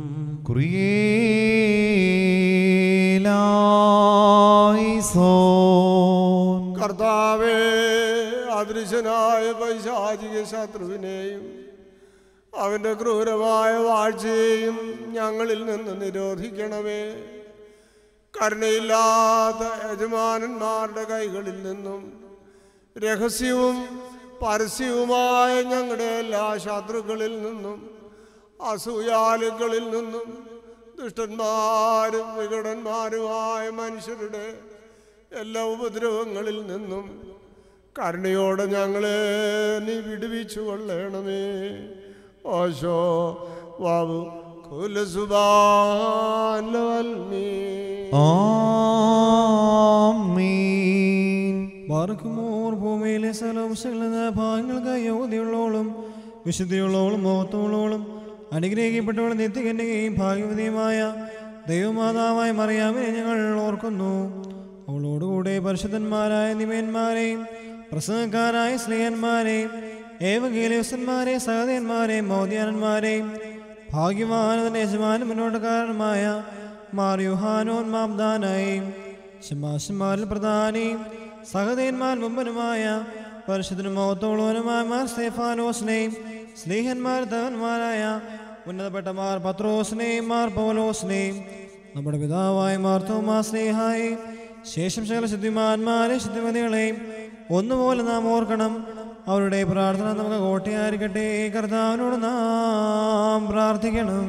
കർത്താവേ അദൃശ്യനായ പൈശാചിക ശത്രുവിനെയും അവൻ്റെ ക്രൂരമായ വാഴ്ചയെയും ഞങ്ങളിൽ നിന്ന് നിരോധിക്കണമേ കരുണയില്ലാത്ത യജമാനന്മാരുടെ കൈകളിൽ നിന്നും രഹസ്യവും പരസ്യവുമായ ഞങ്ങളുടെ എല്ലാ ശത്രുക്കളിൽ നിന്നും അസൂയാലുക്കളിൽ നിന്നും ദുഷ്ടന്മാരും വികടന്മാരുമായ മനുഷ്യരുടെ എല്ലാ ഉപദ്രവങ്ങളിൽ നിന്നും കരുണയോടെ ഞങ്ങളെ നീ വിടുവിച്ചു കൊള്ളണമേ ഓശോ വാവു കുലസുബാലവൽമീ ബാർക്കുമോർ ഭൂമിയിലെ സലോംശങ്ങളെന്ന ഭാഗങ്ങൾക്ക് യോഗ്യതയുള്ളോളും വിശുദ്ധിയുള്ളോളും മഹത്വമുള്ളോളും അനുഗ്രഹിക്കപ്പെട്ടവളും നിത്യകന്യകയും ഭാഗ്യവതിയുമായ ദൈവമാതാവായ മറിയാമിനെ ഞങ്ങൾ ഓർക്കുന്നു അവളോടുകൂടെ പരിശുദ്ധന്മാരായ നിമയന്മാരെയും പ്രസംഗക്കാരായ സ്നേഹന്മാരെയും ഏവകീലവസന്മാരെയും സഹതന്മാരെയും മോദ്യാനന്മാരെയും ഭാഗ്യവാനതിൻ്റെ യജമാനും മുന്നോട്ടുകാരനുമായ മാറിയുഹാനോൻ മാബ്ദാനായും ശമാശന്മാരിൽ പ്രധാനിയും സഹതന്മാർ മുമ്പനുമായ പരിശുദ്ധനും മഹത്വമുള്ളവനുമായ മാർ സ്തേഫാനോസിനെയും സ്നേഹന്മാർ തവന്മാരായ ഉന്നതപ്പെട്ട മാർ പത്രോസിനെയും മാർ പൗലോസിനെയും നമ്മുടെ പിതാവായ മാർ തോമാ സ്നേഹായെയും ശേഷം സകല ശുദ്ധിമാന്മാരെ ശുദ്ധിമതികളെയും ഒന്നുപോലെ നാം ഓർക്കണം അവരുടെ പ്രാർത്ഥന നമുക്ക് കോട്ടയായിരിക്കട്ടെ കർത്താവിനോട് നാം പ്രാർത്ഥിക്കണം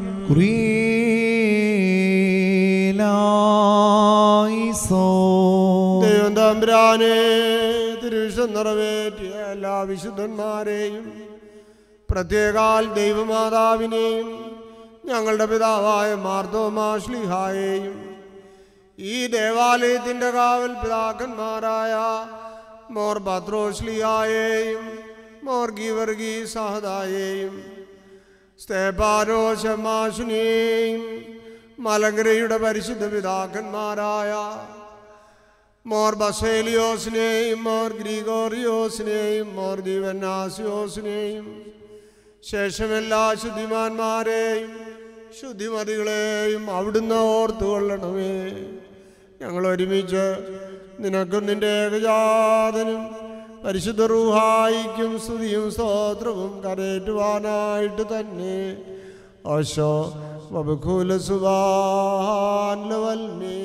ദൈവം തമ്പുരാനെ തിരുവിഷം നിറവേറ്റിയ എല്ലാ വിശുദ്ധന്മാരെയും പ്രത്യേകാൽ ദൈവമാതാവിനെയും ഞങ്ങളുടെ പിതാവായ മാർത്തോമാശ്ലിഹായെയും ഈ ദേവാലയത്തിൻ്റെ കാവൽ പിതാക്കന്മാരായ മോർ പത്രോശ്ലിയായെയും മോർ ഗീവർഗി സഹദായെയും സ്തേപാനോ ശമാശുനെയും മലങ്കരയുടെ പരിശുദ്ധ പിതാക്കന്മാരായ മോർ ബസേലിയോസിനെയും മോർ ഗ്രിഗോറിയോസിനെയും മോർ ദീവന്നാസിയോസിനെയും ശേഷം എല്ലാ ശുദ്ധിമാന്മാരെയും ശുദ്ധിമതികളെയും അവിടുന്ന് ഓർത്തുകൊള്ളണമേ ഞങ്ങൾ ഒരുമിച്ച് നിനക്കും നിന്റെ ഏകജാതനും പരിശുദ്ധ റൂഹായിക്കും സ്തുതിയും സ്തോത്രവും കരേറ്റുവാനായിട്ട് തന്നെ ഓശോ വബുഖുല സുബാൻ ലവൽമേ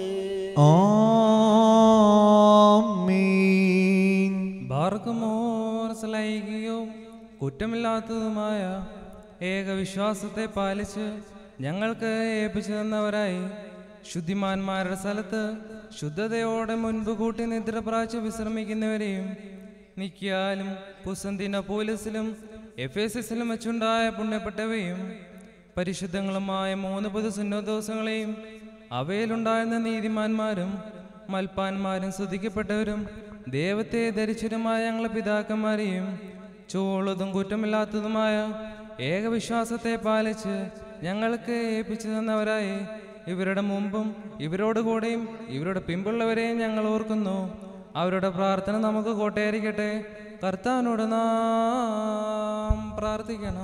ബാർക്കുമോർ സലൈകികവും കുറ്റമില്ലാത്തതുമായ ഏകവിശ്വാസത്തെ പാലിച്ച് ഞങ്ങൾക്ക് ഏൽപ്പിച്ചു തന്നവരായി ശുദ്ധിമാന്മാരുടെ സ്ഥലത്ത് ശുദ്ധതയോടെ മുൻപ് കൂട്ടി നിദ്ര പ്രാച്ച് വിശ്രമിക്കുന്നവരെയും നിക്കിയാലും പുസന്തിന പോലീസിലും എഫ് എസ് എസിലും വെച്ചുണ്ടായ പുണ്യപ്പെട്ടവയും പരിശുദ്ധങ്ങളുമായ മൂന്ന് പൊതു സുന്നോദോസങ്ങളെയും അവയിലുണ്ടായിരുന്ന നീതിമാന്മാരും മൽപ്പാന്മാരും സ്തുതിക്കപ്പെട്ടവരും ദൈവത്തെ ധരിച്ചവരുമായ ഞങ്ങളെ പിതാക്കന്മാരെയും ചൂളതും കുറ്റമില്ലാത്തതുമായ ഏകവിശ്വാസത്തെ പാലിച്ച് ഞങ്ങൾക്ക് ഏൽപ്പിച്ചു തന്നവരായി ഇവരുടെ മുമ്പും ഇവരോട് കൂടെയും ഇവരുടെ പിമ്പുള്ളവരെയും ഞങ്ങൾ ഓർക്കുന്നു അവരുടെ പ്രാർത്ഥന നമുക്ക് കോട്ടയായിരിക്കട്ടെ കർത്താവിനോട് നാം പ്രാർത്ഥിക്കണം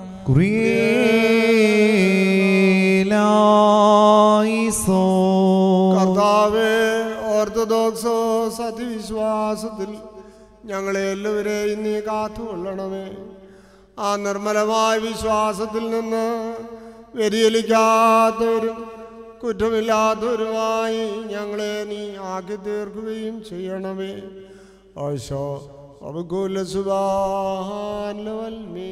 കുറിയേലായിസോ കർത്താവേ ഓർത്തഡോക്സോ സത്യവിശ്വാസത്തിൽ ഞങ്ങളെ എല്ലാവരെയും നീ കാത്തുകൊള്ളണമേ ആ നിർമ്മലമായ വിശ്വാസത്തിൽ നിന്ന് വ്യതിചലിക്കാത്തവരും കുറ്റമില്ലാത്തവരുമായി ഞങ്ങളെ നീ ആക്കി തീർക്കുകയും ചെയ്യണമേ ഓശോ അബുകുല സുബാൻമേ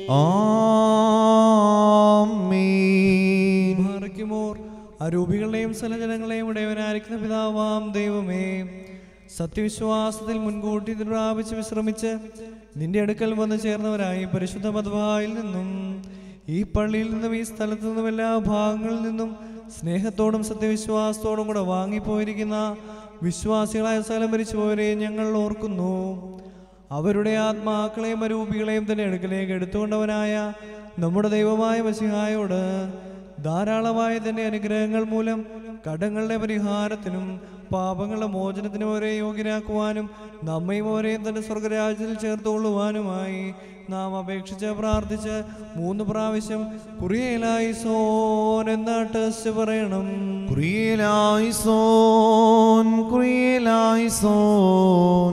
ആമീൻ ഭാരയ്ക്കുമോർ അരൂപികളുടെയും സലജനങ്ങളെയും ഉടയവനായിരിക്കുന്ന പിതാവാം ദൈവമേ സത്യവിശ്വാസത്തിൽ മുൻകൂട്ടി ഇത് പ്രാപിച്ച് വിശ്രമിച്ച് നിന്റെ അടുക്കൽ വന്നു ചേർന്നവരായി പരിശുദ്ധ മധുവായിൽ നിന്നും ഈ പള്ളിയിൽ നിന്നും ഈ സ്ഥലത്തു നിന്നും എല്ലാ ഭാഗങ്ങളിൽ നിന്നും സ്നേഹത്തോടും സത്യവിശ്വാസത്തോടും കൂടെ വാങ്ങിപ്പോയിരിക്കുന്ന വിശ്വാസികളായ സ്ഥലം മരിച്ചുപോയവരെ ഞങ്ങൾ ഓർക്കുന്നു അവരുടെ ആത്മാക്കളെയും അരൂപികളെയും തന്നെ അടുക്കലേക്ക് എടുത്തുകൊണ്ടവനായ നമ്മുടെ ദൈവമായ മസിഹായോട് ധാരാളമായ തന്നെ അനുഗ്രഹങ്ങൾ മൂലം കടങ്ങളുടെ പരിഹാരത്തിനും പാപങ്ങളുടെ മോചനത്തിനും അവരെ യോഗ്യരാക്കുവാനും നമ്മയും അവരെയും തന്നെ സ്വർഗരാജ്യത്തിൽ ചേർത്തുകൊള്ളുവാനുമായി നാം അപേക്ഷിച്ച് പ്രാർത്ഥിച്ച് മൂന്ന് പ്രാവശ്യം കുറിയലായി സോൻ എന്ന ടെസ്റ്റ് പറയണം കുറിയേലായിസോൻ കുറിയേലായിസോൻ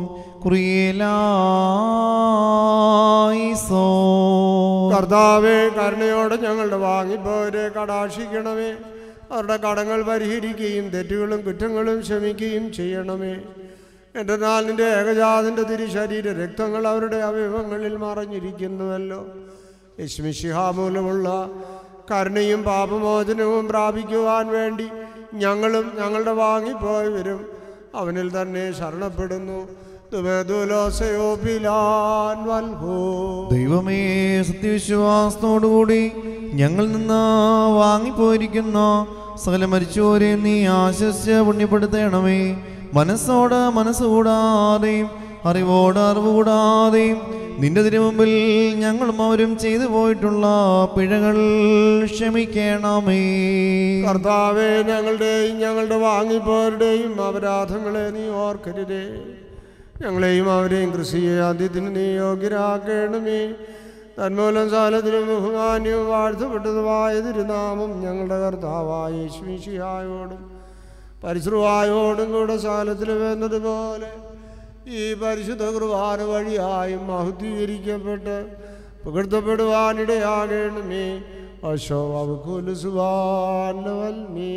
കുറിയേലായിസോൻ കർത്താവേ കരുണയോടെ ഞങ്ങളുടെ വാങ്ങിപ്പോവരെ കടാക്ഷിക്കണമേ അവരുടെ കടങ്ങൾ പരിഹരിക്കുകയും തെറ്റുകളും കുറ്റങ്ങളും ക്ഷമിക്കുകയും ചെയ്യണമേ എൻ്റെ നാളിൻ്റെ ഏകജാതിൻ്റെ തിരുശരീര രക്തങ്ങൾ അവരുടെ അവയവങ്ങളിൽ മറഞ്ഞിരിക്കുന്നുവല്ലോ യശ്മിഷിഹാമൂലമുള്ള കരുണയും പാപമോചനവും പ്രാപിക്കുവാൻ വേണ്ടി ഞങ്ങളും ഞങ്ങളുടെ വാങ്ങിപ്പോയവരും അവനിൽ തന്നെ ശരണപ്പെടുന്നു തുമേതുലോസയോപിലാൻ വൽഹോ ദൈവമേ സത്യവിശ്വാസത്തോടുകൂടി ഞങ്ങൾ നിന്ന് വാങ്ങിപ്പോയിരിക്കുന്ന സകല മരിച്ചോരെ നീ ആശ്വസിച്ച് പുണ്യപ്പെടുത്തണമേ മനസ്സോട് മനസ്സ് കൂടാതെയും അറിവോട് അറിവ് കൂടാതെയും നിന്റെ തിരുമുമ്പിൽ ഞങ്ങളും അവരും ചെയ്തു പോയിട്ടുള്ള പിഴകൾ ക്ഷമിക്കണമേ കർത്താവെ ഞങ്ങളുടെയും ഞങ്ങളുടെ വാങ്ങിപ്പോരുടെയും അപരാധങ്ങളെ നീ ഓർക്കരുതേ ഞങ്ങളെയും അവരെയും കൃഷിയെ ആദ്യത്തിന് നീ യോഗ്യരാക്കണമേ തന്മൂലം സാലത്തിനും ബഹുമാന്യവും വാഴ്ത്തപ്പെട്ടതുമായ തിരുനാമം ഞങ്ങളുടെ കർത്താവായ യേശുമിശിഹായോടും പരിശ്രുവായോടും കൂടെ സാലത്തിലും എന്നതുപോലെ ഈ പരിശുദ്ധ കുർബാന വഴിയായും മഹുദ്ധീകരിക്കപ്പെട്ട് പുകഴ്ത്തപ്പെടുവാനിടയാകണമേ അശോ അവക്കുലുസുവാൻമേ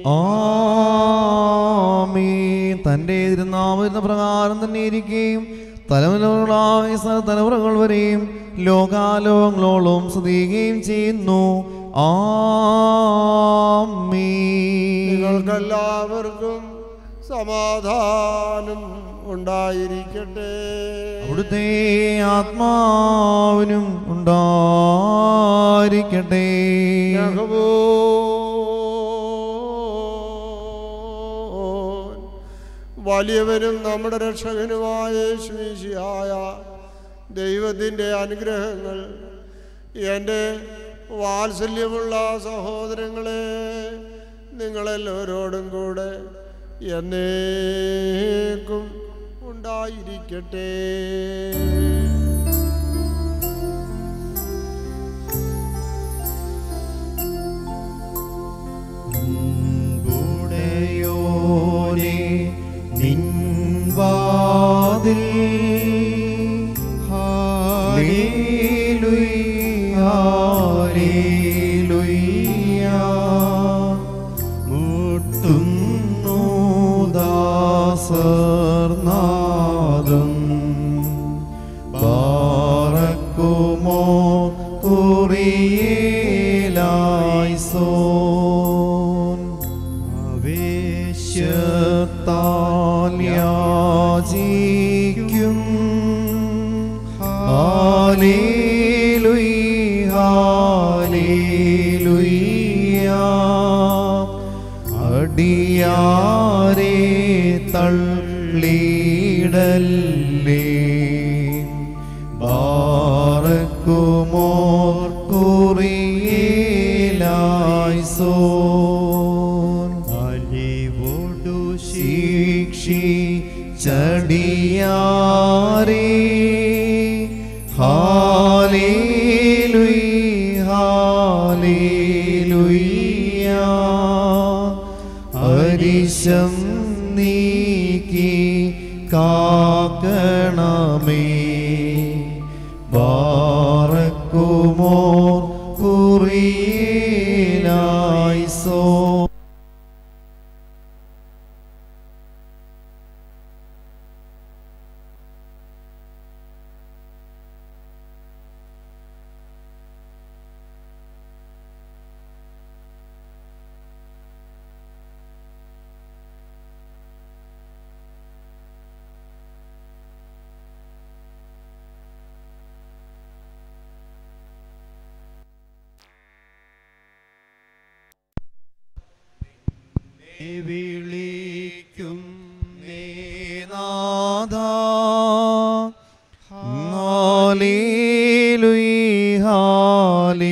ആമീൻ തൻ്റെ തിരുനാമരുന്ന പ്രകാരം തന്നെ ഇരിക്കുകയും തലമുറകളായ സകല തലമുറകൾ വരെയും ലോകാലോകങ്ങളോളം സ്തുതിക്കുകയും ചെയ്യുന്നു ആമീൻ നിങ്ങൾക്കെല്ലാവർക്കും സമാധാനം ഉണ്ടായിരിക്കട്ടെ അവിടുത്തെ ആത്മാവിനും ഉണ്ടായിരിക്കട്ടെ യഹോവോൻ വലിയവനും നമ്മുടെ രക്ഷകനുമായ യേശുമിശിഹായ ദൈവത്തിൻ്റെ അനുഗ്രഹങ്ങൾ എൻ്റെ വാത്സല്യമുള്ള സഹോദരങ്ങളെ നിങ്ങളെല്ലാവരോടും കൂടെ എന്നേക്കും ഉണ്ടായിരിക്കട്ടെ ഉടയോനെ നിൻ വാതിൽ ഹാലേലുയ്യ, ഹാലേലുയ്യ. മുട്ടുന്നു ദാസർനാദം ബാറക്കുമോ കുറിയേലായിസോൻ ആവേശത്താൽ യാചിക്കും ഹാലേലുയ്യ, ഹാലേലുയ്യ. അടിയാരെ തള്ളിടല്ലേ ബാറക്കുമോ കുറിയേലായിസോൻ അലിവോടു ശിക്ഷി ചടിയാരേ ഹാലേലുയ് ഹാലേലുയ്യ അരിശം നീക്കി കാക്കണമേ ബാറക്കുമോ കുറിയേലായിസോ വിളിക്കും നാഥ ഹാലേലുയ് ഹാലേലുയ്യ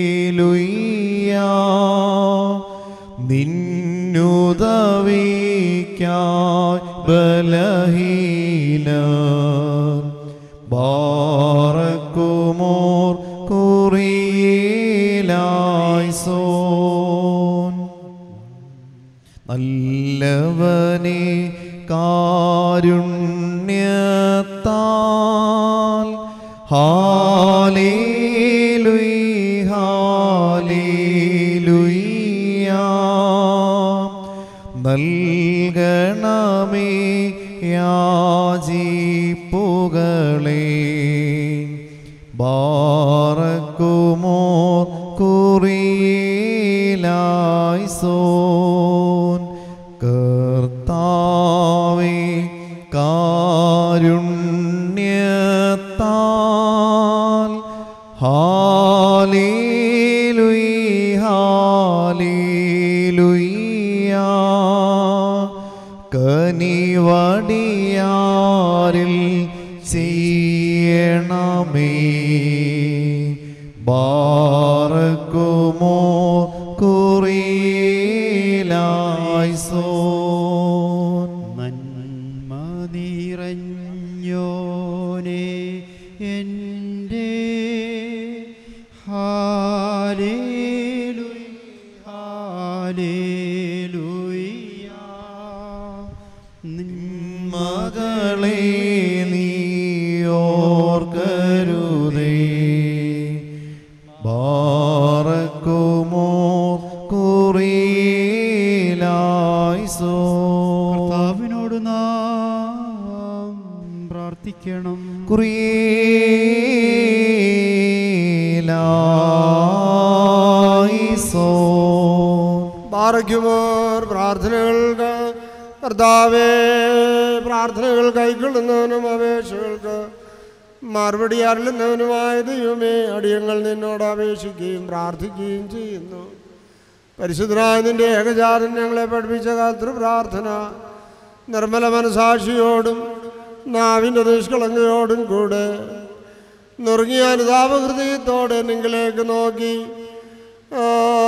നിന്നുദവിക്കായി ബലഹീന ബാറക്കുമോർ കുറിയിലായിസോൻ നല്ലവനെ കാരുണ്യത്താൽ ഹാലേലുയ് ഹാലേലുയ്യ നൽകണമേ യാചിപ്പുകളെ ബാറക്കുമോർ കുറിയിലായിസോൻ കർത്താവേ കാരുണ്യത്താൽ ഹാലേലുയ് ഹാലേലുയ്യ കനിവടിയാരിൽ ചെയ്യണമേ ബാറക്കുമോ കുറിയിലായിസോൻ നന്മ നിറഞ്ഞോനെ എൻ്റെ ഹാലേലുയ് ഹാലേലുയ്യ മകളെ നീയോർക്കരുതേ ബാറക്കുമോ കുറിയിലായിസോ കർത്താവിനോട് നാം പ്രാർത്ഥിക്കണം കുറിയിലായിസോ ബാറയ്ക്കുമോർ പ്രാർത്ഥനകൾക്ക് കർത്താവേ പ്രാർത്ഥനകൾ കൈക്കൊള്ളുന്നവനും അപേക്ഷകൾക്ക് മറുപടി അരുളുന്നവനുമായ ദൈവമേ അടിയങ്ങൾ നിന്നോട് അപേക്ഷിക്കുകയും പ്രാർത്ഥിക്കുകയും ചെയ്യുന്നു പരിശുദ്ധനായ നിന്റെ ഏകജാതൻ ഞങ്ങളെ പഠിപ്പിച്ച കർത്തൃ പ്രാർത്ഥന നിർമ്മല മനസാക്ഷിയോടും നാവിൻ്റെ നിഷ്കളങ്കയോടും കൂടെ നുറുങ്ങിയ അനുതാപഹൃദയത്തോടെ നിങ്ങളിലേക്ക് നോക്കി ആ,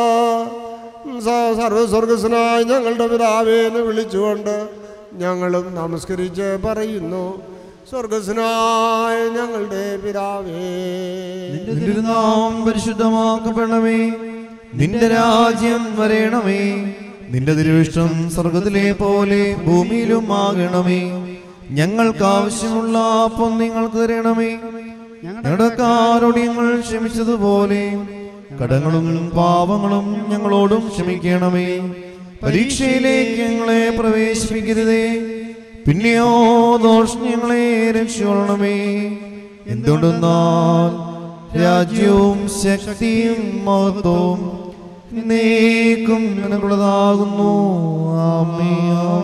സ- സർവസ്വർഗസ്വനായ ഞങ്ങളുടെ പിതാവേ എന്ന് വിളിച്ചുകൊണ്ട് ഞങ്ങളും നമസ്കരിച്ച് പറയുന്നു സ്വർഗസ്വനായ ഞങ്ങളുടെ പിതാവേ നിന്റെ നാം പരിശുദ്ധമാക്കപ്പെടണമേ നിന്റെ രാജ്യം വരേണമേ നിന്റെ തിരുവിഷ്ടം സ്വർഗത്തിലെ പോലെ ഭൂമിയിലും ആകണമേ ഞങ്ങൾക്ക് ആവശ്യമുള്ള അപ്പം നിങ്ങൾക്ക് തരണമേ ഞങ്ങളുടെ കാരോട് ഞങ്ങൾ ക്ഷമിച്ചതുപോലെ കടങ്ങളും പാപങ്ങളും ഞങ്ങളോടും ക്ഷമിക്കണമേ പരീക്ഷയിലേക്ക് ഞങ്ങളെ പ്രവേശിപ്പിക്കരുതേ പിന്നെയോ ദോഷം ഞങ്ങളെ രക്ഷിക്കൊള്ളണമേ എന്തുകൊണ്ടെന്നാൽ രാജ്യവും ശക്തിയും മഹത്വവും നീക്കും നിനക്കുള്ളതാകുന്നു ആമേ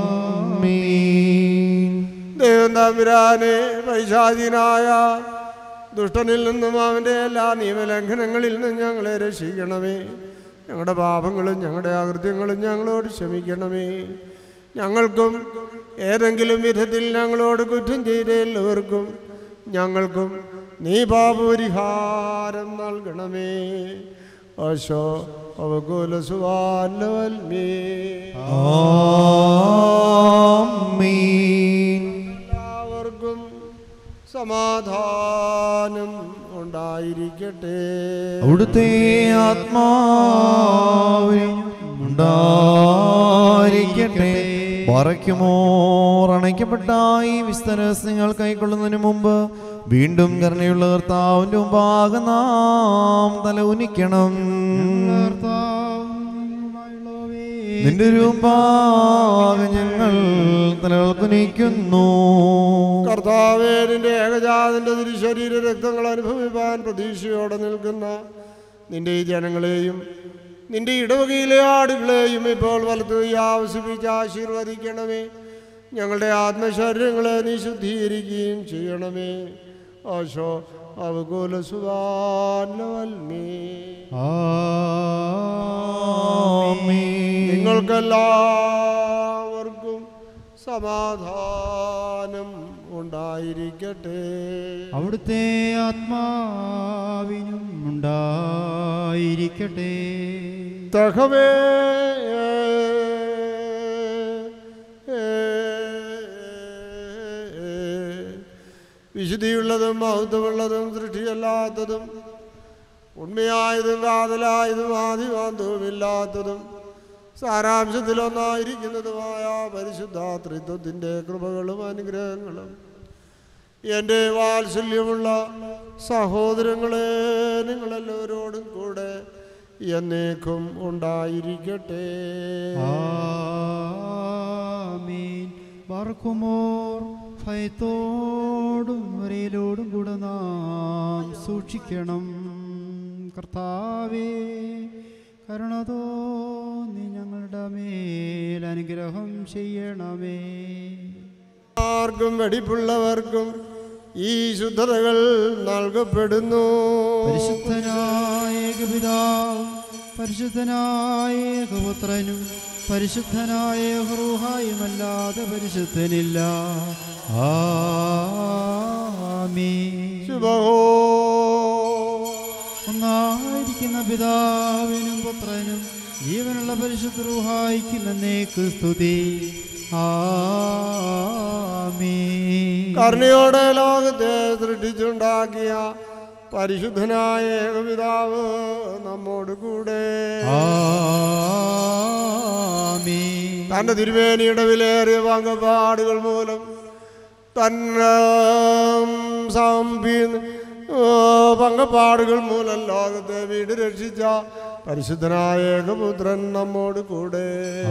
ആമേൻ ദൈവം തമ്പുരാനെ പൈശാചിനായ ദുഷ്ടനിൽ നിന്നും അവൻ്റെ എല്ലാ നിയമലംഘനങ്ങളിൽ നിന്നും ഞങ്ങളെ രക്ഷിക്കണമേ ഞങ്ങളുടെ പാപങ്ങളും ഞങ്ങളുടെ അകൃത്യങ്ങളും ഞങ്ങളോട് ക്ഷമിക്കണമേ ഞങ്ങൾക്കും ഏതെങ്കിലും വിധത്തിൽ ഞങ്ങളോട് കുറ്റം ചെയ്ത എല്ലാവർക്കും ഞങ്ങൾക്കും നീ പാപപരിഹാരം നൽകണമേ അശോ അവകുല സുവാലവൽമേ എല്ലാവർക്കും സമാധാനം ഉണ്ടായിരിക്കട്ടെ അവിടുത്തെ ആത്മാവിനും ഉണ്ടായിരിക്കട്ടെ പറയ്ക്കുമോർ അണയ്ക്കപ്പെട്ട ഈ വിസ്തരസ്യങ്ങൾ കൈക്കൊള്ളുന്നതിന് മുമ്പ് വീണ്ടും കരുണയുള്ള കർത്താവിന്റെ മുമ്പാകെ നാം തല ഉനിക്കണം നിന്റെ രൂപാകെ ഞങ്ങൾ തലകൾ കുനിക്കുന്നു കർത്താവേ നിന്റെ ഏകജാതന്റെ തിരുശരീര രക്തങ്ങൾ അനുഭവിപ്പാൻ പ്രതീക്ഷയോടെ നിൽക്കുന്ന നിന്റെ ഈ ജനങ്ങളെയും നിന്റെ ഇടവകയിലെ ആടുകളെയും ഇപ്പോൾ വലത്ത് ആവശ്യപ്പിച്ച് ആശീർവദിക്കണമേ ഞങ്ങളുടെ ആത്മശരീരങ്ങളെ നീ ശുദ്ധീകരിക്കുകയും ചെയ്യണമേ ആശോ അവകുല സുവാൽമേ നിങ്ങൾക്കെല്ലാവർക്കും സമാധാനം ഉണ്ടായിരിക്കട്ടെ അവിടുത്തെ ആത്മാവിനും ഉണ്ടായിരിക്കട്ടെ തഹവേ വിശുദ്ധിയുള്ളതും മഹത്വമുള്ളതും സൃഷ്ടിയല്ലാത്തതും ഉണ്മയായതും കാതലായതും ആദിവാന്തവുമില്ലാത്തതും സാരാംശത്തിലൊന്നായിരിക്കുന്നതുമായ പരിശുദ്ധാത്രിത്വത്തിൻ്റെ കൃപകളും അനുഗ്രഹങ്ങളും എൻ്റെ വാത്സല്യമുള്ള സഹോദരങ്ങളെ നിങ്ങളെല്ലാവരോടും കൂടെ എന്നേക്കും ഉണ്ടായിരിക്കട്ടെ ആമീൻ ബാർക്കുമോർ ഭയത്തോടും വരയിലോടും കൂടെ നാം സൂക്ഷിക്കണം കർത്താവേ കരുണ തോന്നി ഞങ്ങളുടെ മേൽ അനുഗ്രഹം ചെയ്യണമേ ആർക്കും വെടിപ്പുള്ളവർക്കും ഈ ശുദ്ധതകൾ നൽകപ്പെടുന്നു പരിശുദ്ധനായ ഏകപിതാവും പരിശുദ്ധനായ ഏകപുത്രനും പരിശുദ്ധനായ ഹൃഹായുമല്ലാതെ പരിശുദ്ധനില്ല ആമീൻ ഒന്നായിരിക്കുന്ന പിതാവിനും പുത്രനും ജീവനുള്ള പരിശുദ്ധ റൂഹായിക്കും എന്നേക്ക് സ്തുതി ആമീൻ കരുണയോടെ ലോകത്തെ സൃഷ്ടിച്ചുണ്ടാക്കിയ പരിശുദ്ധനായ ഏകപിതാവ് നമ്മോട് കൂടെ തന്റെ തിരുവേനിയുടെ വിലയേറിയ പങ്കപ്പാടുകൾ മൂലം തന്നെ പങ്കപ്പാടുകൾ മൂലം ലോകത്തെ വീട് രക്ഷിച്ച പരിശുദ്ധനായ ഏകപുത്രൻ നമ്മോട് കൂടെ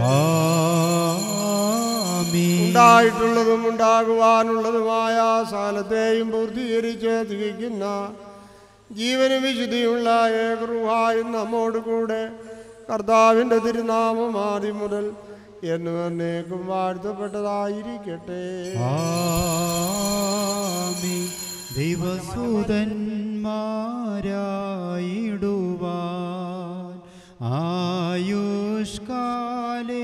ഉണ്ടായിട്ടുള്ളതും ഉണ്ടാകുവാനുള്ളതുമായ സാലത്തെയും പൂർത്തീകരിച്ച് തികയ്ക്കുന്ന ജീവനും വിശുദ്ധിയുള്ള ഏകറുഹായും നമ്മോട് കൂടെ കർത്താവിൻ്റെ തിരുനാമം ആദ്യം മുതൽ എന്നു എന്നേക്കും വാഴ്ത്തപ്പെട്ടതായിരിക്കട്ടെ ദൈവസൂതന്മാരായിടുവാൻ ആയുഷ്കാലെ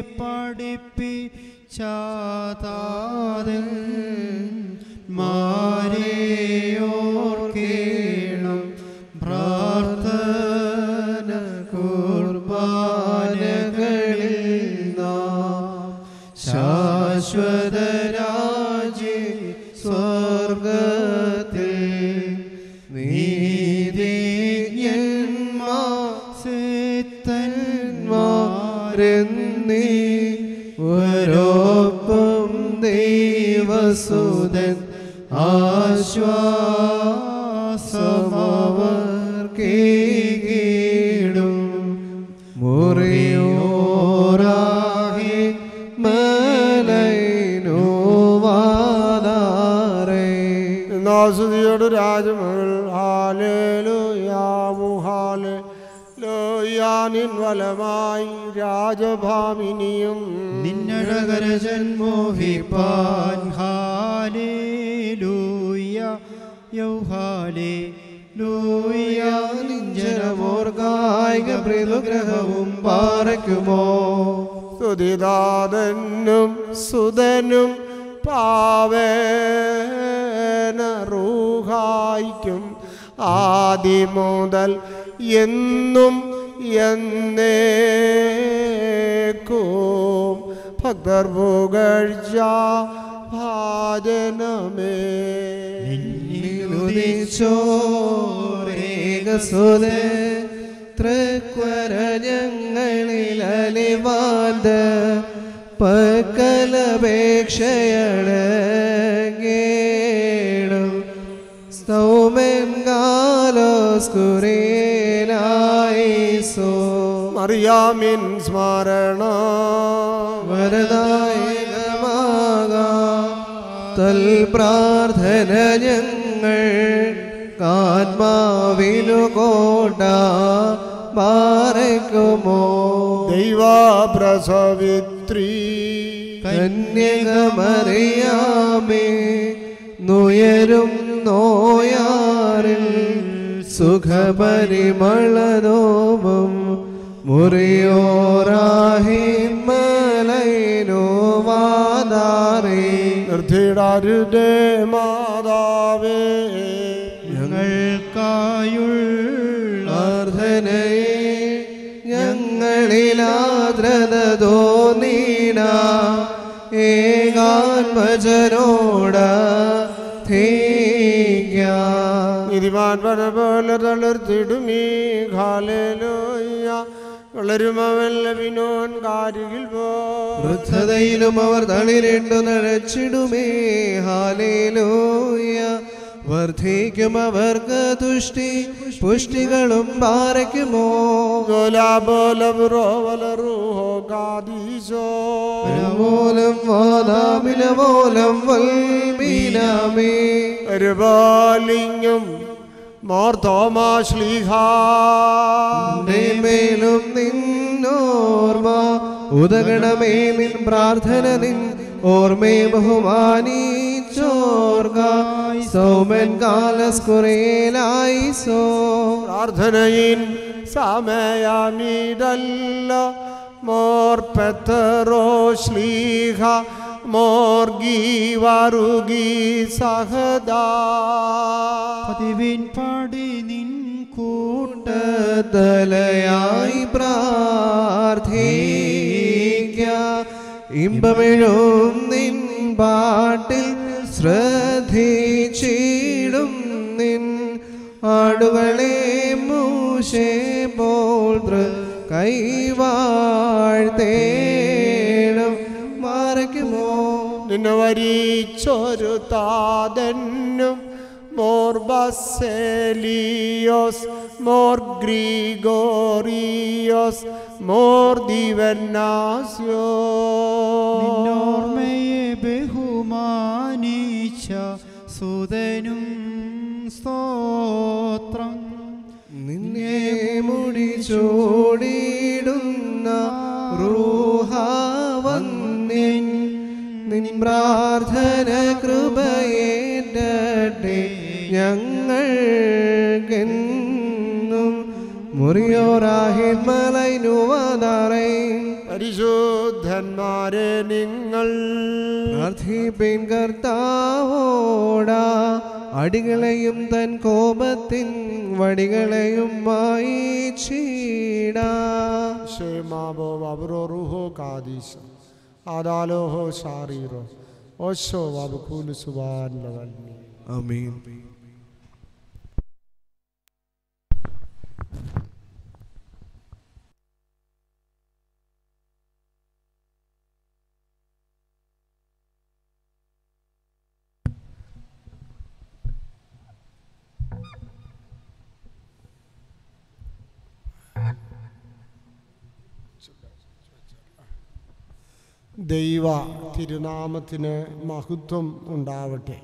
പഠിപ്പിച്ചാതാതൻ മാരെയോർക്കേണം പ്രാർത്ഥന കുർബാനകളിൽ നാം ശാശ്വതരാജി സ്വർഗത്തിൽ നീതിയന്മാരെന്നീ ഒരോപ്പം ദൈവസുതൻ ആശ്വാസമവർക്കേടും മുറിയോറാഹി മലൈനോവാദാരേ നാസുതിയോട് രാജമകൾ ഹാലേലുയാമുഹാലെ ലോയാനിൻ വലമായി രാജഭാമിനിയും നിന്നഴകരജൻ മോഹിപ്പാൻ ഹാലേലൂയ യൗഹാലേ ലൂയ നിഞ്ചനമോർഗായിക പ്രതിഗ്രഹവും പാറയ്ക്കുമോ സ്തുതിദാതനും സുതനും പാവേന റൂഹായിക്കും ആദ്യം മുതൽ എന്നും എന്നേക്കും ഭക്തർ പുകഴ്ച ഭാജനമേ േകസുതേ തൃക്വര ഞങ്ങളിൽ അലിവാന്ത് പക്കലപേക്ഷയടങ്ങേടും സ്തൗമൻ കാലോസ്കുരേനായിസോ മറിയാമിൻ സ്മരണ വരദായകമാകാ തൽ പ്രാർത്ഥന ഞങ്ങൾ കാത്മാവിനു കോട്ട പാറയ്ക്കുമോ ദൈവ പ്രസവിത്രീ കന്യകമറിയാമേ നുയരും നോയാറിൽ സുഖപരിമളനോമം മുറിയോറാഹിമലൈനോ വാദാറേ നിർത്തിടരുതേ മാതാവേ പ്രാർത്ഥനയെ ഞങ്ങളിലാദ്രത തോന്നീട ഏകാത്മജനോട നീതിമാൻ പന പോലെ തളിർത്തിടുമീ ഖാലേലോയ്യ വളരുമവൻ ലബിനോൻ കാരുകിൽ പോ വൃദ്ധതയിലും അവർ തളിരിട്ടു നഴച്ചിടുമേ ഹാലേലൂയ വർദ്ധിക്കും അവർക്ക് തുഷ്ടി പുഷ്ടികളും പാറയ്ക്കുമോ മൂലം വാദാമിലമൂലം വൽമീനാമേ ഒരുപാലിങ്ങും മോർത്തോമാ മേലും നിന്നോർമ്മ ഉദകണമേ നിൻ പ്രാർത്ഥന നിൻ ഓർമ്മേ ബഹുമാനിച്ചോർഗ സൗമൻ കാലസ്കുറേലായി സോ പ്രാർത്ഥനയിൻ സമയമീതല്ല മോർ പെത്തറോ ശ്ലീഹ മോർഗി വറുകി സഹദാ പതിവിൻ പാടി നിൻ കൂട്ട തലയായി പ്രാർത്ഥിക്ക ഇമ്പമിഴും നിൻ പാട്ടിൽ ശ്രദ്ധിച്ചിടും നിൻ ആടുകളെ മൂശേ പോൾ കൈവാഴ്ത്തേണം മറയ്ക്കുമോ നിന്നെ വരിച്ചൊരു താതന്നും മോർ ബസേലിയോസ് മോർ ഗ്രിഗോറിയോസ് മോർ ദിവന്നാസ്യോ നിന്നോർമ്മയെ ബഹുമാനിച്ച സുതനും സ്തോത്രം നിന്നെ മുടി ചൂടിടുന്ന റൂഹാവന്നിൻ നിൻ പ്രാർത്ഥന കൃപയേറ്റട്ടെ ഞങ്ങൾക്കെന്നും മുറിയോറാഹിൻ മലൈനുവാതാറേ പരിശുദ്ധന്മാരെ നിങ്ങൾ പ്രാർത്ഥിപ്പിൻ കർത്താവോടാ അടികളെയും തൻ കോപത്തിൻ വടികളെയും വായിച്ചീടാ ഷേമാബോ വബ്രോറുഹോ കാദീസ ആദാലോഹോ ശാരീറോ ഓശോ വബുക്കൂലു സുബാൻ ലവൽമി ആമീൻ ദൈവ തിരുനാമത്തിന് മഹത്വം ഉണ്ടാവട്ടെ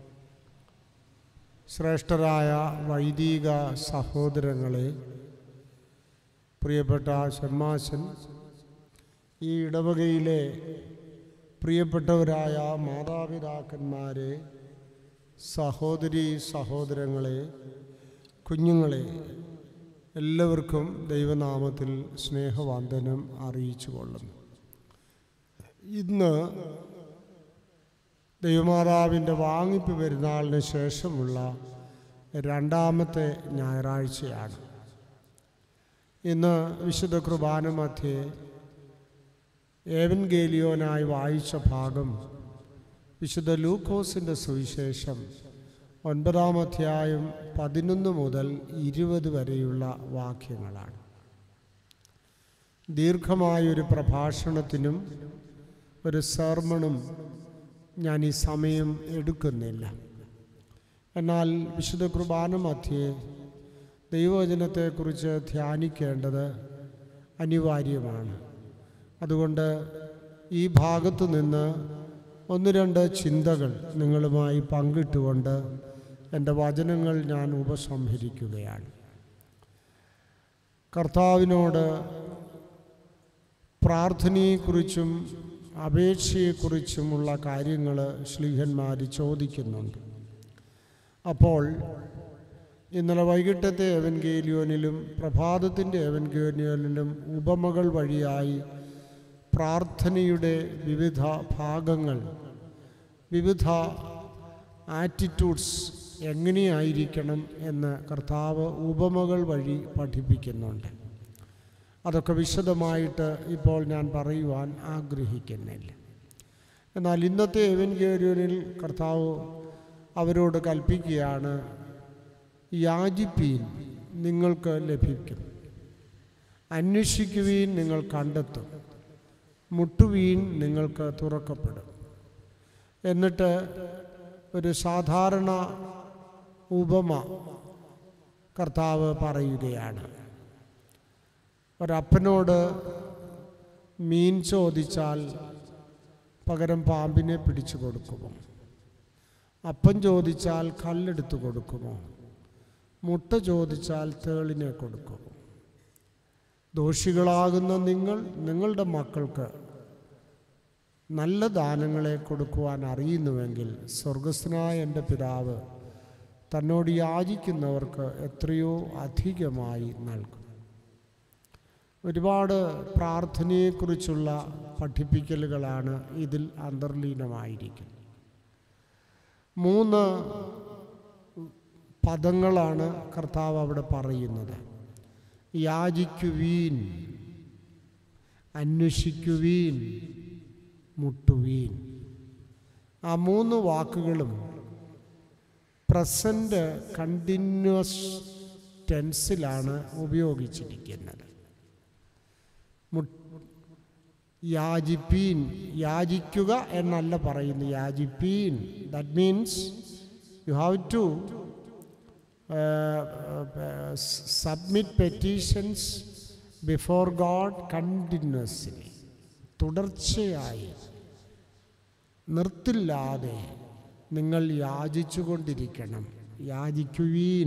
ശ്രേഷ്ഠരായ വൈദിക സഹോദരങ്ങളെ പ്രിയപ്പെട്ട ഷമ്മാശൻ ഈ ഇടവകയിലെ പ്രിയപ്പെട്ടവരായ മാതാപിതാക്കന്മാരെ സഹോദരി സഹോദരങ്ങളെ കുഞ്ഞുങ്ങളെ എല്ലാവർക്കും ദൈവനാമത്തിൽ സ്നേഹവന്ദനം അറിയിച്ചു കൊള്ളുന്നു ഇന്ന് ദൈവമാതാവിൻ്റെ വാങ്ങിപ്പ് പെരുന്നാളിന് ശേഷമുള്ള രണ്ടാമത്തെ ഞായറാഴ്ചയാണ് ഇന്ന് വിശുദ്ധ കുർബാന മധ്യേ ഏവൻഗേലിയോനായി വായിച്ച ഭാഗം വിശുദ്ധ ലൂക്കോസിൻ്റെ സുവിശേഷം ഒൻപതാം അധ്യായം പതിനൊന്ന് മുതൽ ഇരുപത് വരെയുള്ള വാക്യങ്ങളാണ് ദീർഘമായൊരു പ്രഭാഷണത്തിനും ഒരു സർമണും ഞാൻ ഈ സമയം എടുക്കുന്നില്ല എന്നാൽ വിശുദ്ധ കുർബാന മധ്യേ ദൈവവചനത്തെക്കുറിച്ച് ധ്യാനിക്കേണ്ടത് അനിവാര്യമാണ് അതുകൊണ്ട് ഈ ഭാഗത്തു നിന്ന് ഒന്ന് രണ്ട് ചിന്തകൾ നിങ്ങളുമായി പങ്കിട്ടുകൊണ്ട് എൻ്റെ വചനങ്ങൾ ഞാൻ ഉപസംഹരിക്കുകയാണ് കർത്താവിനോട് പ്രാർത്ഥനയെക്കുറിച്ചും അപേക്ഷയെക്കുറിച്ചുമുള്ള കാര്യങ്ങൾ ശ്ലീഹന്മാർ ചോദിക്കുന്നുണ്ട് അപ്പോൾ ഇന്നലെ വൈകിട്ടത്തെ എവൻഗേലിയോനിലും പ്രഭാതത്തിൻ്റെ എവൻഗേലിയോനിലും ഉപമകൾ വഴിയായി പ്രാർത്ഥനയുടെ വിവിധ ഭാഗങ്ങൾ വിവിധ ആറ്റിറ്റ്യൂഡ്സ് എങ്ങനെയായിരിക്കണം എന്ന് കർത്താവ് ഉപമകൾ വഴി പഠിപ്പിക്കുന്നുണ്ട് അതൊക്കെ വിശദമായിട്ട് ഇപ്പോൾ ഞാൻ പറയുവാൻ ആഗ്രഹിക്കുന്നില്ല എന്നാൽ ഇന്നത്തെ എവൻഗേരിയനിൽ കർത്താവ് അവരോട് കൽപ്പിക്കുകയാണ് യാചിപ്പീൻ നിങ്ങൾക്ക് ലഭിക്കും അന്വേഷിക്കുവീൻ നിങ്ങൾ കണ്ടെത്തും മുട്ടുവീൻ നിങ്ങൾക്ക് തുറക്കപ്പെടും എന്നിട്ട് ഒരു സാധാരണ ഉപമ കർത്താവ് പറയുകയാണ് ഒരപ്പനോട് മീൻ ചോദിച്ചാൽ പകരം പാമ്പിനെ പിടിച്ചു കൊടുക്കുമോ അപ്പം ചോദിച്ചാൽ കല്ലെടുത്ത് കൊടുക്കുമോ മുട്ട ചോദിച്ചാൽ തേളിനെ കൊടുക്കുമോ ദോഷികളാകുന്ന നിങ്ങൾ നിങ്ങളുടെ മക്കൾക്ക് നല്ല ദാനങ്ങളെ കൊടുക്കുവാൻ അറിയുന്നുവെങ്കിൽ സ്വർഗസ്ഥനായ എൻ്റെ പിതാവ് തന്നോട് യാചിക്കുന്നവർക്ക് എത്രയോ അധികമായി നൽകും ഒരുപാട് പ്രാർത്ഥനയെക്കുറിച്ചുള്ള പഠിപ്പിക്കലുകളാണ് ഇതിൽ അന്തർലീനമായിരിക്കുന്നത് മൂന്ന് പദങ്ങളാണ് കർത്താവ് അവിടെ പറയുന്നത് യാചിക്കുവീൻ അന്വേഷിക്കുവീൻ മുട്ടുവീൻ ആ മൂന്ന് വാക്കുകളും പ്രസൻറ്റ് കണ്ടിന്യൂസ് ടെൻസിലാണ് ഉപയോഗിച്ചിരിക്കുന്നത് യാചിപ്പീൻ യാചിക്കുക എന്നല്ല പറയുന്നു യാചിപ്പീൻ that means you have to submit petitions before God continuously തുടർച്ചയായി നിർത്തില്ലാതെ നിങ്ങൾ യാചിച്ചുകൊണ്ടിരിക്കണം യാചിക്കുവീൻ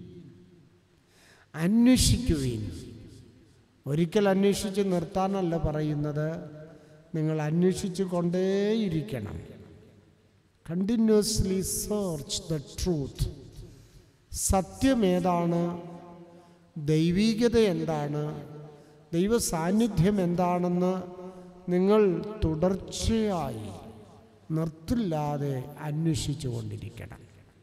അന്വേഷിക്കുവീൻ ഒരിക്കൽ അന്വേഷിച്ച് നിർത്താനല്ല പറയുന്നത് നിങ്ങൾ അന്വേഷിച്ചു കൊണ്ടേയിരിക്കണം കണ്ടിന്യൂസ്ലി സെർച്ച് ദ ട്രൂത്ത് സത്യം ഏതാണ് ദൈവീകത എന്താണ് ദൈവ സാന്നിധ്യം എന്താണെന്ന് നിങ്ങൾ തുടർച്ചയായി നിർത്തില്ലാതെ അന്വേഷിച്ചു കൊണ്ടിരിക്കണം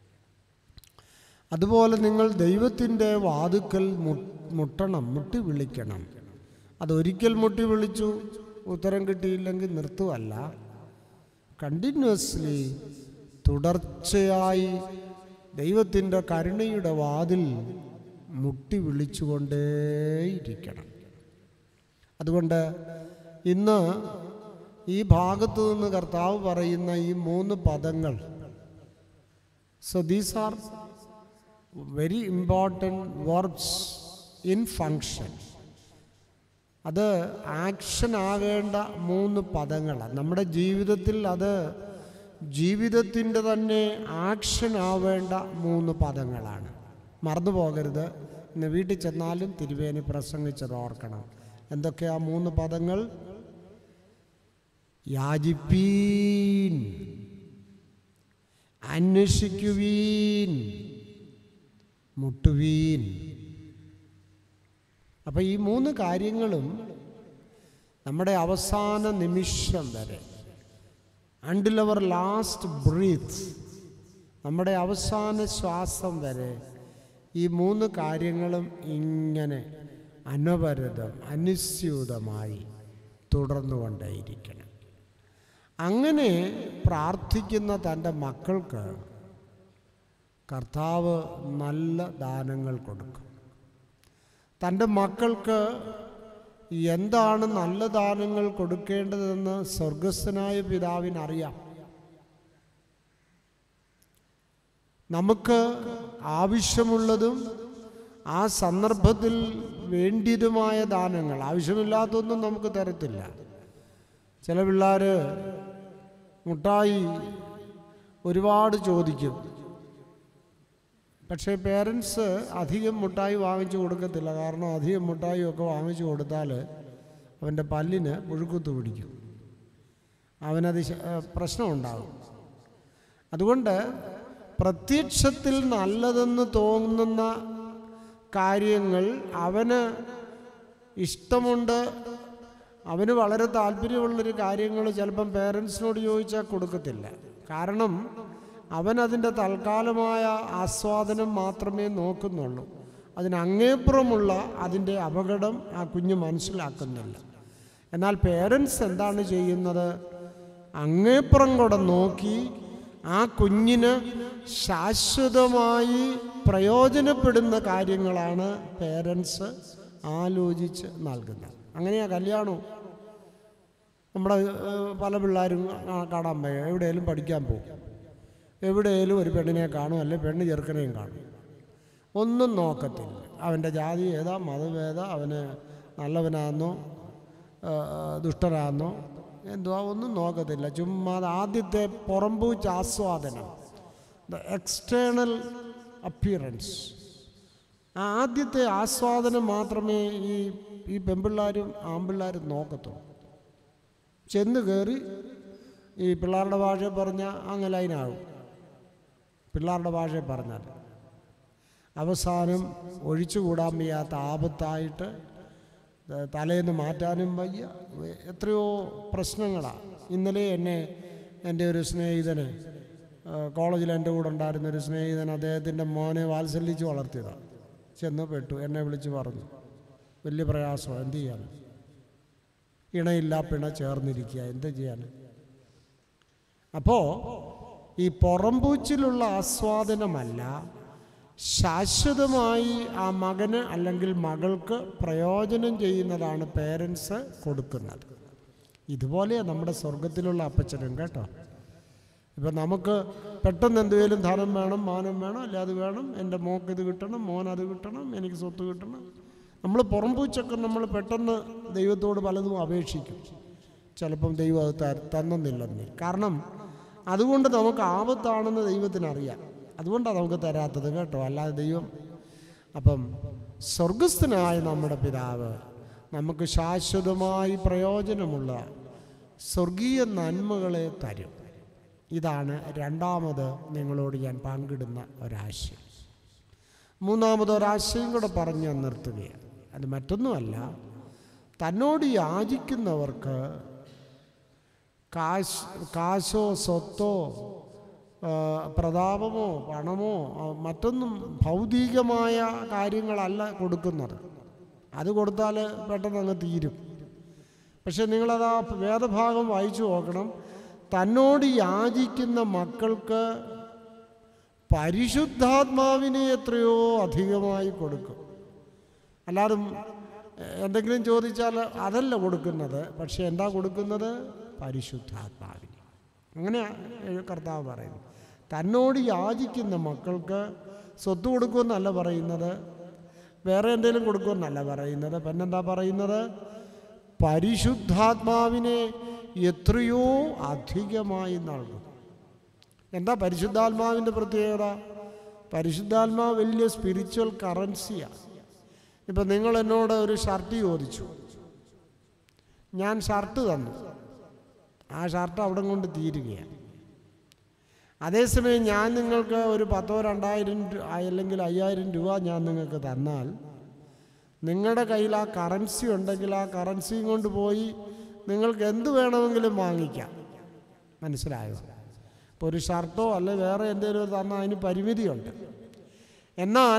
അതുപോലെ നിങ്ങൾ ദൈവത്തിൻ്റെ വാതുക്കൽ മുട്ടണം മുട്ടി വിളിക്കണം അതൊരിക്കൽ മുട്ടി വിളിച്ചു ഉത്തരം കിട്ടിയില്ലെങ്കിൽ നിർത്തുവല്ല കണ്ടിന്യൂസ്ലി തുടർച്ചയായി ദൈവത്തിൻ്റെ കരുണയുടെ വാതിൽ മുട്ടി വിളിച്ചുകൊണ്ടേയിരിക്കണം അതുകൊണ്ട് ഇന്ന് ഈ ഭാഗത്തു നിന്ന് കർത്താവ് പറയുന്ന ഈ മൂന്ന് പദങ്ങൾ so these are very important verbs in function അത് ആക്ഷൻ ആകേണ്ട മൂന്ന് പദങ്ങളാണ് നമ്മുടെ ജീവിതത്തിൽ അത് ജീവിതത്തിൻ്റെ തന്നെ ആക്ഷൻ ആവേണ്ട മൂന്ന് പദങ്ങളാണ് മറന്നു പോകരുത് ഇന്ന് വീട്ടിൽ ചെന്നാലും തിരുവേനി പ്രസംഗിച്ചത് ഓർക്കണം എന്തൊക്കെയാ മൂന്ന് പദങ്ങൾ യാചിപ്പീൻ അന്വേഷിക്കുവീൻ മുട്ടുവീൻ അപ്പം ഈ മൂന്ന് കാര്യങ്ങളും നമ്മുടെ അവസാന നിമിഷം വരെ അണ്ടിൽ അവർ ലാസ്റ്റ് ബ്രീത്ത് നമ്മുടെ അവസാന ശ്വാസം വരെ ഈ മൂന്ന് കാര്യങ്ങളും ഇങ്ങനെ അനവരതം അനുസ്യൂതമായി തുടർന്നുകൊണ്ടേയിരിക്കണം അങ്ങനെ പ്രാർത്ഥിക്കുന്ന തൻ്റെ മക്കൾക്ക് കർത്താവ് നല്ല ദാനങ്ങൾ കൊടുക്കും തൻ്റെ മക്കൾക്ക് എന്താണ് നല്ല ദാനങ്ങൾ കൊടുക്കേണ്ടതെന്ന് സ്വർഗസ്ഥനായ പിതാവിനറിയാം നമുക്ക് ആവശ്യമുള്ളതും ആ സന്ദർഭത്തിൽ വേണ്ടിയതുമായ ദാനങ്ങൾ ആവശ്യമില്ലാത്തൊന്നും നമുക്ക് തരത്തില്ല ചില പിള്ളേർ മുട്ടായി ഒരുപാട് ചോദിക്കും പക്ഷേ പേരൻസ് അധികം മുട്ടായി വാങ്ങിച്ചു കൊടുക്കത്തില്ല കാരണം അധികം മുട്ടായി ഒക്കെ വാങ്ങിച്ചു കൊടുത്താൽ അവൻ്റെ പല്ലിന് പുഴുക്കുത്ത് പിടിക്കും അവനത് ശ- ഏ, പ്രശ്നമുണ്ടാകും അതുകൊണ്ട് പ്രത്യക്ഷത്തിൽ നല്ലതെന്ന് തോന്നുന്ന കാര്യങ്ങൾ അവന് ഇഷ്ടമുണ്ട് അവന് വളരെ താല്പര്യമുള്ളൊരു കാര്യങ്ങൾ ചിലപ്പം പേരൻസിനോട് ചോദിച്ചാൽ കൊടുക്കത്തില്ല കാരണം അവൻ അതിൻ്റെ തൽക്കാലമായ ആസ്വാദനം മാത്രമേ നോക്കുന്നുള്ളൂ അതിനങ്ങേപ്പുറമുള്ള അതിൻ്റെ അപകടം ആ കുഞ്ഞ് മനസ്സിലാക്കുന്നില്ല എന്നാൽ പേരൻസ് എന്താണ് ചെയ്യുന്നത് അങ്ങേപ്പുറം കൂടെ നോക്കി ആ കുഞ്ഞിന് ശാശ്വതമായി പ്രയോജനപ്പെടുന്ന കാര്യങ്ങളാണ് പേരൻസ് ആലോചിച്ച് നൽകുന്നത് അങ്ങനെയാ കല്യാണവും നമ്മുടെ ഏഹ്, പല പിള്ളേരും ആ- കാണാൻ പോയി എവിടെയെങ്കിലും പഠിക്കാൻ പോകും എവിടെയെങ്കിലും ഒരു പെണ്ണിനെ കാണും അല്ലെ പെണ്ണ് ചെറുക്കനെയും കാണും ഒന്നും നോക്കത്തില്ല അവൻ്റെ ജാതി ഏതാ മതമേതാ അവന് നല്ലവനാന്നോ ആ, ദുഷ്ടനാന്നോ എന്തുവാ ഒന്നും നോക്കത്തില്ല ചുമ്മാ അത് ആദ്യത്തെ പുറംപൂച്ച് ആസ്വാദനം ദ എക്സ്റ്റേണൽ അപ്പിയറൻസ് ആ ആദ്യത്തെ ആസ്വാദനം മാത്രമേ ഈ ഈ പെൺപിള്ളാരും ആൺപിള്ളാരും നോക്കത്തുള്ളൂ ചെന്ന് കയറി ഈ പിള്ളേരുടെ ഭാഷ പറഞ്ഞാൽ അങ്ങ് ലൈനാകും പിള്ളേരുടെ ഭാഷയിൽ പറഞ്ഞാൽ അവസാനം ഒഴിച്ചുകൂടാൻ വയ്യാത്ത ആപത്തായിട്ട് ത- തലേന്ന് മാറ്റാനും വയ്യ വെ- എത്രയോ പ്രശ്നങ്ങളാണ് ഇന്നലെ എന്നെ എൻ്റെ ഒരു സ്നേഹിതന് ആ, കോളേജിൽ എൻ്റെ കൂടെ ഉണ്ടായിരുന്ന ഒരു സ്നേഹിതൻ അദ്ദേഹത്തിൻ്റെ മോനെ വാത്സല്യിച്ച് വളർത്തിയതാണ് ചെന്ന് പെട്ടു എന്നെ വിളിച്ച് പറഞ്ഞു വലിയ പ്രയാസമാണ് എന്ത് ചെയ്യാൻ ഇണയില്ല പിണ ചേർന്നിരിക്കുക എന്ത് ചെയ്യാൻ അപ്പോൾ ഈ പുറംപൂച്ചിലുള്ള ആസ്വാദനമല്ല ശാശ്വതമായി ആ മകന് അല്ലെങ്കിൽ മകൾക്ക് പ്രയോജനം ചെയ്യുന്നതാണ് പേരൻസ് കൊടുക്കുന്നത് ഇതുപോലെയാണ് നമ്മുടെ സ്വർഗത്തിലുള്ള അപ്പച്ചനും കേട്ടോ ഇപ്പം നമുക്ക് പെട്ടെന്ന് എന്തെങ്കിലും ധനം വേണം മാനം വേണം അല്ലെ അത് വേണം എൻ്റെ മോക്ക് ഇത് കിട്ടണം മോൻ അത് കിട്ടണം എനിക്ക് സ്വത്ത് കിട്ടണം നമ്മൾ പുറംപൂച്ചൊക്കെ നമ്മൾ പെട്ടെന്ന് ദൈവത്തോട് പലതും അപേക്ഷിക്കും ചിലപ്പം ദൈവം അത് ത- തന്നെന്നില്ലെന്ന് കാരണം അതുകൊണ്ട് നമുക്ക് ആപത്താണെന്ന് ദൈവത്തിനറിയാം അതുകൊണ്ടാണ് നമുക്ക് തരാത്തത് കേട്ടോ അല്ലാതെ ദൈവം അപ്പം സ്വർഗസ്ഥനായ നമ്മുടെ പിതാവ് നമുക്ക് ശാശ്വതമായി പ്രയോജനമുള്ള സ്വർഗീയ നന്മകളെ തരും ഇതാണ് രണ്ടാമത് നിങ്ങളോട് ഞാൻ പങ്കിടുന്ന ഒരാശയം മൂന്നാമത് ഒരാശയം കൂടെ പറഞ്ഞ് ഞാൻ നിർത്തുകയാണ് അത് മറ്റൊന്നുമല്ല തന്നോട് യാചിക്കുന്നവർക്ക് കാശ് കാശോ സ്വത്തോ ആ, പ്രതാപമോ പണമോ ആ, മറ്റൊന്നും ഭൗതികമായ കാര്യങ്ങളല്ല കൊടുക്കുന്നത് അത് കൊടുത്താൽ പെട്ടെന്ന് അങ്ങ് തീരും പക്ഷെ നിങ്ങളത് ആ വേദഭാഗം വായിച്ചു നോക്കണം തന്നോട് യാചിക്കുന്ന മക്കൾക്ക് പരിശുദ്ധാത്മാവിനെ എത്രയോ അധികമായി കൊടുക്കും അല്ലാതെ എന്തെങ്കിലും ചോദിച്ചാൽ അതല്ല കൊടുക്കുന്നത് പക്ഷെ എന്താ കൊടുക്കുന്നത് പരിശുദ്ധാത്മാവിനെ അങ്ങനെ കർത്താവ് പറയുന്നു തന്നോട് യാചിക്കുന്ന മക്കൾക്ക് സ്വത്ത് കൊടുക്കുമെന്നല്ല പറയുന്നത് വേറെ എന്തെങ്കിലും കൊടുക്കുമെന്നല്ല പറയുന്നത് പിന്നെന്താ പറയുന്നത് പരിശുദ്ധാത്മാവിനെ എത്രയോ അധികമായി നൽകും എന്താ പരിശുദ്ധാത്മാവിൻ്റെ പ്രത്യേകത പരിശുദ്ധാത്മാവ് വലിയ സ്പിരിച്വൽ കറൻസിയാണ് ഇപ്പം നിങ്ങൾ എന്നോട് ഒരു ഷർട്ട് ചോദിച്ചു ഞാൻ ഷർട്ട് തന്നു ആ ഷർട്ട് അവിടെ കൊണ്ട് തീരുകയാണ് അതേസമയം ഞാൻ നിങ്ങൾക്ക് ഒരു പത്തോ രണ്ടായിരം രൂ- അല്ലെങ്കിൽ അയ്യായിരം രൂപ ഞാൻ നിങ്ങൾക്ക് തന്നാൽ നിങ്ങളുടെ കയ്യിൽ ആ കറൻസി ഉണ്ടെങ്കിൽ ആ കറൻസിയും കൊണ്ട് പോയി നിങ്ങൾക്ക് എന്ത് വേണമെങ്കിലും വാങ്ങിക്കാം മനസ്സിലായോ ഇപ്പോൾ ഒരു ഷർട്ടോ അല്ലെ വേറെ എന്തെങ്കിലും തന്നാൽ അതിന് പരിമിതിയുണ്ട് എന്നാൽ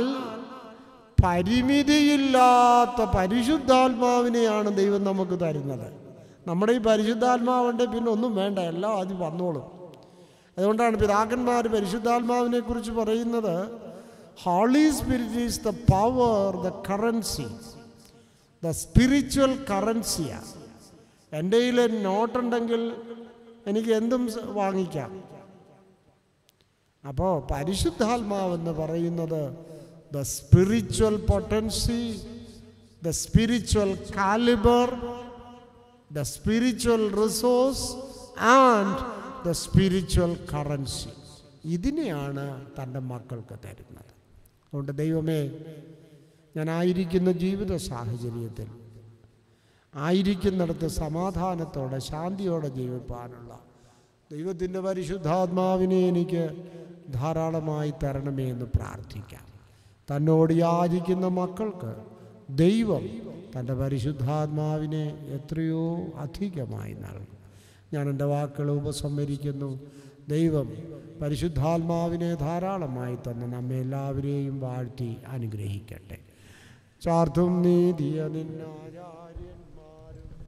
പരിമിതിയില്ലാത്ത പരിശുദ്ധാത്മാവിനെയാണ് ദൈവം നമുക്ക് തരുന്നത് നമ്മുടെ ഈ പരിശുദ്ധാത്മാവുണ്ട് പിന്നെ ഒന്നും വേണ്ട എല്ലാം അത് വന്നോളും അതുകൊണ്ടാണ് പിതാക്കന്മാർ പരിശുദ്ധാത്മാവിനെ കുറിച്ച് പറയുന്നത് holy spirit is the power the currency the spiritual കറൻസിയാണ് എൻ്റെ കയ്യിൽ നോട്ടുണ്ടെങ്കിൽ എനിക്ക് എന്തും സ- വാങ്ങിക്കാം അപ്പോൾ പരിശുദ്ധാത്മാവെന്ന് പറയുന്നത് the spiritual potency the spiritual calibre the spiritual resource and the spiritual currency ഇതിനെയാണ് തൻ്റെ മക്കൾക്ക് തരുന്നത് അതുകൊണ്ട് ദൈവമേ ഞാൻ ആയിരിക്കുന്ന ജീവിത സാഹചര്യത്തിൽ ആയിരിക്കുന്നിടത്ത് സമാധാനത്തോടെ ശാന്തിയോടെ ജീവിപ്പാനുള്ള ദൈവത്തിൻ്റെ പരിശുദ്ധാത്മാവിനെ എനിക്ക് ധാരാളമായി തരണമേ എന്ന് പ്രാർത്ഥിക്കാം തന്നോട് യാചിക്കുന്ന മക്കൾക്ക് ദൈവം തൻ്റെ പരിശുദ്ധാത്മാവിനെ എത്രയോ അധികമായി നൽകും ഞാൻ എൻ്റെ വാക്കുകൾ ഉപസംഹരിക്കുന്നു ദൈവം പരിശുദ്ധാത്മാവിനെ ധാരാളമായി തന്നെ നമ്മെ എല്ലാവരെയും വാഴ്ത്തി അനുഗ്രഹിക്കട്ടെ ചാർത്തും നീതിയ നിന്നാചാര്യന്മാരും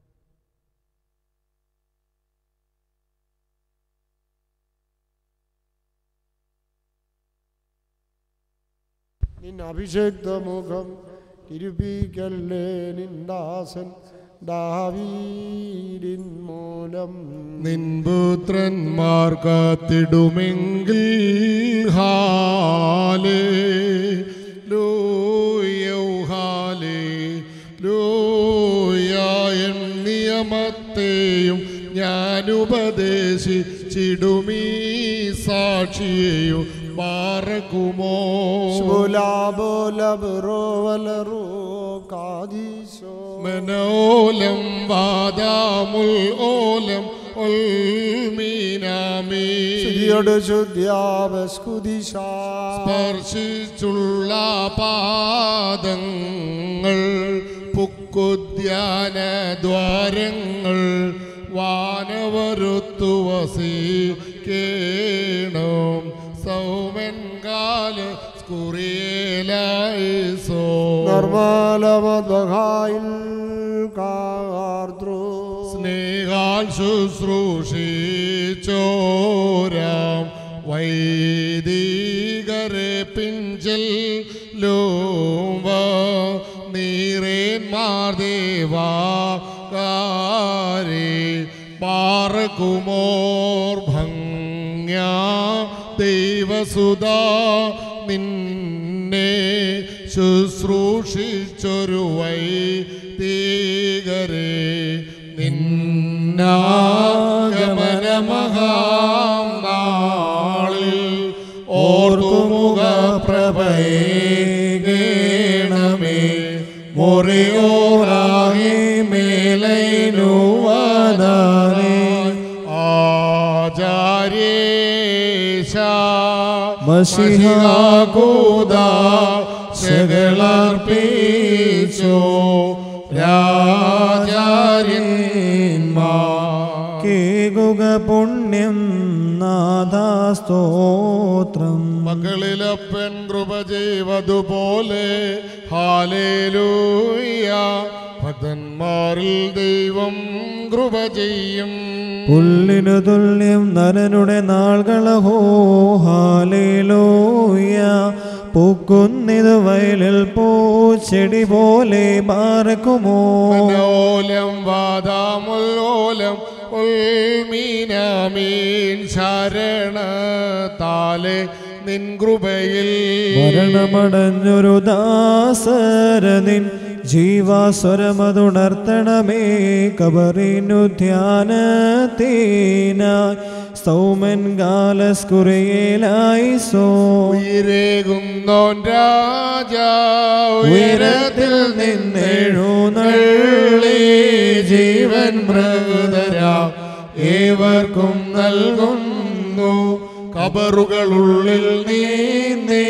നിൻ അഭിഷേക്ത മുഖം തിരുപ്പിക്കല്ലേ നിന്ദാസൻ ദാവീരിൻ മൂലം നിൻപുത്രന്മാർ കാത്തിടുമെങ്കിൽ ഹാലേ ലൂയൗ ഹാലേ ലൂയായൻ നിയമത്തെയും ഞാൻ ഉപദേശിച്ചിടുമീ സാക്ഷിയെയും പാറക്കുമോ ശുലാബോലബുറോവലറോ കാദീശോ മനോലം വാദാമുൽ ഓലം ഒൽമീനാമീ ശുദ്ധിയോട് ശുദ്ധ്യാവസ്കുദിശ സ്പർശിച്ചുള്ള പാദങ്ങൾ പുക്കുദ്യാന ദ്വാരങ്ങൾ വാനവരുത്തു വസിക്കേണം സൗമൻ കാല സ്കുറിയേലായി സോ നിർമ്മലമദ്വഹായിൽ കാർദ്രോ സ്നേഹാൽ ശുശ്രൂഷിച്ചോരാം വൈദികരെ പിഞ്ചൽ ലോവ നീറേന്മാർ ദേവാകാരെ പാറകുമോർ ഭംഗ്യ ദൈവസുതാ നിന്നെ ശുശ്രൂഷിച്ചൊരു വൈദികരെ നിന്നാഗമനമഹാം നാളിൽ ഓർത്തുമുഖ പ്രഭയേണമേ മുറിയോറാകെ മേലൈനുവാദാനേ ആചാര്യേശ മഷിഹാകൂദ ശകളർപ്പിച്ചോ രാജാര്യന്മാ കേകുക പുണ്യം നാദാസ്തോത്രം മകളിലപ്പൻ കൃപ ചെയ്വതുപോലെ ഹാലേലൂയ ഭക്തന്മാരിൽ ദൈവം കൃപ ചെയ്യും പുല്ലിനു തുല്യം നരനുടെ നാൾകളഹോ ഹാലേലൂയ പൂക്കുന്നിത് വയലിൽ പൂച്ചെടി പോലെ പാർക്കുമോ ഓലം വാദാമുല്ലോലം ഉൾമീനാമീൻ ശരണ താലെ നിൻ കൃപയിൽ മരണമടഞ്ഞൊരു ദാസര നിൻ ജീവാസ്വരമതുണർത്തണമേ കബറിനു ധ്യാനത്തേനായി സൗമൻ ഗാലസ്കുറിയേലായി സോ ഉയരേകുന്നോൻ രാജാ ഉയരത്തിൽ നിന്നെഴുന്നള്ളി ജീവൻ മൃതരാ ഏവർക്കും നൽകുന്നു കബറുകളുള്ളിൽ നീന്തി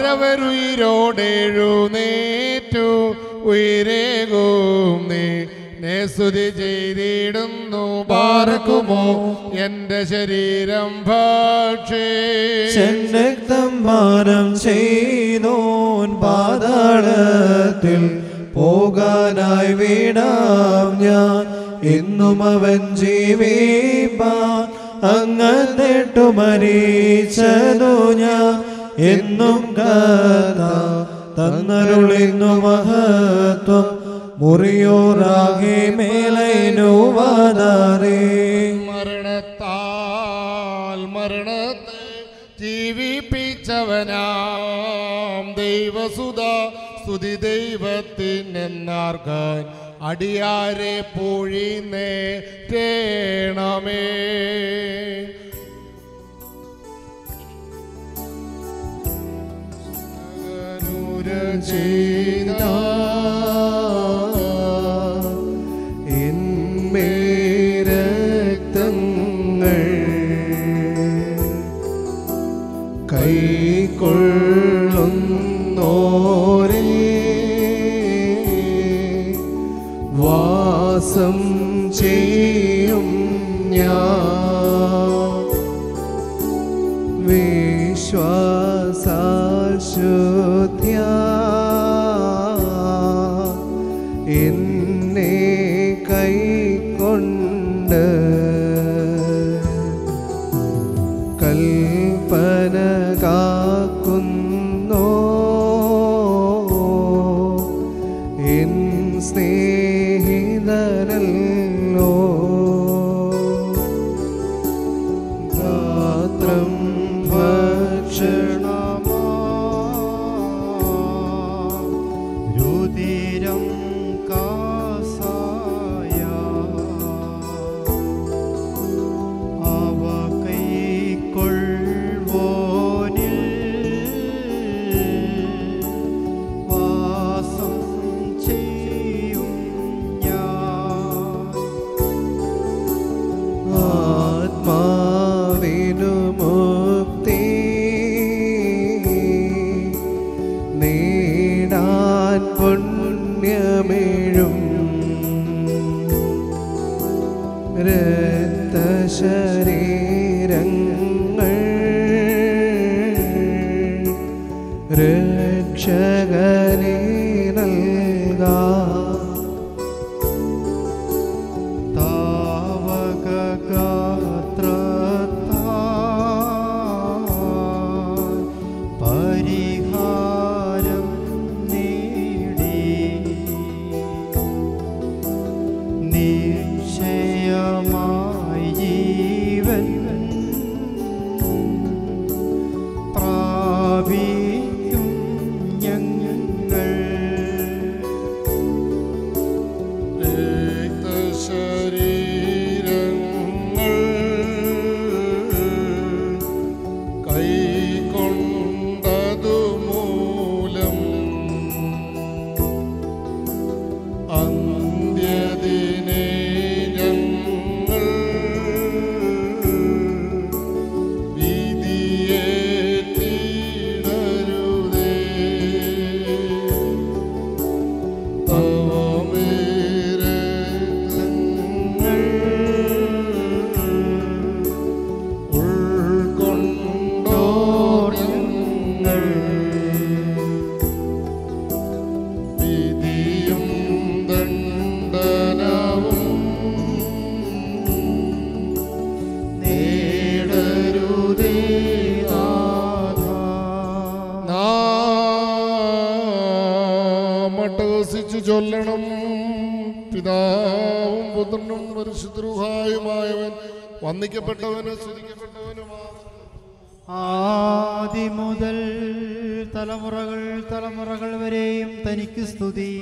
അവരവരുയിരോടെഴുന്നേറ്റു ഉയരേകും നീ നെ സ്തുതി ചെയ്തിടുന്നു പാർക്കുമോ എൻ്റെ ശരീരം ഭക്ഷേ ചെന്നക്തം പാനം ചെയ്തോൻ പാതാളത്തിൽ പോകാനായി വീടാം ഞാൻ എന്നും അവൻ ജീവിപ്പാൻ അങ്ങനെട്ടു മരിച്ചതു ഞാൻ എന്നും കഥ തന്നരുളിന്നു മഹത്വം മുറിയോറാകെ മേലൈനു വാതാറേ മരണത്താൽ മരണത്തെ ജീവിപ്പിച്ചവനാം ദൈവസുത സ്തുതി ദൈവത്തിനെന്നാർക്കാൻ അടിയാരെ പൊഴിന്നേ തേണമേ ചെയ്ത രക്തങ്ങൾ കൈക്കൊള്ളുന്നോരേ വാസം ചെയ്യും ഞാൻ വിശ്വാസാൽ ശുദ്ധ്യ എന്നെ കൈക്കൊണ്ട് കൽപ്പന കാക്കുന്നോ എൻ സ്നേഹിതനല്ലോ ഗാത്രം ഭക്ഷണമാ രുതിരം കാസായ അവ കൈക്കൊള്ളുവോനിൽ വാസം ചെയ്യും ഞാൻ ആത്മാവിനു മുക്തി നേടാൻ പുണ്യമേഴും രക്തശരീരങ്ങൾ രക്ഷകനെ നൽകാം താവക പരിഹാരം നേടി നിശ്ചയമായി ജീവൻ പ്രാപിക്കും ഞങ്ങൾ ശരീരങ്ങൾ കൈക്കൊണ്ടതു മൂലം അന്ത്യദിനെ ഞങ്ങൾ വിധിയേറ്റിടരുതേ തവമേരെ ഉൾക്കൊണ്ടോരങ്ങൾ വിധിയും ദണ്ഡനവും നേടരുതേ മട്ടവസിച്ചു ചൊല്ലണം പിതാവും പുത്രനും പരിശുദ്ധരുഹായുമായവൻ വന്ദിക്കപ്പെട്ടവന് സ്തുതിക്കപ്പെട്ടവനുമാ ആദി മുതൽ തലമുറകൾ തലമുറകൾ വരെയും തനിക്ക് സ്തുതി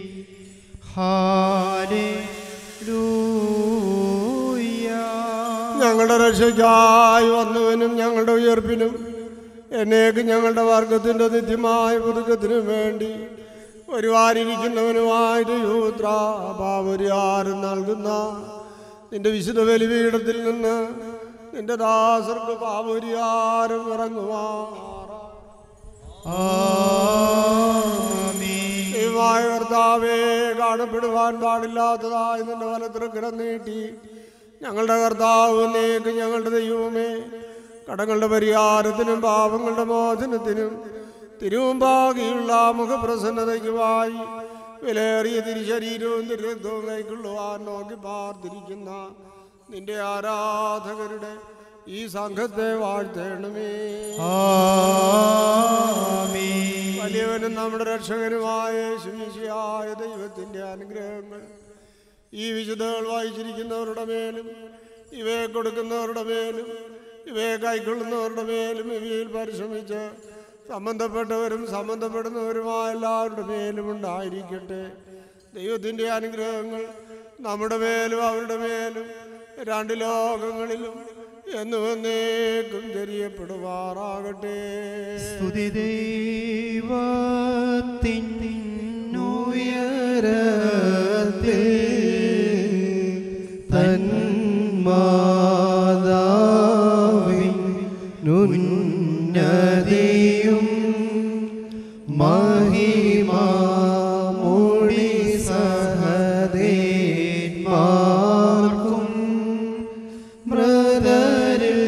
ഞങ്ങളുടെ രക്ഷയ്ക്കായി വന്നവനും ഞങ്ങളുടെ ഉയർപ്പിനും എന്നേക്ക് ഞങ്ങളുടെ വർഗത്തിൻ്റെ നിത്യമായ പുതുക്കത്തിനും വേണ്ടി വരുവാനിരിക്കുന്നവനുമായിട്ട് യൂത്ര പാപരിഹാരം നൽകുന്ന നിന്റെ വിശുദ്ധ ബലിപീഠത്തിൽ നിന്ന് നിന്റെ ദാസർക്ക് പാപരിഹാരം ഇറങ്ങുവാ ദൈവമായ കർത്താവേ കാണപ്പെടുവാൻ പാടില്ലാത്തതായ നിന്റെ വലത്തിരക്കിടം നീട്ടി ഞങ്ങളുടെ കർത്താവിലേക്ക് ഞങ്ങളുടെ ദൈവമേ കടങ്ങളുടെ പരിഹാരത്തിനും പാപങ്ങളുടെ മോചനത്തിനും തിരുവുമ്പാകിയുള്ള മുഖപ്രസന്നതയ്ക്കുമായി വിലയേറിയ തിരുശരീരവും തിരുരക്തവും കൈക്കൊള്ളുവാൻ നോക്കി പാർത്തിരിക്കുന്ന നിന്റെ ആരാധകരുടെ ഈ സംഘത്തെ വാഴ്ത്തേണമേ വലിയവനും നമ്മുടെ രക്ഷകനുമായ ശുശിയായ ദൈവത്തിൻ്റെ അനുഗ്രഹങ്ങൾ ഈ വിശുദ്ധകൾ വായിച്ചിരിക്കുന്നവരുടെ മേലും ഇവയെ കൊടുക്കുന്നവരുടെ മേലും ഇവയെ കൈക്കൊള്ളുന്നവരുടെ മേലും ഇവയിൽ പരിശ്രമിച്ച് സംബന്ധപ്പെട്ടവരും സംബന്ധപ്പെടുന്നവരുമായ എല്ലാവരുടെ മേലും ഉണ്ടായിരിക്കട്ടെ ദൈവത്തിൻ്റെ അനുഗ്രഹങ്ങൾ നമ്മുടെ മേലും അവരുടെ മേലും രണ്ട് ലോകങ്ങളിലും എന്നുവന്നേക്കും ചെറിയപ്പെടുവാറാകട്ടെ സ്തുതി ദൈവത്തിനുയരത്തിൽ തന്മാതാവിൻ ഉന്നതിയും മഹിമാമൊഴി സഹദേന്മാർക്കും മൃതരിൽ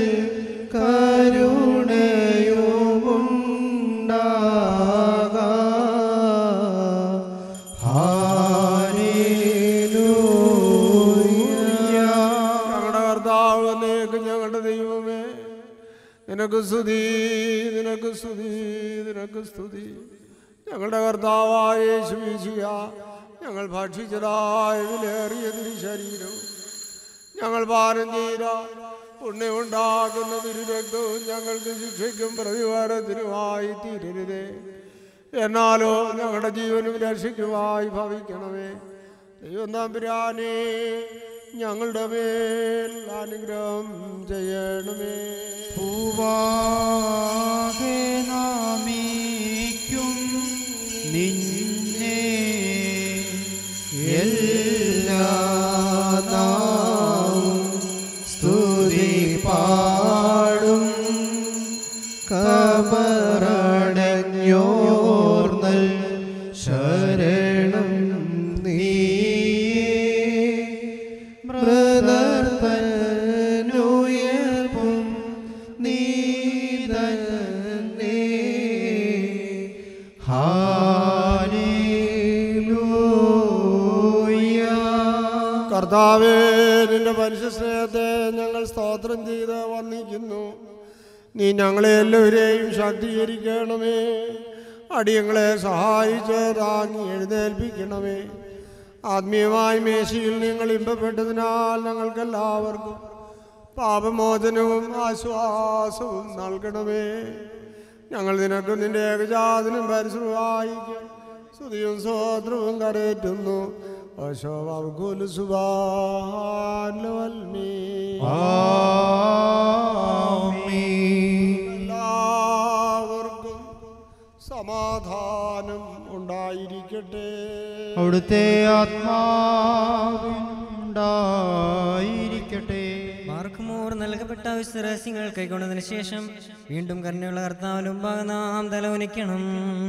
ഞങ്ങളുടെ കർത്താവിലേക്ക് ഞങ്ങളുടെ ദൈവമേ നിനക്ക് സ്തുതി നിനക്ക് സ്തുതി നിനക്ക് സ്തുതി ഞങ്ങളുടെ കർത്താവായ യേശുവീശിയ ഞങ്ങൾ ഭക്ഷിച്ചതായ വിലേറിയ ശരീരവും ഞങ്ങൾ പാനം ചെയ്ത പുണ്യമുണ്ടാക്കുന്ന തിരുരക്തവും ഞങ്ങൾക്ക് ശിക്ഷയ്ക്കും പ്രതികാരത്തിനുമായി തീരരുതേ എന്നാലോ ഞങ്ങളുടെ ജീവനും രക്ഷയ്ക്കുമായി ഭവിക്കണമേ ദൈവം തമ്പുരാനെ ഞങ്ങളുടെ മേൽ അനുഗ്രഹം ചെയ്യണമേ പൂവാകെ നാമിക്കും നിന്നെ എല്ലാ നാവും സ്തുതി പാടും കബറടഞ്ഞോർന്നൽ ശരണം നീയേ മൃതർത്തനുയർപ്പും നീ തന്നെ കർത്താവേ നിന്റെ മനുഷ്യ സ്നേഹത്തെ ഞങ്ങൾ സ്തോത്രം ചെയ്ത് വന്നിക്കുന്നു നീ ഞങ്ങളെ എല്ലാവരെയും ശക്തീകരിക്കണമേ അടിയങ്ങളെ സഹായിച്ച് താങ്ങി എഴുന്നേൽപ്പിക്കണമേ ആത്മീയമായി മേശയിൽ നിങ്ങൾ ഇമ്പപ്പെട്ടതിനാൽ ഞങ്ങൾക്കെല്ലാവർക്കും പാപമോചനവും ആശ്വാസവും നൽകണമേ ഞങ്ങൾ നിനക്ക് നിന്റെ ഏകജാതനും പരിശ്രമായിക്കും സ്തുതിയും സ്വോത്രവും കരേറ്റുന്നു അശോകുലു എല്ലാവർക്കും സമാധാനം ഉണ്ടായിരിക്കട്ടെ അവിടുത്തെ ആത്മാവുണ്ടായിരിക്കട്ടെ മാർക്കുമോർ നൽകപ്പെട്ട വിശ്വാസങ്ങൾ കൈക്കൊണ്ടതിന് ശേഷം വീണ്ടും കരുണയുള്ള കർത്താവിലും നാം തലവനിക്കണം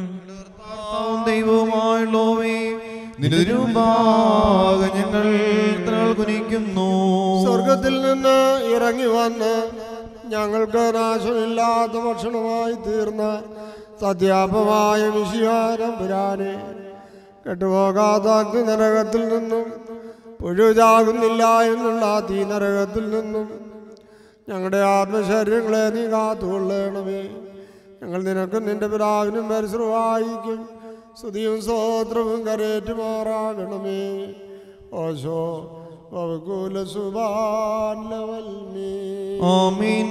ദൈവവുമായുള്ളവേ നിരുപാക ഞങ്ങൾ തലകൾ കുനിക്കുന്നു സ്വർഗത്തിൽ നിന്ന് ഇറങ്ങി വന്ന് ഞങ്ങൾക്ക് നാശമില്ലാത്ത ഭക്ഷണമായി തീർന്ന സത്യാപമായ വിഷയാരം പുരാനെ കെട്ടുപോകാത്ത അഗ്നി നരകത്തിൽ നിന്നും പുഴുചാകുന്നില്ല എന്നുള്ള തീ നരകത്തിൽ നിന്നും ഞങ്ങളുടെ ആത്മശരീരങ്ങളെ നീ കാത്തുകൊള്ളണമേ ഞങ്ങൾ നിനക്കും നിന്റെ പിതാവിനും പരിശ്രമായിക്കും സ്തുതിയും സ്തോത്രവും കരേറ്റുമാറാകണമേ ഓശോ വകുല സുബാലവൽമേ ആമീൻ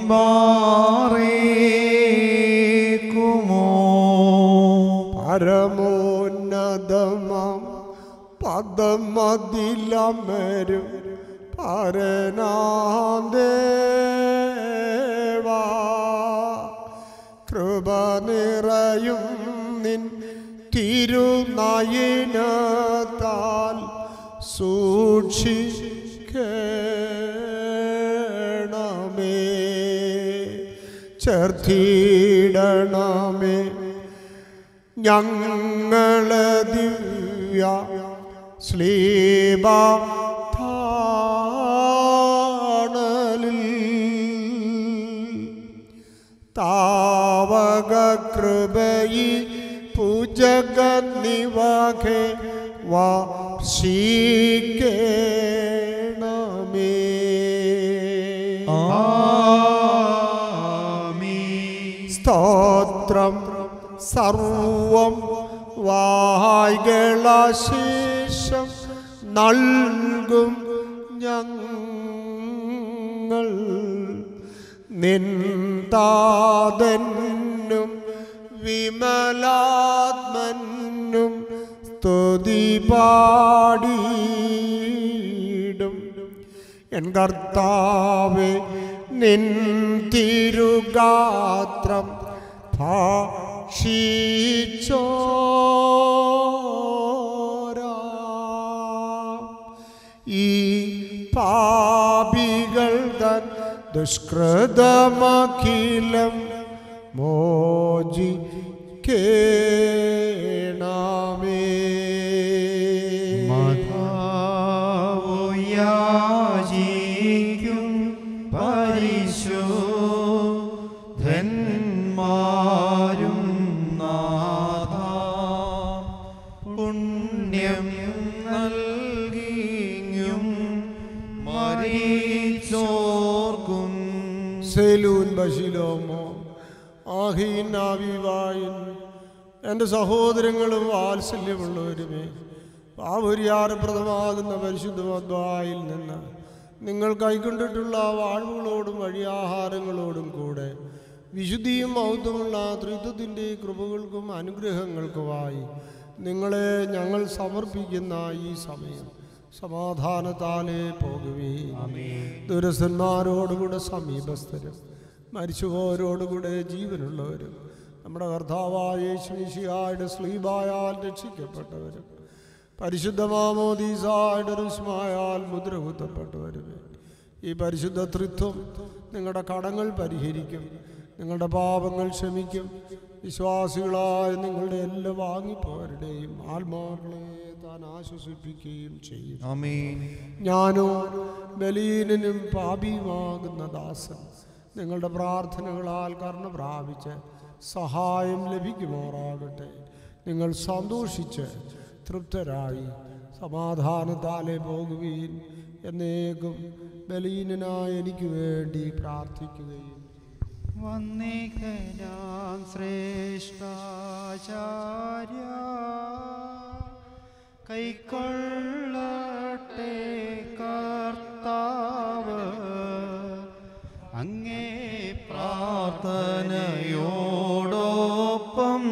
ബാറേക്കുമോ പരമോന്നതമാം പദമതിലമരും പരനാദേവാ കൃപ നിറയും നിൻ തിരുനയനത്താൽ സൂക്ഷിക്കണമേ ചേർത്തിടണമേ ഞങ്ങളെ ദിവ്യ ദിവ്യ ശ്ലീബ താണലിൽ താവക കൃപയി പൂജക നിവാഖെ വാർഷിക്കേണമേ സ്തോത്രം സർവം വായ്കളശേഷം നൽകും ഞങ്ങൾ നിന്താതന്നും വിമലാത്മനും സ്തുതി പാടിയിടും എൻ കർത്താവെ നിൻ തിരുഗാത്രം ഭാഷിച്ചോരാ ഈ പാപികൾ തൻ ദുഷ്കൃതമഖിലം മോചി കേണമേ യാചിക്കും പരിശോധന്മാരും നാഥ പുണ്യം നൽകിയും മരിച്ചോർക്കും സെലൂൻ ബശിലോമോ ആഹീൻ ആവിവായിൻ എൻ്റെ സഹോദരങ്ങളും വാത്സല്യമുള്ളവരുമേ പാപുര്യാരപ്രദമാകുന്ന പരിശുദ്ധമദ്വായിൽ നിന്ന് നിങ്ങൾ കൈക്കൊണ്ടിട്ടുള്ള വാഴ്വുകളോടും വഴിയാഹാരങ്ങളോടും കൂടെ വിശുദ്ധിയും മൗത്വമുള്ള ത്രിത്വത്തിൻ്റെ കൃപകൾക്കും അനുഗ്രഹങ്ങൾക്കുമായി നിങ്ങളെ ഞങ്ങൾ സമർപ്പിക്കുന്ന ഈ സമയം സമാധാനത്താലേ പോകുവേ ദുരസ്ഥന്മാരോടുകൂടെ സമീപസ്ഥരും മരിച്ചുപോരോടുകൂടെ ജീവനുള്ളവരും നമ്മുടെ കർത്താവായ യേശുമിശിഹായുടെ സ്ലീബായാൽ രക്ഷിക്കപ്പെട്ടവരും പരിശുദ്ധമാമോദീസായുടെ രുസ്മായാൽ മുദ്ര കുത്തപ്പെട്ടവരും ഈ പരിശുദ്ധ ത്രിത്വം നിങ്ങളുടെ കടങ്ങൾ പരിഹരിക്കും നിങ്ങളുടെ പാപങ്ങൾ ക്ഷമിക്കും വിശ്വാസികളായ നിങ്ങളുടെ എല്ലാ വാങ്ങിപ്പോരുടെയും ആത്മാക്കളെ താൻ ആശ്വസിപ്പിക്കുകയും ചെയ്യും ആമേൻ ഞാനോ ബലീനനും പാപിയുമാകുന്ന ദാസൻ നിങ്ങളുടെ പ്രാർത്ഥനകളാൽ കർണ പ്രാപിച്ച് സഹായം ലഭിക്കുമാറാകട്ടെ നിങ്ങൾ സന്തോഷിച്ച് തൃപ്തരായി സമാധാനത്താലെ പോകുകയും എന്നേക്കും ബലീനനായ എനിക്ക് വേണ്ടി പ്രാർത്ഥിക്കുകയും വന്ദിക്കനാം ശ്രേഷ്ഠാചാര്യ കൈക്കൊള്ളട്ടെ കർത്താവ് അങ്ങേ പ്രാർത്ഥനയോടൊപ്പം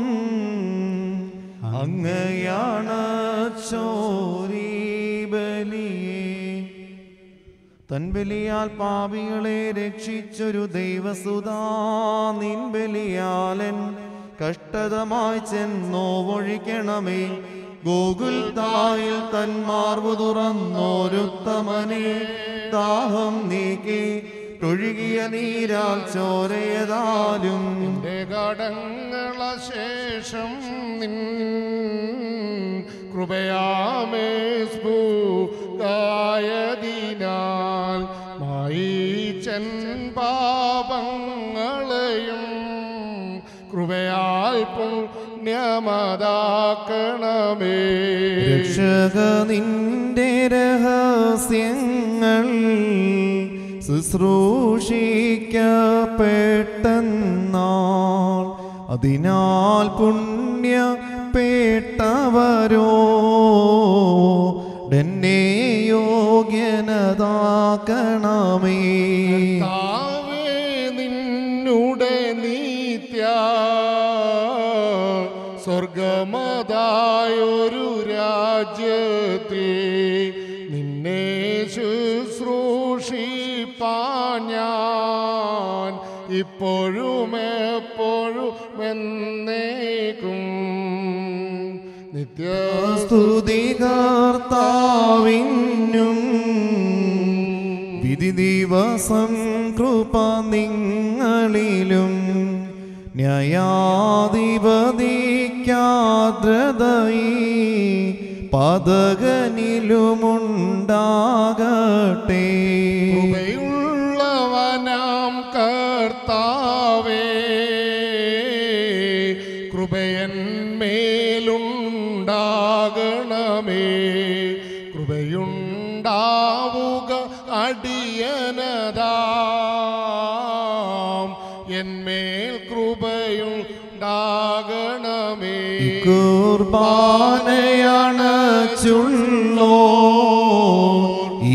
അങ്ങയാണ് ചോരി ബലിയെ തൻ ബലിയാൽ പാപികളെ രക്ഷിച്ചൊരു ദൈവസുതാ നിൻ ബലിയാലൻ കഷ്ടതമായി ചെന്നോവൊഴിക്കണമേ ഗോകുൽ തായിൽ തൻ മാർവു തുറന്നോരുത്തമനെ ദാഹം നീക്കി ഒഴുകിയ നീരാൽ ചോരയതാലും നിന്റെ കടങ്ങള ശേഷം നിൻ കൃപയാമേ സ്ഫൂകായതിനാൽ മായിച്ചൻ പാപങ്ങളെയും കൃപയാൽ പുണ്യമതാക്കണമേ രക്ഷക നിന്റെ രഹസ്യങ്ങൾ ശുശ്രൂഷിക്കപ്പെട്ടെന്നാൾ അതിനാൽ പുണ്യപ്പെട്ടവരോ ഡെന്നെ യോഗ്യനതാക്കണമേ കർത്താവേ, നിന്നുടെ നീത്യ സ്വർഗമതായൊരു രാജ്യത്തെ നിന്നെ ശുശ്രൂഷിപ്പാൻ ഞാൻ ഇപ്പോഴും എപ്പോഴും എന്നേക്കും നിത്യ സ്തുതി കർത്താവിനും വിധി ദിവസം കൃപ നിങ്ങളിലും ന്യായാധിപതിക്കാദ്രതയി പതകനിലുമുണ്ടാകട്ടെ കൃപയുള്ളവനാം കർത്താവേ കൃപയന്മേലുണ്ടാകണമേ കൃപയുണ്ടാവുക അടിയനതാം എന്മേൽ കൃപയുണ്ടാകണമേ കുർബാനയാണ് ചുള്ളോ ഈ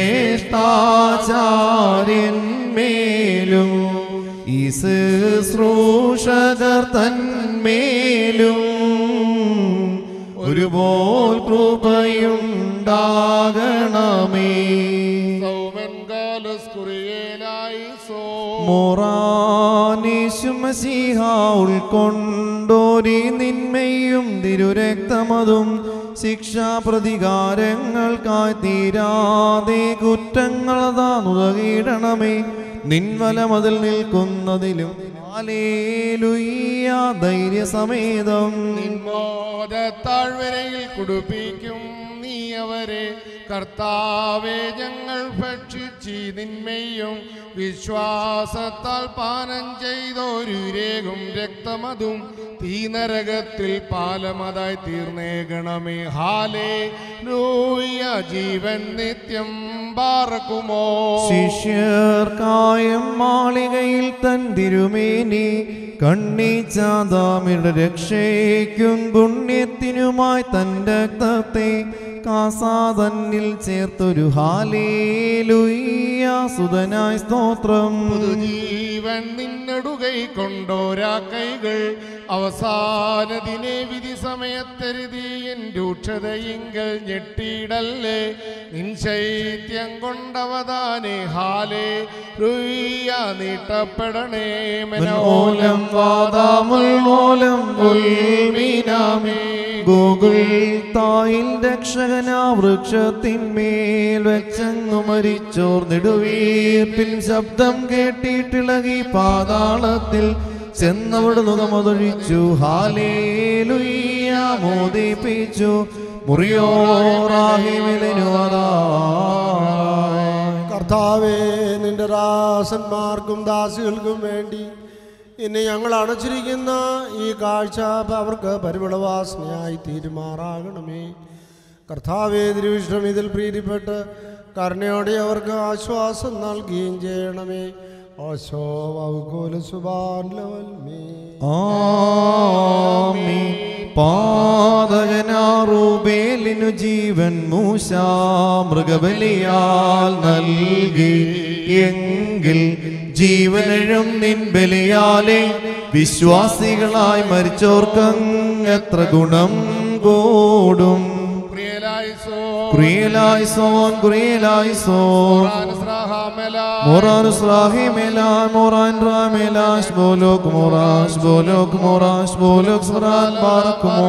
ശ്രേഷ്ഠാചാര്യന്മേലും ഈ ശുശ്രൂഷകർ തന്മേലും ഒരുപോൽ കൃപയുണ്ടാകണമേ സൗമൻകാലസ്കുറിയേനായി സോ മൊറാനീശുമസീഹ ഉൾക്കൊണ്ടോരി നിന്മയും തിരുരക്തമതും ശിക്ഷാപ്രതികാരങ്ങൾക്കായി തീരാതെ കുറ്റങ്ങളതാ നുതകീടണമേ നിൻവലമതിൽ നിൽക്കുന്നതിലും ഹാലേലുയ്യ ധൈര്യസമേതം മോദത്താഴ്വരയിൽ കുടുപ്പിക്കും നീ അവരെ കർത്താവെ ഞങ്ങൾ ഭക്ഷിച്ചി നിന്മയും വിശ്വാസത്താൽ പാനം ചെയ്തൊരു രേഖം രക്തമതും തീനരകത്തിൽ പാലമതായി തീർന്നേകണമേ ഹാലേ ലൂയ ജീവൻ നിത്യം പാർക്കുമോ ശിഷ്യർക്കായും മാളികയിൽ തൻ തിരുമേനി കണ്ണിച്ചാതാമിയുടെ രക്ഷയ്ക്കും പുണ്യത്തിനുമായി തൻ്റെ രക്തത്തെ കാസാതന്നിൽ ചേർത്തൊരു ഹാലേലുയ്യ സുതനായി സ്തോത്രം ജീവൻ നിന്നെടുകൈ കൊണ്ടോരാ കൈകൾ അവസാന ദിനെ വിധി സമയത്തരുതി എൻ രൂക്ഷതയിങ്കൽ ഞെട്ടിയിടല്ലേ നിൻ ശൈത്യം കൊണ്ടവതാനെ ഹാലേ രുയ്യ നീട്ടപ്പെടണേ ഓലം വാദാമുൽമൂലം ഉൽമീനാമേ ഗോകുൽ തായിൽ രക്ഷകനാ വൃക്ഷത്തിന്മേൽ വെച്ചങ്ങു മരിച്ചോർ നെടുവീർപ്പിൽ ശബ്ദം കേട്ടിട്ടിളകി പാതാളത്തിൽ ചെന്നവിടെ മുഖമതൊഴിച്ചു ഹാലേലുയ്യ മോദിപ്പിച്ചു മുറിയോറാഹിമിലിനുവതാ കർത്താവേ നിന്റെ ദാസന്മാർക്കും ദാസികൾക്കും വേണ്ടി ഇന്ന് ഞങ്ങൾ അടച്ചിരിക്കുന്ന ഈ കാഴ്ച അവർക്ക് പരിമളവാസനയായി തീരുമാറാകണമേ കർത്താവേ തിരുവിഷ്ണം ഇതിൽ പ്രീതിപ്പെട്ട് കരുണയോടെ അവർക്ക് ആശ്വാസം നൽകുകയും ചെയ്യണമേ ഓശോ വൗകോല സുബാൻലവൽമേ ആമീൻ പാതകനാറൂബേലിനു ജീവൻ മൂശ മൃഗബലിയാൽ നൽകി എങ്കിൽ ജീവനഴും നിൻ ബലിയാലെ വിശ്വാസികളായി മരിച്ചോർക്കങ് എത്ര ഗുണം കൂടും ക്രിയലായി സോൻ ക്രിയലായി സോൻ മോറാനുസ് റാഹിമെലാൻ മോറാൻ റാമെലാഷ് ബോലോക് മോറാഷ് ബോലോക് മോറാഷ് ബോലോക് സ്മറാൻ പാർക്കുമോ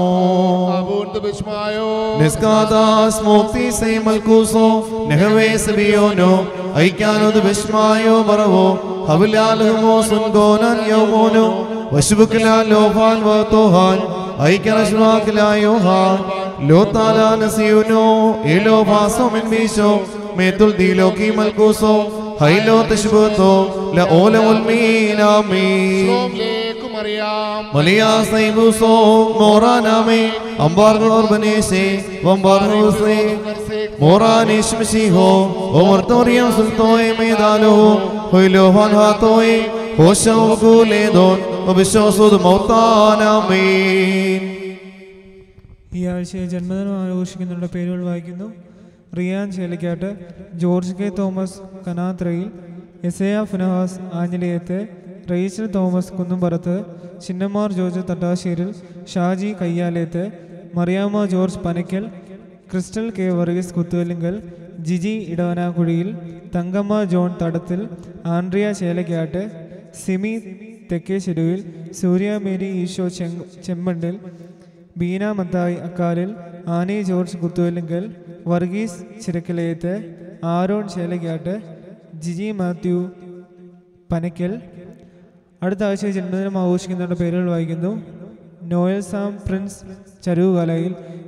നിസ്കാദാസ് മോക്തി സേ മൽക്കൂസോ നെഹവേ സബിയോനോ ഐക്യാനോദ് വിസ്മായോ ബറവോ ഹവിലാലഹമോ സുൻഗോനൻ യൗമോനോ വശുബുക്കിലാൻ ലോഹാൻ വത്തോഹാൻ ഐക്യനശ്വാക്കിലായോ ഹാൻ ലോത്താലാ നസിയുനോ ഏലോ ഭാസോ മെൻബീശോ മേത്തുൽ ദീലോക്കി മൽക്കൂസോ ഹൈലോ തശ്ബുത്തോ ല ഓലമുൽ മീനാമീൻ മലിയാ സൈബുസോ മോറാനാമേ അംബാർഗോർ ബനേസെ വംബാർഗോസെ മോറാനിഷ് മസിഹോ ഓമർത്തോറിയം സുൽത്തോയെ മേദാലോ ഹൊയ്ലോ ഹാൻ ഹാത്തോയെ ഹോശോ ഗുലേദോൻ ഒബിശോസുദ് മൗത്താനാമീൻ ഈ ആഴ്ച ജന്മദിനം ആഘോഷിക്കുന്നവരുടെ പേരുകൾ വായിക്കുന്നു Ryan Chelikkatt George K Thomas Kanathrayil Esaya Phinehas Anjiliyath Rachel Thomas Kunnumpurath ചിന്നമാർ George Thattasseril Shaji Kayyaleth Mariamma George Panackal Crystal K Varghese Kuthuvallinkal Jiji Edavanakuzhiyil Thankamma John Thadathil Andrea Chelakkatt Simi Thekke Cheruvil Surya Mary Eesho ചെങ് Chemmandil Beena Mathai Akkalil Annie George Kuthuvallinkal Varghese Chirakkalayath Aaron Chelakkatt Jiji Matthew Panackal അടുത്ത ആഴ്ച ജന്മദിനം ആഘോഷിക്കുന്നവരുടെ പേരുകൾ വായിക്കുന്നു Noel Sam Prince Charuvukalayil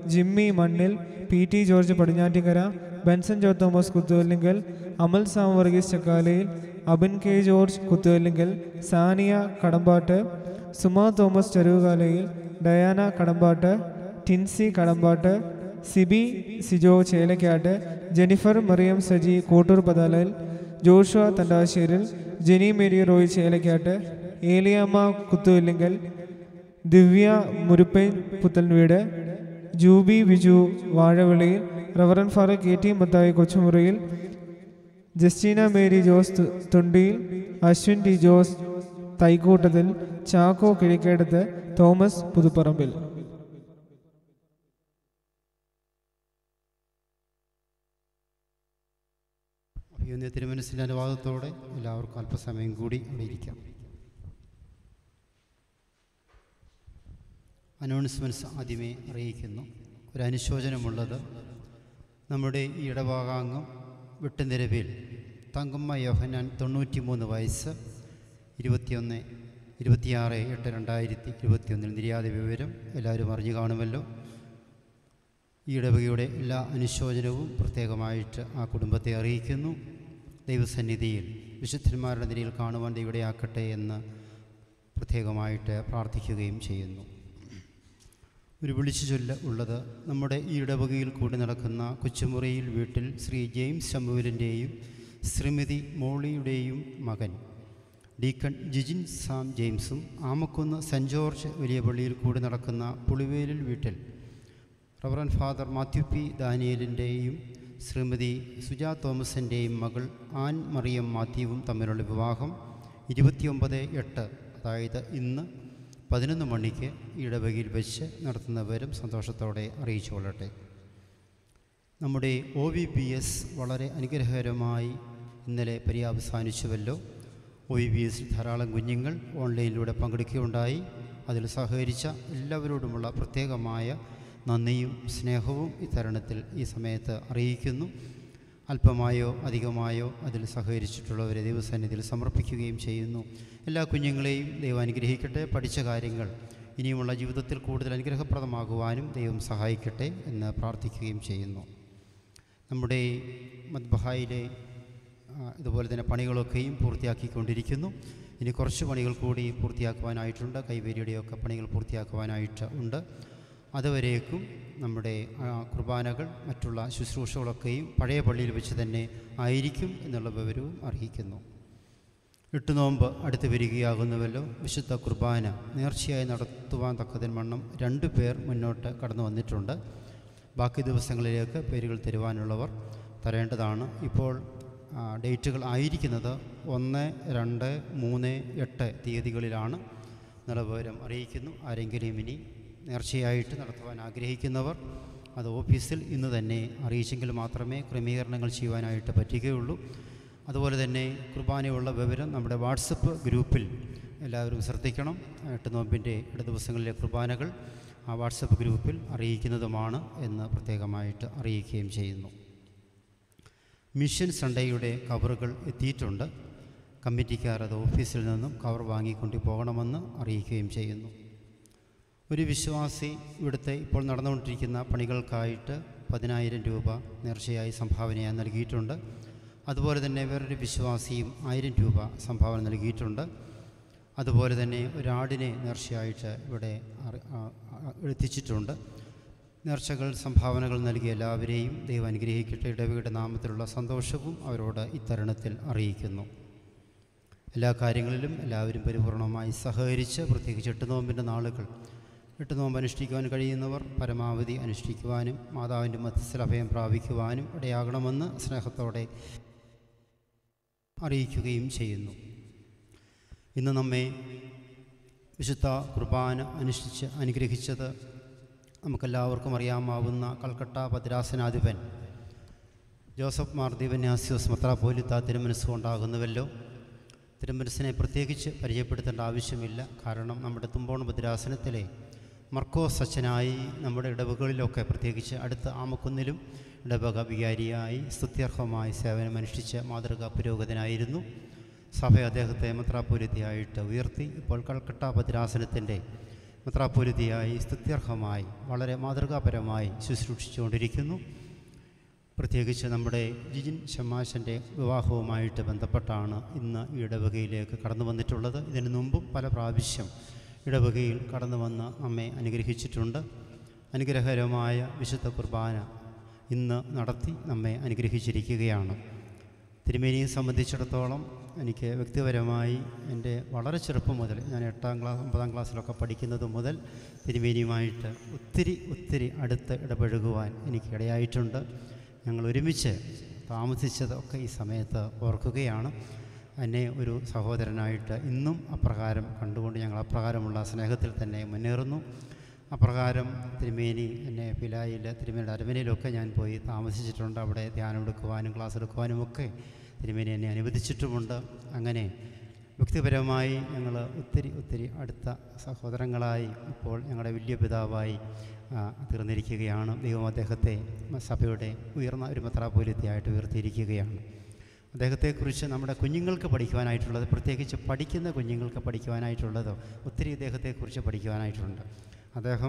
Jimmy Mannil P T George Padinjattikkara Benson Jo Thomas Kuthuvallinkal Amal Sam Varghese Chakkalayil Abin K George Kuthuvallinkal Sania Kadampatt Suma Thomas Cherukalayil Diana Kadampatt Tincy Kadampatt Sibi Sijo Chelakkatt Jennifer Mariam Saji Kottoor Pathalayil Joshua Thandasseril Jenny Mary Roy Chelakkatt Eliyamma Kuthuvallinkal Divya മുരുപ്പൈൻ Puthenveedu Juby Viju Vazhaviliyil reverend Farooq A T Mathai Kochumuriyil Justina Mary Jose തു- Thundiyil Ashwin T Jose Thaikoottathil Chacko Kizhakkedath Thomas Puthuparambil അഭിയുന്ന തിരുമനസിൻ്റെ അനുവാദത്തോടെ എല്ലാവർക്കും അല്പസമയം കൂടി അവിടെ ഇരിക്കാം അനൗൺസ്മെൻറ്റ്സ് ആദ്യമേ അറിയിക്കുന്നു ഒരു അനുശോചനമുള്ളത് നമ്മുടെ ഈ ഇടഭാഗാംഗം വെട്ടുനിരവിൽ തങ്കമ്മ യോഹനാൻ തൊണ്ണൂറ്റി മൂന്ന് വയസ്സ് ഇരുപത്തിയൊന്ന് ഇരുപത്തിയാറ് എട്ട് രണ്ടായിരത്തി ഇരുപത്തിയൊന്നിൽ നിര്യാത വിവരം എല്ലാവരും അറിഞ്ഞു കാണുമല്ലോ ഈ ഇടവകയുടെ എല്ലാ അനുശോചനവും പ്രത്യേകമായിട്ട് ആ കുടുംബത്തെ അറിയിക്കുന്നു ദൈവസന്നിധിയിൽ വിശുദ്ധന്മാരുടെ നിരയിൽ കാണുവാൻ ദൈവടെയാക്കട്ടെ എന്ന് പ്രത്യേകമായിട്ട് പ്രാർത്ഥിക്കുകയും ചെയ്യുന്നു ഒരു വിളിച്ചു ചൊല്ല ഉള്ളത് നമ്മുടെ ഈ ഇടവകയിൽ കൂടി നടക്കുന്ന കൊച്ചുമുറിയിൽ വീട്ടിൽ ശ്രീ ജെയിംസ് ശംഭുവിലിൻ്റെയും ശ്രീമതി മോളിയുടെയും മകൻ ഡീക്കൺ ജിജിൻ സാം ജെയിംസും ആമക്കുന്ന് സെൻറ് ജോർജ് വലിയ പള്ളിയിൽ കൂടി നടക്കുന്ന പുളിവേലിൽ വീട്ടിൽ റവറൻ ഫാദർ മാത്യു പി ദാനിയലിൻ്റെയും ശ്രീമതി സുജാ തോമസിൻ്റെയും മകൾ ആൻ മറിയം മാത്യുവും തമ്മിലുള്ള വിവാഹം ഇരുപത്തിയൊമ്പത് എട്ട് അതായത് ഇന്ന് പതിനൊന്ന് മണിക്ക് ഈ ഇടവകയിൽ വെച്ച് നടത്തുന്നവരും സന്തോഷത്തോടെ അറിയിച്ചു കൊള്ളട്ടെ നമ്മുടെ ഒ വി പി എസ് വളരെ അനുഗ്രഹകരമായി ഇന്നലെ പര്യാവസാനിച്ചുവല്ലോ ഒ വി പി എസിൽ ധാരാളം കുഞ്ഞുങ്ങൾ ഓൺലൈനിലൂടെ പങ്കെടുക്കുകയുണ്ടായി അതിൽ സഹകരിച്ച എല്ലാവരോടുമുള്ള പ്രത്യേകമായ നന്ദിയും സ്നേഹവും ഈ തരുണത്തിൽ ഈ സമയത്ത് അറിയിക്കുന്നു അല്പമായോ അധികമായോ അതിൽ സഹകരിച്ചിട്ടുള്ളവരെ ദൈവസന്നിധിയിൽ സമർപ്പിക്കുകയും ചെയ്യുന്നു എല്ലാ കുഞ്ഞുങ്ങളെയും ദൈവം അനുഗ്രഹിക്കട്ടെ പഠിച്ച കാര്യങ്ങൾ ഇനിയുമുള്ള ജീവിതത്തിൽ കൂടുതൽ അനുഗ്രഹപ്രദമാകുവാനും ദൈവം സഹായിക്കട്ടെ എന്ന് പ്രാർത്ഥിക്കുകയും ചെയ്യുന്നു നമ്മുടെ മദ്ബഹായിലെ ആ, ഇതുപോലെ തന്നെ പണികളൊക്കെയും പൂർത്തിയാക്കിക്കൊണ്ടിരിക്കുന്നു ഇനി കുറച്ച് പണികൾ കൂടി പൂർത്തിയാക്കുവാനായിട്ടുണ്ട് കൈവേരിയുടെയൊക്കെ പണികൾ പൂർത്തിയാക്കുവാനായിട്ട് ഉണ്ട് അതുവരേക്കും നമ്മുടെ ആ, കുർബാനകൾ മറ്റുള്ള ശുശ്രൂഷകളൊക്കെയും പഴയ പള്ളിയിൽ വെച്ച് തന്നെ ആയിരിക്കും എന്നുള്ള വിവരവും അറിയിക്കുന്നു എട്ട് നോമ്പ് അടുത്ത് വരികയാകുന്നുവല്ലോ വിശുദ്ധ കുർബാന നേർച്ചയായി നടത്തുവാൻ തക്കതിൻവണ്ണം രണ്ട് പേർ മുന്നോട്ട് കടന്നു വന്നിട്ടുണ്ട് ബാക്കി ദിവസങ്ങളിലേക്ക് പേരുകൾ തരുവാനുള്ളവർ തരേണ്ടതാണ് ഇപ്പോൾ ആ, ഡേറ്റുകൾ ആയിരിക്കുന്നത് ഒന്ന് രണ്ട് മൂന്ന് എട്ട് തീയതികളിലാണ് നിലവിവരം അറിയിക്കുന്നു ആരെങ്കിലും ഇനി നേർച്ചയായിട്ട് നടത്തുവാൻ ആഗ്രഹിക്കുന്നവർ അത് ഓഫീസിൽ ഇന്ന് തന്നെ അറിയിച്ചെങ്കിൽ മാത്രമേ ക്രമീകരണങ്ങൾ ചെയ്യുവാനായിട്ട് പറ്റുകയുള്ളൂ അതുപോലെ തന്നെ കുർബാനയുള്ള വിവരം നമ്മുടെ വാട്സപ്പ് ഗ്രൂപ്പിൽ എല്ലാവരും ശ്രദ്ധിക്കണം എട്ട് നോമ്പിൻ്റെ ഇട ദിവസങ്ങളിലെ കുർബാനകൾ ആ വാട്സപ്പ് ഗ്രൂപ്പിൽ അറിയിക്കുന്നതുമാണ് എന്ന് പ്രത്യേകമായിട്ട് അറിയിക്കുകയും ചെയ്യുന്നു മിഷൻ സൺഡേയുടെ കവറുകൾ എത്തിയിട്ടുണ്ട് കമ്മിറ്റിക്കാർ അത് ഓഫീസിൽ നിന്നും കവർ വാങ്ങിക്കൊണ്ട് പോകണമെന്ന് അറിയിക്കുകയും ചെയ്യുന്നു ഒരു വിശ്വാസി ഇവിടുത്തെ ഇപ്പോൾ നടന്നുകൊണ്ടിരിക്കുന്ന പണികൾക്കായിട്ട് പതിനായിരം രൂപ നേർച്ചയായി സംഭാവനയായി നൽകിയിട്ടുണ്ട് അതുപോലെ തന്നെ വേറൊരു വിശ്വാസിയും ആയിരം രൂപ സംഭാവന നൽകിയിട്ടുണ്ട് അതുപോലെ തന്നെ ഒരാടിനെ നേർച്ചയായിട്ട് ഇവിടെ അറി- ആ- ആ- എത്തിച്ചിട്ടുണ്ട് നേർച്ചകൾ സംഭാവനകൾ നൽകിയ എല്ലാവരെയും ദൈവം അനുഗ്രഹിക്കട്ടെ ഇടവയുടെ നാമത്തിലുള്ള സന്തോഷവും അവരോട് ഇത്തരുണത്തിൽ അറിയിക്കുന്നു എല്ലാ കാര്യങ്ങളിലും എല്ലാവരും പരിപൂർണമായി സഹകരിച്ച് പ്രത്യേകിച്ച് എട്ട് നോമ്പിൻ്റെ നാളുകൾ എട്ട് നോമ്പ് അനുഷ്ഠിക്കുവാൻ കഴിയുന്നവർ പരമാവധി അനുഷ്ഠിക്കുവാനും മാതാവിൻ്റെ മധ്യസ്ഥൽ അഭയം പ്രാപിക്കുവാനും ഇടയാകണമെന്ന് സ്നേഹത്തോടെ അറിയിക്കുകയും ചെയ്യുന്നു ഇന്ന് നമ്മെ വിശുദ്ധ കുർബാന അനുഷ്ഠിച്ച് അനുഗ്രഹിച്ചത് നമുക്കെല്ലാവർക്കും അറിയാമാവുന്ന കൽക്കട്ട ഭദ്രാസനാധിപൻ ജോസഫ് മാർ ദീപന്യാസ്യോസ് മത്രാപോലിത്ത തിരുമനസ് കൊണ്ടാകുന്നുവല്ലോ തിരുമനസിനെ പ്രത്യേകിച്ച് പരിചയപ്പെടുത്തേണ്ട ആവശ്യമില്ല കാരണം നമ്മുടെ തുമ്പോണ ഭദ്രാസനത്തിലെ മർക്കോസ് അച്ഛനായി നമ്മുടെ ഇടവകളിലൊക്കെ പ്രത്യേകിച്ച് അടുത്ത ആമക്കുന്നിലും ഇടവക വികാരിയായി സ്തുത്യർഹമായി സേവനമനുഷ്ഠിച്ച മാതൃകാ പുരോഗതനായിരുന്നു സഭ അദ്ദേഹത്തെ മെത്രാപൂരിതയായിട്ട് ഉയർത്തി ഇപ്പോൾ കൽക്കട്ട ഭദ്രാസനത്തിൻ്റെ മെത്രാപ്പൊരുതിയായി സ്തുത്യർഹമായി വളരെ മാതൃകാപരമായി ശുശ്രൂഷിച്ചുകൊണ്ടിരിക്കുന്നു പ്രത്യേകിച്ച് നമ്മുടെ ജിജിൻ ഷമാശൻ്റെ വിവാഹവുമായിട്ട് ബന്ധപ്പെട്ടാണ് ഇന്ന് ഈ ഇടവകയിലേക്ക് കടന്നു വന്നിട്ടുള്ളത് ഇതിനു മുമ്പും പല പ്രാവശ്യം ഇടവകയിൽ കടന്നു വന്ന് നമ്മെ അനുഗ്രഹിച്ചിട്ടുണ്ട് അനുഗ്രഹകരമായ വിശുദ്ധ കുർബാന ഇന്ന് നടത്തി നമ്മെ അനുഗ്രഹിച്ചിരിക്കുകയാണ് തിരുമേനിയെ സംബന്ധിച്ചിടത്തോളം എനിക്ക് വ്യക്തിപരമായി എൻ്റെ വളരെ ചെറുപ്പം മുതൽ ഞാൻ എട്ടാം ക്ലാസ് ഒമ്പതാം ക്ലാസ്സിലൊക്കെ പഠിക്കുന്നത് മുതൽ തിരുമേനിയുമായിട്ട് ഒത്തിരി ഒത്തിരി അടുത്ത് ഇടപഴകുവാൻ എനിക്ക് ഇടയായിട്ടുണ്ട് ഞങ്ങൾ ഒരുമിച്ച് താമസിച്ചതൊക്കെ ഈ സമയത്ത് ഓർക്കുകയാണ് എന്നെ ഒരു സഹോദരനായിട്ട് ഇന്നും അപ്രകാരം കണ്ടുകൊണ്ട് ഞങ്ങൾ അപ്രകാരമുള്ള സ്നേഹത്തിൽ തന്നെ മുന്നേറുന്നു അപ്രകാരം തിരുമേനി എന്നെ പിലായിൽ തിരുമേനിയുടെ അരമനയിലൊക്കെ ഞാൻ പോയി താമസിച്ചിട്ടുണ്ട് അവിടെ ധ്യാനം എടുക്കുവാനും ക്ലാസ് എടുക്കുവാനും ഒക്കെ തിരുമേനി എന്നെ അനുവദിച്ചിട്ടുമുണ്ട് അങ്ങനെ വ്യക്തിപരമായി ഞങ്ങൾ ഒത്തിരി ഒത്തിരി അടുത്ത സഹോദരങ്ങളായി ഇപ്പോൾ ഞങ്ങളുടെ വലിയ പിതാവായി ആ, തീർന്നിരിക്കുകയാണ് ദൈവം അദ്ദേഹത്തെ സഭയുടെ ഉയർന്ന ഒരു മെത്രാപോലിത്തയായിട്ട് ഉയർത്തിയിരിക്കുകയാണ് അദ്ദേഹത്തെക്കുറിച്ച് നമ്മുടെ കുഞ്ഞുങ്ങൾക്ക് പഠിക്കുവാനായിട്ടുള്ളത് പ്രത്യേകിച്ച് പഠിക്കുന്ന കുഞ്ഞുങ്ങൾക്ക് പഠിക്കുവാനായിട്ടുള്ളത് ഒത്തിരി ഇദ്ദേഹത്തെക്കുറിച്ച് പഠിക്കുവാനായിട്ടുണ്ട് അദ്ദേഹം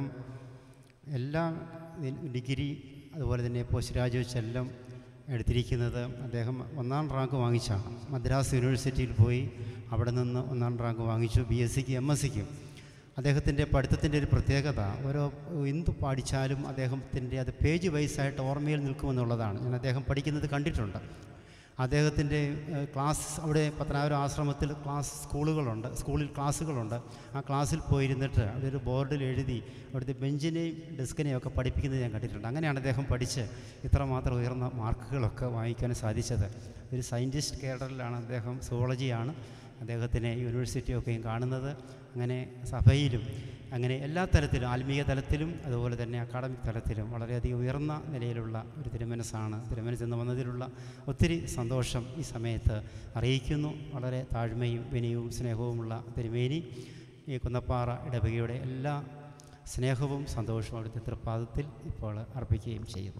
എല്ലാ ദി- ഡിഗ്രി അതുപോലെ തന്നെ പോസ്റ്റ് ഗ്രാജുവേറ്റ്സ് എല്ലാം എടുത്തിരിക്കുന്നത് അദ്ദേഹം ഒന്നാം റാങ്ക് വാങ്ങിച്ചാണ് മദ്രാസ് യൂണിവേഴ്സിറ്റിയിൽ പോയി അവിടെ നിന്ന് ഒന്നാം റാങ്ക് വാങ്ങിച്ചു ബി എസ് സിക്ക് എം എസ് സിക്കും അദ്ദേഹത്തിൻ്റെ പഠിത്തത്തിൻ്റെ ഒരു പ്രത്യേകത ഓരോ എന്ത് പഠിച്ചാലും അദ്ദേഹത്തിൻ്റെ അത് പേജ് വൈസായിട്ട് ഓർമ്മയിൽ നിൽക്കുമെന്നുള്ളതാണ് ഞാൻ അദ്ദേഹം പഠിക്കുന്നത് കണ്ടിട്ടുണ്ട് അദ്ദേഹത്തിൻ്റെ ഏഹ്, ക്ലാസ് അവിടെ പത്തനാപുരം ആശ്രമത്തിൽ ക്ലാസ് സ്കൂളുകളുണ്ട് സ്കൂളിൽ ക്ലാസ്സുകളുണ്ട് ആ ക്ലാസ്സിൽ പോയിരുന്നിട്ട് അവിടെ ഒരു ബോർഡിൽ എഴുതി അവിടുത്തെ ബെഞ്ചിനെയും ഡെസ്കിനെയും ഒക്കെ പഠിപ്പിക്കുന്നത് ഞാൻ കണ്ടിട്ടുണ്ട് അങ്ങനെയാണ് അദ്ദേഹം പഠിച്ച് ഇത്രമാത്രം ഉയർന്ന മാർക്കുകളൊക്കെ വാങ്ങിക്കാൻ സാധിച്ചത് ഒരു സയൻറ്റിസ്റ്റ് കേഡറിലാണ് അദ്ദേഹം സുവോളജിയാണ് അദ്ദേഹത്തിനെ യൂണിവേഴ്സിറ്റിയൊക്കെയും കാണുന്നത് അങ്ങനെ സഭയിലും അങ്ങനെ എല്ലാ തലത്തിലും ആത്മീയ തലത്തിലും അതുപോലെ തന്നെ അക്കാഡമിക് തലത്തിലും വളരെയധികം ഉയർന്ന നിലയിലുള്ള ഒരു തിരുമനസ്സാണ് തിരുമനസ് എന്ന് വന്നതിലുള്ള ഒത്തിരി സന്തോഷം ഈ സമയത്ത് അറിയിക്കുന്നു വളരെ താഴ്മയും വിനയവും സ്നേഹവുമുള്ള തിരുമേനി ഈ കുന്നപ്പാറ ഇടവകയുടെ എല്ലാ സ്നേഹവും സന്തോഷവും അവിടുത്തെ തൃപ്പാദത്തിൽ ഇപ്പോൾ അർപ്പിക്കുകയും ചെയ്യുന്നു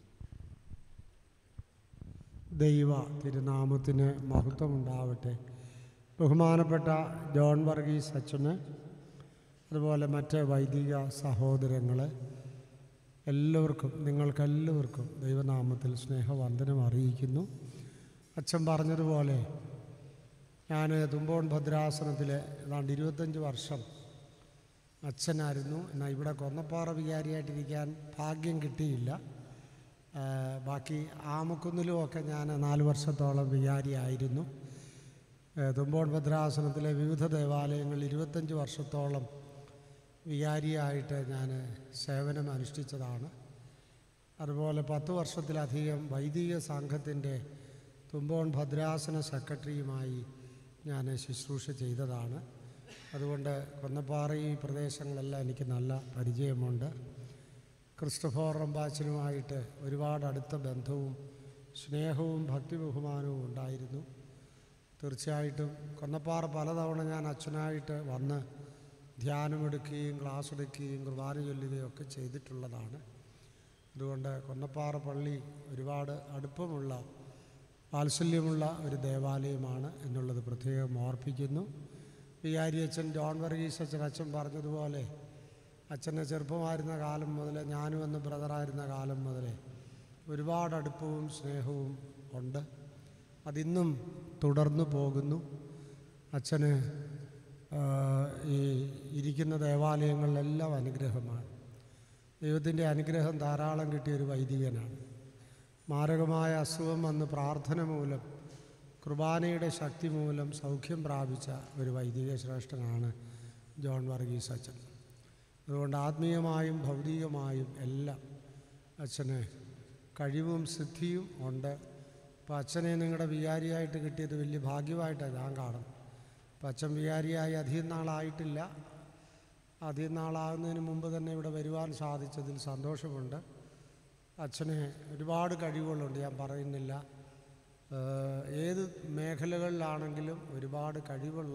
ദൈവ തിരുനാമത്തിന് മഹത്വമുണ്ടാവട്ടെ ബഹുമാനപ്പെട്ട ജോൺ വർഗീസ് അച്ഛന് അതുപോലെ മറ്റ് വൈദിക സഹോദരങ്ങൾ എല്ലാവർക്കും നിങ്ങൾക്കെല്ലാവർക്കും ദൈവനാമത്തിൽ സ്നേഹവന്ദനം അറിയിക്കുന്നു അച്ഛൻ പറഞ്ഞതുപോലെ ഞാൻ തുമ്പോൺ ഭദ്രാസനത്തിൽ ഏതാണ്ട് ഇരുപത്തഞ്ച് വർഷം അച്ഛനായിരുന്നു എന്നാൽ ഇവിടെ കൊന്നപ്പാറ വികാരിയായിട്ടിരിക്കാൻ ഭാഗ്യം കിട്ടിയില്ല ആ, ബാക്കി ആമക്കുന്നിലുമൊക്കെ ഞാൻ നാല് വർഷത്തോളം വികാരിയായിരുന്നു ആ, തുമ്പോൺ ഭദ്രാസനത്തിലെ വിവിധ ദേവാലയങ്ങളിൽ ഇരുപത്തഞ്ച് വർഷത്തോളം വികാരിയായിട്ട് ഞാൻ സേവനം അനുഷ്ഠിച്ചതാണ് അതുപോലെ പത്ത് വർഷത്തിലധികം വൈദിക സംഘത്തിൻ്റെ തുമ്പോൺ ഭദ്രാസന സെക്രട്ടറിയുമായി ഞാൻ ശുശ്രൂഷ ചെയ്തതാണ് അതുകൊണ്ട് കൊന്നപ്പാറ ഈ പ്രദേശങ്ങളെല്ലാം എനിക്ക് നല്ല പരിചയമുണ്ട് ക്രിസ്റ്റഫോർ റമ്പാച്ചനുമായിട്ട് ഒരുപാട് അടുത്ത ബന്ധവും സ്നേഹവും ഭക്തി ബഹുമാനവും ഉണ്ടായിരുന്നു തീർച്ചയായിട്ടും കൊന്നപ്പാറ പലതവണ ഞാൻ അച്ഛനായിട്ട് വന്ന് ധ്യാനമെടുക്കുകയും ക്ലാസ് എടുക്കുകയും കുർബാന ചൊല്ലുകയും ഒക്കെ ചെയ്തിട്ടുള്ളതാണ് അതുകൊണ്ട് കൊന്നപ്പാറ പള്ളി ഒരുപാട് അടുപ്പമുള്ള വാത്സല്യമുള്ള ഒരു ദേവാലയമാണ് എന്നുള്ളത് പ്രത്യേകം ഓർപ്പിക്കുന്നു വികാരി അച്ഛൻ ജോൺ വർഗീസ് അച്ഛൻ അച്ഛൻ പറഞ്ഞതുപോലെ അച്ഛനെ ചെറുപ്പമായിരുന്ന കാലം മുതൽ ഞാനും എന്ന് ബ്രദറായിരുന്ന കാലം മുതലേ ഒരുപാട് അടുപ്പവും സ്നേഹവും ഉണ്ട് അതിന്നും തുടർന്നു പോകുന്നു അച്ഛന് ആ, ഈ ഇരിക്കുന്ന ദേവാലയങ്ങളിലെല്ലാം അനുഗ്രഹമാണ് ദൈവത്തിൻ്റെ അനുഗ്രഹം ധാരാളം കിട്ടിയ ഒരു വൈദികനാണ് മാരകമായ അസുഖം വന്ന് പ്രാർത്ഥന മൂലം കുർബാനയുടെ ശക്തി മൂലം സൗഖ്യം പ്രാപിച്ച ഒരു വൈദിക ശ്രേഷ്ഠനാണ് ജോൺ വർഗീസ് അച്ഛൻ അതുകൊണ്ട് ആത്മീയമായും ഭൗതികമായും എല്ലാം അച്ഛന് കഴിവും സിദ്ധിയും ഉണ്ട് അപ്പോൾ അച്ഛനെ നിങ്ങളുടെ വികാരിയായിട്ട് കിട്ടിയത് വലിയ ഭാഗ്യമായിട്ടാണ് ഞാൻ കാണുന്നത് അപ്പം അച്ഛൻ വികാരിയായി അധികം നാളായിട്ടില്ല അധികം നാളാകുന്നതിന് മുമ്പ് തന്നെ ഇവിടെ വരുവാൻ സാധിച്ചതിൽ സന്തോഷമുണ്ട് അച്ഛന് ഒരുപാട് കഴിവുകളുണ്ട് ഞാൻ പറയുന്നില്ല ഏഹ് ഏത് മേഖലകളിലാണെങ്കിലും ഒരുപാട് കഴിവുള്ള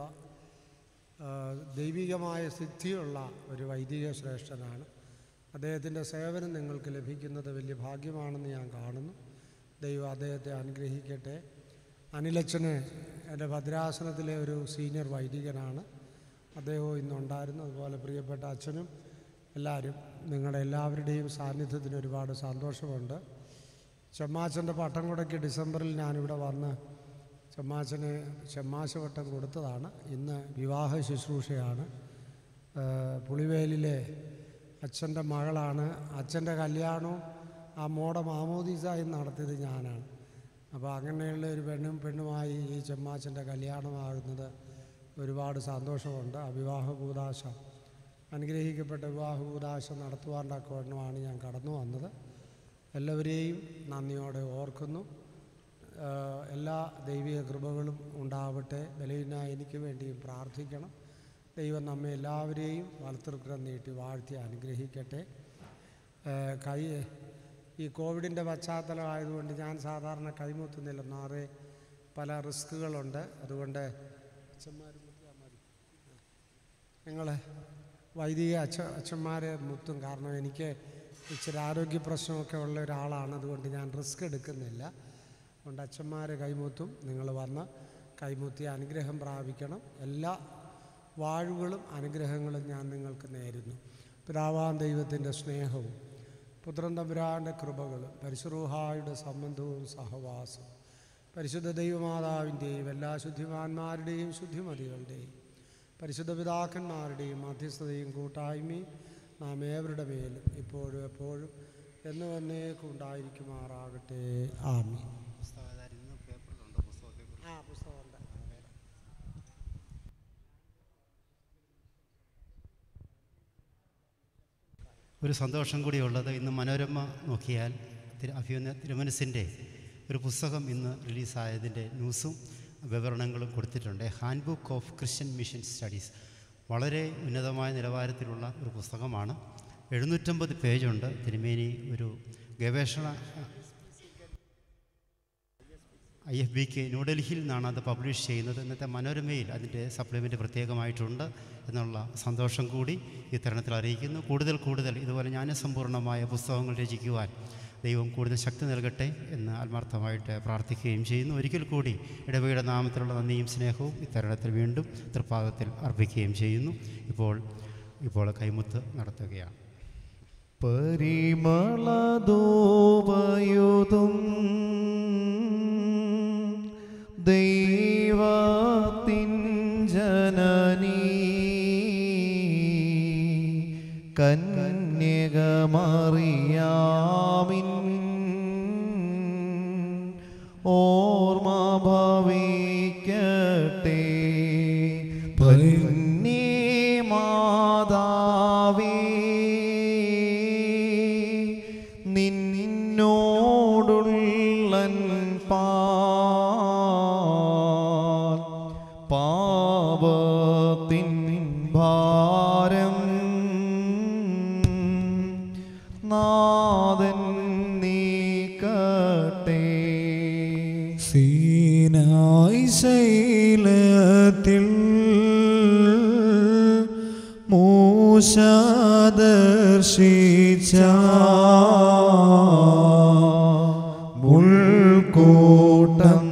ഏഹ് ദൈവികമായ സിദ്ധിയുള്ള ഒരു വൈദിക ശ്രേഷ്ഠനാണ് അദ്ദേഹത്തിൻ്റെ സേവനം നിങ്ങൾക്ക് ലഭിക്കുന്നത് വലിയ ഭാഗ്യമാണെന്ന് ഞാൻ കാണുന്നു ദൈവം അദ്ദേഹത്തെ അനുഗ്രഹിക്കട്ടെ അനിലച്ചന് എൻ്റെ ഭദ്രാസനത്തിലെ ഒരു സീനിയർ വൈദികനാണ് അദ്ദേഹവും ഇന്നുണ്ടായിരുന്നു അതുപോലെ പ്രിയപ്പെട്ട അച്ഛനും എല്ലാവരും നിങ്ങളുടെ എല്ലാവരുടെയും സാന്നിധ്യത്തിന് ഒരുപാട് സന്തോഷമുണ്ട് ചെമ്മാച്ചൻ്റെ പട്ടം കൂടയ്ക്ക് ഡിസംബറിൽ ഞാനിവിടെ വന്ന് ചെമ്മാച്ചന് ചെമ്മാശ പട്ടം കൊടുത്തതാണ് ഇന്ന് വിവാഹ ശുശ്രൂഷയാണ് ഏഹ് പുളിവേലിലെ അച്ഛൻ്റെ മകളാണ് അച്ഛൻ്റെ കല്യാണവും ആ മോടെ മാമോദീസായും നടത്തിയത് ഞാനാണ് അപ്പോൾ അങ്ങനെയുള്ള ഒരു പെണ്ണും പെണ്ണുമായി ഈ ചെമ്മാച്ചൻ്റെ കല്യാണമാകുന്നത് ഒരുപാട് സന്തോഷമുണ്ട് ആ വിവാഹ കൂതാശ അനുഗ്രഹിക്കപ്പെട്ട വിവാഹ കൂതാശ നടത്തുവാൻ തക്കവണ്ണമാണ് ഞാൻ കടന്നു വന്നത് എല്ലാവരെയും നന്ദിയോടെ ഓർക്കുന്നു ആഹ് എല്ലാ ദൈവിക കൃപകളും ഉണ്ടാവട്ടെ ബലഹീന എനിക്ക് വേണ്ടിയും പ്രാർത്ഥിക്കണം ദൈവം നമ്മെ എല്ലാവരെയും വലത്തൃക്രം നീട്ടി വാഴ്ത്തി അനുഗ്രഹിക്കട്ടെ ആഹ് കൈ ഈ കോവിഡിൻ്റെ പശ്ചാത്തലമായതുകൊണ്ട് ഞാൻ സാധാരണ കൈമുത്തുന്നില്ല നാറെ പല റിസ്കുകളുണ്ട് അതുകൊണ്ട് അച്ഛന്മാർ മുത്തിയാൽ മതി നിങ്ങൾ വൈദിക അച്ഛ അച്ഛന്മാരെ മുത്തും കാരണം എനിക്ക് ഇച്ചിരി ആരോഗ്യ പ്രശ്നമൊക്കെ ഉള്ള ഒരാളാണ് അതുകൊണ്ട് ഞാൻ റിസ്ക് എടുക്കുന്നില്ല അതുകൊണ്ട് അച്ഛന്മാരെ കൈമുത്തും നിങ്ങൾ വന്ന് കൈമുത്തി അനുഗ്രഹം പ്രാപിക്കണം എല്ലാ വാഴുകളും അനുഗ്രഹങ്ങളും ഞാൻ നിങ്ങൾക്ക് നേരുന്നു പിതാവാൻ ദൈവത്തിൻ്റെ സ്നേഹവും പുത്രൻ തമ്പുരാൻ്റെ കൃപകളും പരിശുറൂഹായുടെ സംബന്ധവും സഹവാസവും പരിശുദ്ധ ദൈവമാതാവിൻ്റെയും എല്ലാ ശുദ്ധിമാന്മാരുടെയും ശുദ്ധിമതികളുടെയും പരിശുദ്ധ പിതാക്കന്മാരുടെയും മധ്യസ്ഥതയും കൂട്ടായ്മയും നാം ഏവരുടെ മേലും ഇപ്പോഴും എപ്പോഴും എന്ന് വന്നേക്കും ഉണ്ടായിരിക്കുമാറാകട്ടെ ആമി ആ പുസ്തകമുണ്ട് ഒരു സന്തോഷം കൂടിയുള്ളത് ഇന്ന് മനോരമ നോക്കിയാൽ തിരു അഭിയുന്ന തിരുമനസിൻ്റെ ഒരു പുസ്തകം ഇന്ന് റിലീസായതിൻ്റെ ന്യൂസും വിവരണങ്ങളും കൊടുത്തിട്ടുണ്ട് handbook of Christian mission studies വളരെ ഉന്നതമായ നിലവാരത്തിലുള്ള ഒരു പുസ്തകമാണ് എഴുന്നൂറ്റമ്പത് പേജുണ്ട് തിരുമേനി ഒരു ഗവേഷണ ഐ എഫ് ബിക്ക് ന്യൂഡൽഹിയിൽ നിന്നാണ് അത് പബ്ലിഷ് ചെയ്യുന്നത് ഇന്നത്തെ മനോരമയിൽ അതിൻ്റെ സപ്ലിമെൻ്റ് പ്രത്യേകമായിട്ടുണ്ട് എന്നുള്ള സന്തോഷം കൂടി ഈ തരുണത്തിൽ അറിയിക്കുന്നു കൂടുതൽ കൂടുതൽ ഇതുപോലെ ജ്ഞാനസമ്പൂർണ്ണമായ പുസ്തകങ്ങൾ രചിക്കുവാൻ ദൈവം കൂടുതൽ ശക്തി നൽകട്ടെ എന്ന് ആത്മാർത്ഥമായിട്ട് പ്രാർത്ഥിക്കുകയും ചെയ്യുന്നു ഒരിക്കൽ കൂടി ഇടവയുടെ നാമത്തിലുള്ള നന്ദിയും സ്നേഹവും ഈ തരുണത്തിൽ വീണ്ടും തൃപ്പാദത്തിൽ അർപ്പിക്കുകയും ചെയ്യുന്നു ഇപ്പോൾ ഇപ്പോൾ കൈമുത്ത് നടത്തുകയാണ് പരിമളദോപയുതും ദൈവത്തിൻ ജനനീ കന്യകമറിയാമിൻ ഓർമ്മ ഭവിക്കട്ടെ പൊന്നേ മാതാവേ നിന്നോടുള്ളൻ പാൽ പാപത്തിൻ ഭാരം നാദൻ നീക്കട്ടെ സീനായി ശൈലത്തിൽ മൂഷദർശിച്ച മുൾക്കൂട്ടം